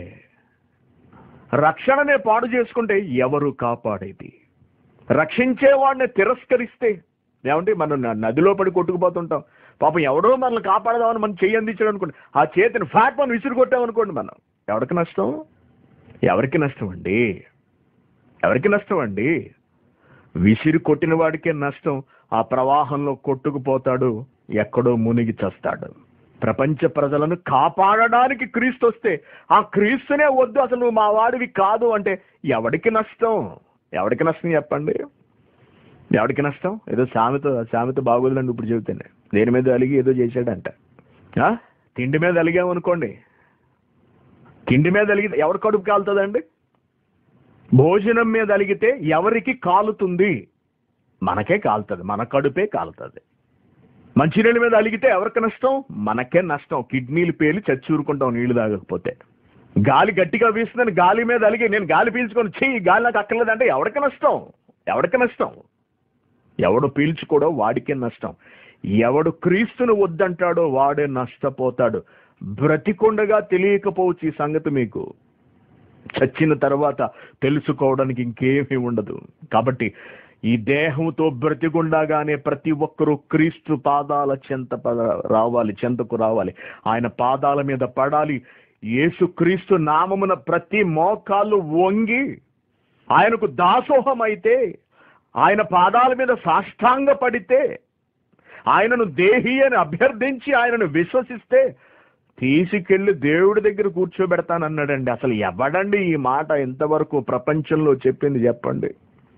రక్షణనే పాడు చేసుకుంటే ఎవరు కాపాడేది రక్షించేవాడిని తిరస్కరిస్తే ఏమంటే మనం న- నదిలో పడి కొట్టుకుపోతుంటాం పాపం ఎవడో మనల్ని కాపాడదామని మనం చెయ్యి అందించాడు అనుకోండి ఆ చేతిని ఫ్యాట్ మనం విసిరి కొట్టామనుకోండి మనం ఎవరికి నష్టం ఎవరికి నష్టం అండి ఎవరికి నష్టం అండి విసిరి కొట్టిన వాడికే నష్టం ఆ ప్రవాహంలో కొట్టుకుపోతాడు ఎక్కడో మునిగి చస్తాడు ప్రపంచ ప్రజలను కాపాడడానికి క్రీస్తు వస్తే ఆ క్రీస్తునే వద్దు అసలు నువ్వు మా వాడివి కాదు అంటే ఎవడికి నష్టం ఎవడికి నష్టం చెప్పండి ఎవడికి నష్టం ఏదో సామెత సామెత బాగోదులండి ఇప్పుడు చెబుతాను దేని మీద అలిగి ఏదో చేశాడంట ఆ? తిండి మీద అలిగామనుకోండి తిండి మీద అలిగితే ఎవరి కడుపు కాలుతుందండి భోజనం మీద అలిగితే ఎవరికి కాలుతుంది మనకే కాలుతుంది మన కడుపే కాలుతుంది మంచినీళ్ళ మీద అలిగితే ఎవరికి నష్టం మనకే నష్టం కిడ్నీలు పేలి చచ్చూరుకుంటాం నీళ్లు తాగకపోతే గాలి గట్టిగా వీస్తుందని గాలి మీద అలిగి నేను గాలి పీల్చుకొని చెయ్యి గాలి నాకు అక్కర్లేదంటే ఎవరికి నష్టం ఎవరికి నష్టం ఎవడు పీల్చుకోడో వాడికే నష్టం ఎవడు క్రీస్తును వద్దంటాడో వాడే నష్టపోతాడు బ్రతికొండగా తెలియకపోవచ్చు ఈ సంగతి మీకు చచ్చిన తర్వాత తెలుసుకోవడానికి ఇంకేమీ ఉండదు కాబట్టి ఈ దేహంతో బ్రతికుండగానే ప్రతి ఒక్కరూ క్రీస్తు పాదాల చెంత పద- రావాలి చెంతకు రావాలి ఆయన పాదాల మీద పడాలి యేసు క్రీస్తు నామమున ప్రతి మోకాళ్ళు వంగి ఆయనకు దాసోహం అయితే ఆయన పాదాల మీద సాష్టాంగ పడితే ఆయనను దేహి అని అభ్యర్థించి ఆయనను విశ్వసిస్తే తీసుకెళ్లి దేవుడి దగ్గర కూర్చోబెడతానన్నాడండి అసలు ఎవడండి ఈ మాట ఎంతవరకు ప్రపంచంలో చెప్పింది చెప్పండి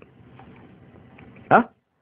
ఆ?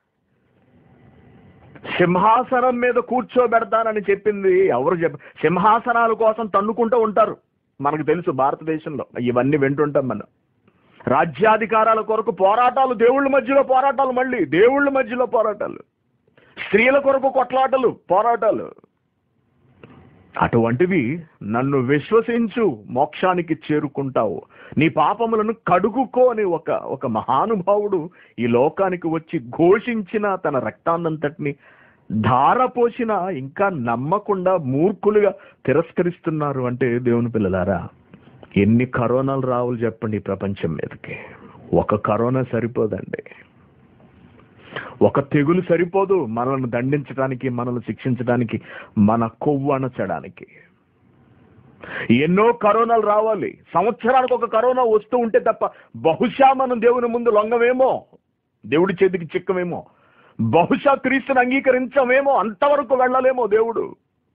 సింహాసనం మీద కూర్చోబెడతానని చెప్పింది ఎవరు చెప్ప సింహాసనాల కోసం తన్నుకుంటూ ఉంటారు మనకు తెలుసు భారతదేశంలో ఇవన్నీ వింటుంటాం మనం రాజ్యాధికారాల కొరకు పోరాటాలు దేవుళ్ళ మధ్యలో పోరాటాలు మళ్ళీ దేవుళ్ళ మధ్యలో పోరాటాలు స్త్రీల కొరకు కొట్లాటలు పోరాటాలు అటువంటివి నన్ను విశ్వసించు మోక్షానికి చేరుకుంటావు నీ పాపములను కడుగుకో అని ఒక ఒక మహానుభావుడు ఈ లోకానికి వచ్చి ఘోషించిన తన రక్తాన్నంతటిని ధారపోసిన ఇంకా నమ్మకుండా మూర్ఖులుగా తిరస్కరిస్తున్నారు అంటే దేవుని పిల్లలారా ఎన్ని కరోనాలు రావులు చెప్పండి ఈ ప్రపంచం మీదకి ఒక కరోనా సరిపోదండి ఒక తెగులు సరిపోదు మనల్ని దండించడానికి మనల్ని శిక్షించడానికి మన కొవ్వు అణచడానికి ఎన్నో కరోనాలు రావాలి సంవత్సరానికి ఒక కరోనా వస్తూ ఉంటే తప్ప బహుశా మనం దేవుని ముందు లొంగమేమో దేవుడి చేతికి చిక్కమేమో బహుశా క్రీస్తుని అంగీకరించమేమో అంతవరకు వెళ్ళలేమో దేవుడు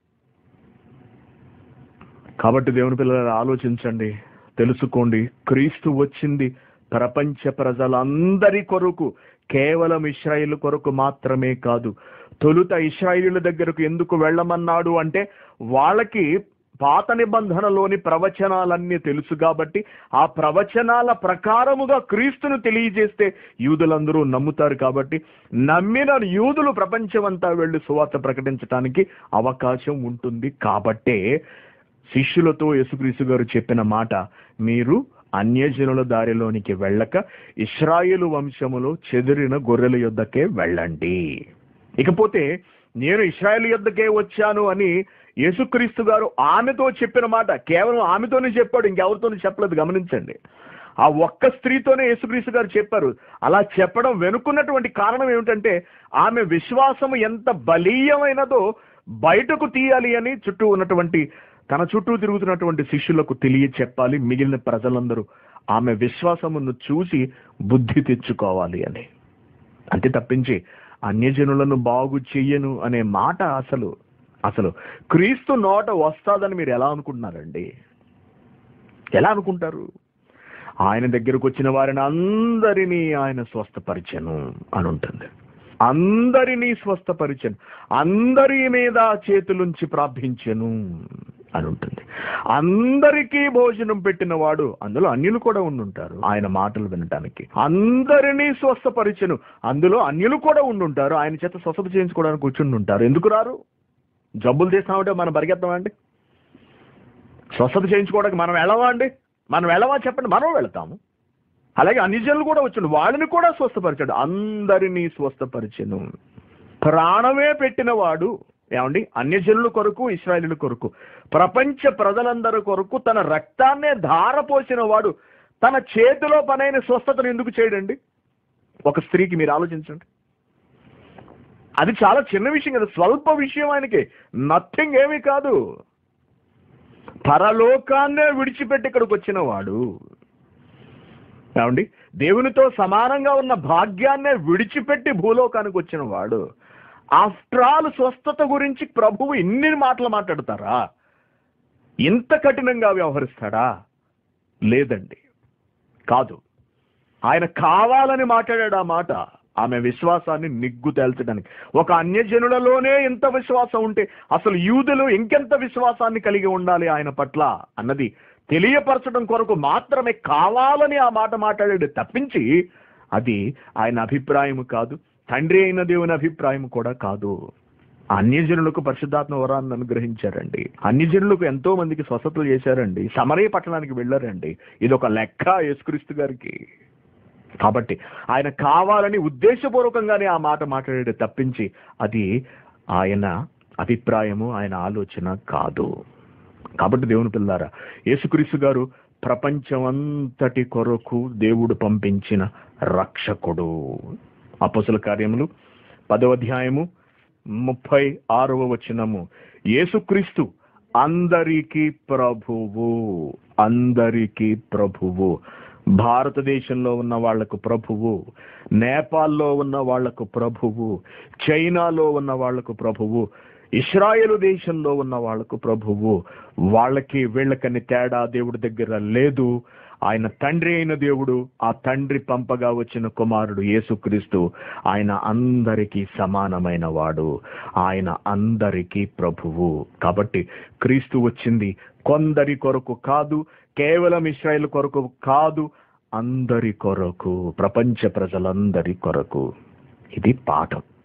కాబట్టి దేవుని పిల్లలు ఆలోచించండి తెలుసుకోండి క్రీస్తు వచ్చింది ప్రపంచ ప్రజలందరి కొరకు కేవలం ఇస్రాయిల్ కొరకు మాత్రమే కాదు తొలుత ఇస్రాయిలుల దగ్గరకు ఎందుకు వెళ్ళమన్నాడు అంటే వాళ్ళకి పాత నిబంధనలోని ప్రవచనాలన్నీ తెలుసు కాబట్టి ఆ ప్రవచనాల ప్రకారముగా క్రీస్తును తెలియజేస్తే యూదులందరూ నమ్ముతారు కాబట్టి నమ్మిన యూదులు ప్రపంచమంతా వెళ్ళి సువార్త ప్రకటించడానికి అవకాశం ఉంటుంది కాబట్టే శిష్యులతో యేసుక్రీస్తు గారు చెప్పిన మాట మీరు అన్యజనుల దారిలోనికి వెళ్ళక ఇస్రాయేలు వంశములో చెదిరిన గొర్రెల యొద్దకే వెళ్ళండి ఇకపోతే నేను ఇస్రాయేల్ యొద్దకే వచ్చాను అని యేసుక్రీస్తు గారు ఆమెతో చెప్పిన మాట కేవలం ఆమెతోనే చెప్పాడు ఇంకెవరితోనూ చెప్పలేదు గమనించండి ఆ ఒక్క స్త్రీతోనే యేసుక్రీస్తు గారు చెప్పారు అలా చెప్పడం వెనుకున్నటువంటి కారణం ఏమిటంటే ఆమె విశ్వాసం ఎంత బలీయమైనదో బయటకు తీయాలి అని చుట్టూ ఉన్నటువంటి తన చుట్టూ తిరుగుతున్నటువంటి శిష్యులకు తెలియ చెప్పాలి మిగిలిన ప్రజలందరూ ఆమె విశ్వాసమును చూసి బుద్ధి తెచ్చుకోవాలి అని అంతే తప్పించి అన్యజనులను బాగు చెయ్యను అనే మాట అసలు అసలు క్రీస్తు నోట వస్తాదని మీరు ఎలా అనుకుంటున్నారండి ఎలా అనుకుంటారు ఆయన దగ్గరకు వచ్చిన వారిని అందరినీ ఆయన స్వస్థపరిచను అని ఉంటుంది అందరినీ స్వస్థపరిచను అందరి మీద చేతులుంచి ప్రార్థించెను అని ఉంటుంది అందరికీ భోజనం పెట్టిన వాడు అందులో అన్యులు కూడా ఉండుంటారు ఆయన మాటలు వినటానికి అందరినీ స్వస్థపరిచెను అందులో అన్యులు కూడా ఉండుంటారు ఆయన చేత స్వస్థత చేయించుకోవడానికి కూర్చుని ఉంటారు ఎందుకు రారు జబ్బులు చేసినామంటే మనం పరిగెత్తామండి స్వస్థత చేయించుకోవడానికి మనం వెళ్ళవా అండి మనం వెళ్ళవా చెప్పండి మనం వెళతాము అలాగే అన్ని జనులు కూడా వచ్చాడు వాళ్ళని కూడా స్వస్థపరిచాడు అందరినీ స్వస్థపరిచెను ప్రాణమే పెట్టిన వాడు ఏమండి అన్యజనుల కొరకు ఇస్రాయలుల కొరకు ప్రపంచ ప్రజలందరి కొరకు తన రక్తాన్నే ధారపోసిన వాడు తన చేతిలో పనైన స్వస్థతను ఎందుకు చేయడండి ఒక స్త్రీకి మీరు ఆలోచించండి అది చాలా చిన్న విషయం కదా స్వల్ప విషయం ఆయనకి నథింగ్ ఏమీ కాదు పరలోకాన్నే విడిచిపెట్టి ఇక్కడికి వచ్చిన వాడు ఏమండి దేవునితో సమానంగా ఉన్న భాగ్యాన్నే విడిచిపెట్టి భూలోకానికి వచ్చిన వాడు ఆఫ్టర్ ఆల్ స్వస్థత గురించి ప్రభువు ఇన్ని మాటలు మాట్లాడతారా ఇంత కఠినంగా వ్యవహరిస్తాడా లేదండి కాదు ఆయన కావాలని మాట్లాడాడు ఆ మాట ఆమె విశ్వాసాన్ని నిగ్గు తేల్చడానికి ఒక అన్యజనులలోనే ఇంత విశ్వాసం ఉంటే అసలు యూదులు ఇంకెంత విశ్వాసాన్ని కలిగి ఉండాలి ఆయన పట్ల అన్నది తెలియపరచడం కొరకు మాత్రమే కావాలని ఆ మాట మాట్లాడాడు తప్పించి అది ఆయన అభిప్రాయం కాదు తండ్రి అయిన దేవుని అభిప్రాయం కూడా కాదు అన్యజనులకు పరిశుద్ధాత్మ వరాన్ని అనుగ్రహించారండి అన్యజనులకు ఎంతో మందికి స్వస్థతలు చేశారండి సమరయ పట్టణానికి వెళ్ళారండి ఇది ఒక లెక్క యేసుక్రీస్తు గారికి కాబట్టి ఆయన కావాలని ఉద్దేశపూర్వకంగానే ఆ మాట మాట్లాడాడు తప్పించి అది ఆయన అభిప్రాయము ఆయన ఆలోచన కాదు కాబట్టి దేవుని పిల్లారా యేసుక్రీస్తు గారు ప్రపంచమంతటి కొరకు దేవుడు పంపించిన రక్షకుడు అపసుల కార్యములు పదవ అధ్యాయము ముప్పై ఆరవ వచనము యేసుక్రీస్తు అందరికీ ప్రభువు అందరికీ ప్రభువు భారతదేశంలో ఉన్న వాళ్లకు ప్రభువు నేపాల్లో ఉన్న వాళ్లకు ప్రభువు చైనాలో ఉన్న వాళ్లకు ప్రభువు ఇస్రాయేలు దేశంలో ఉన్న వాళ్లకు ప్రభువు వాళ్ళకి వీళ్ళకని తేడా దేవుడి దగ్గర లేదు ఆయన తండ్రి అయిన దేవుడు ఆ తండ్రి పంపగా వచ్చిన కుమారుడు యేసుక్రీస్తు ఆయన అందరికీ సమానమైన వాడు ఆయన అందరికీ ప్రభువు కాబట్టి క్రీస్తు వచ్చింది కొందరి కొరకు కాదు కేవలం ఇస్రాయేల్ కొరకు కాదు అందరి కొరకు ప్రపంచ ప్రజలందరి కొరకు ఇది పాఠం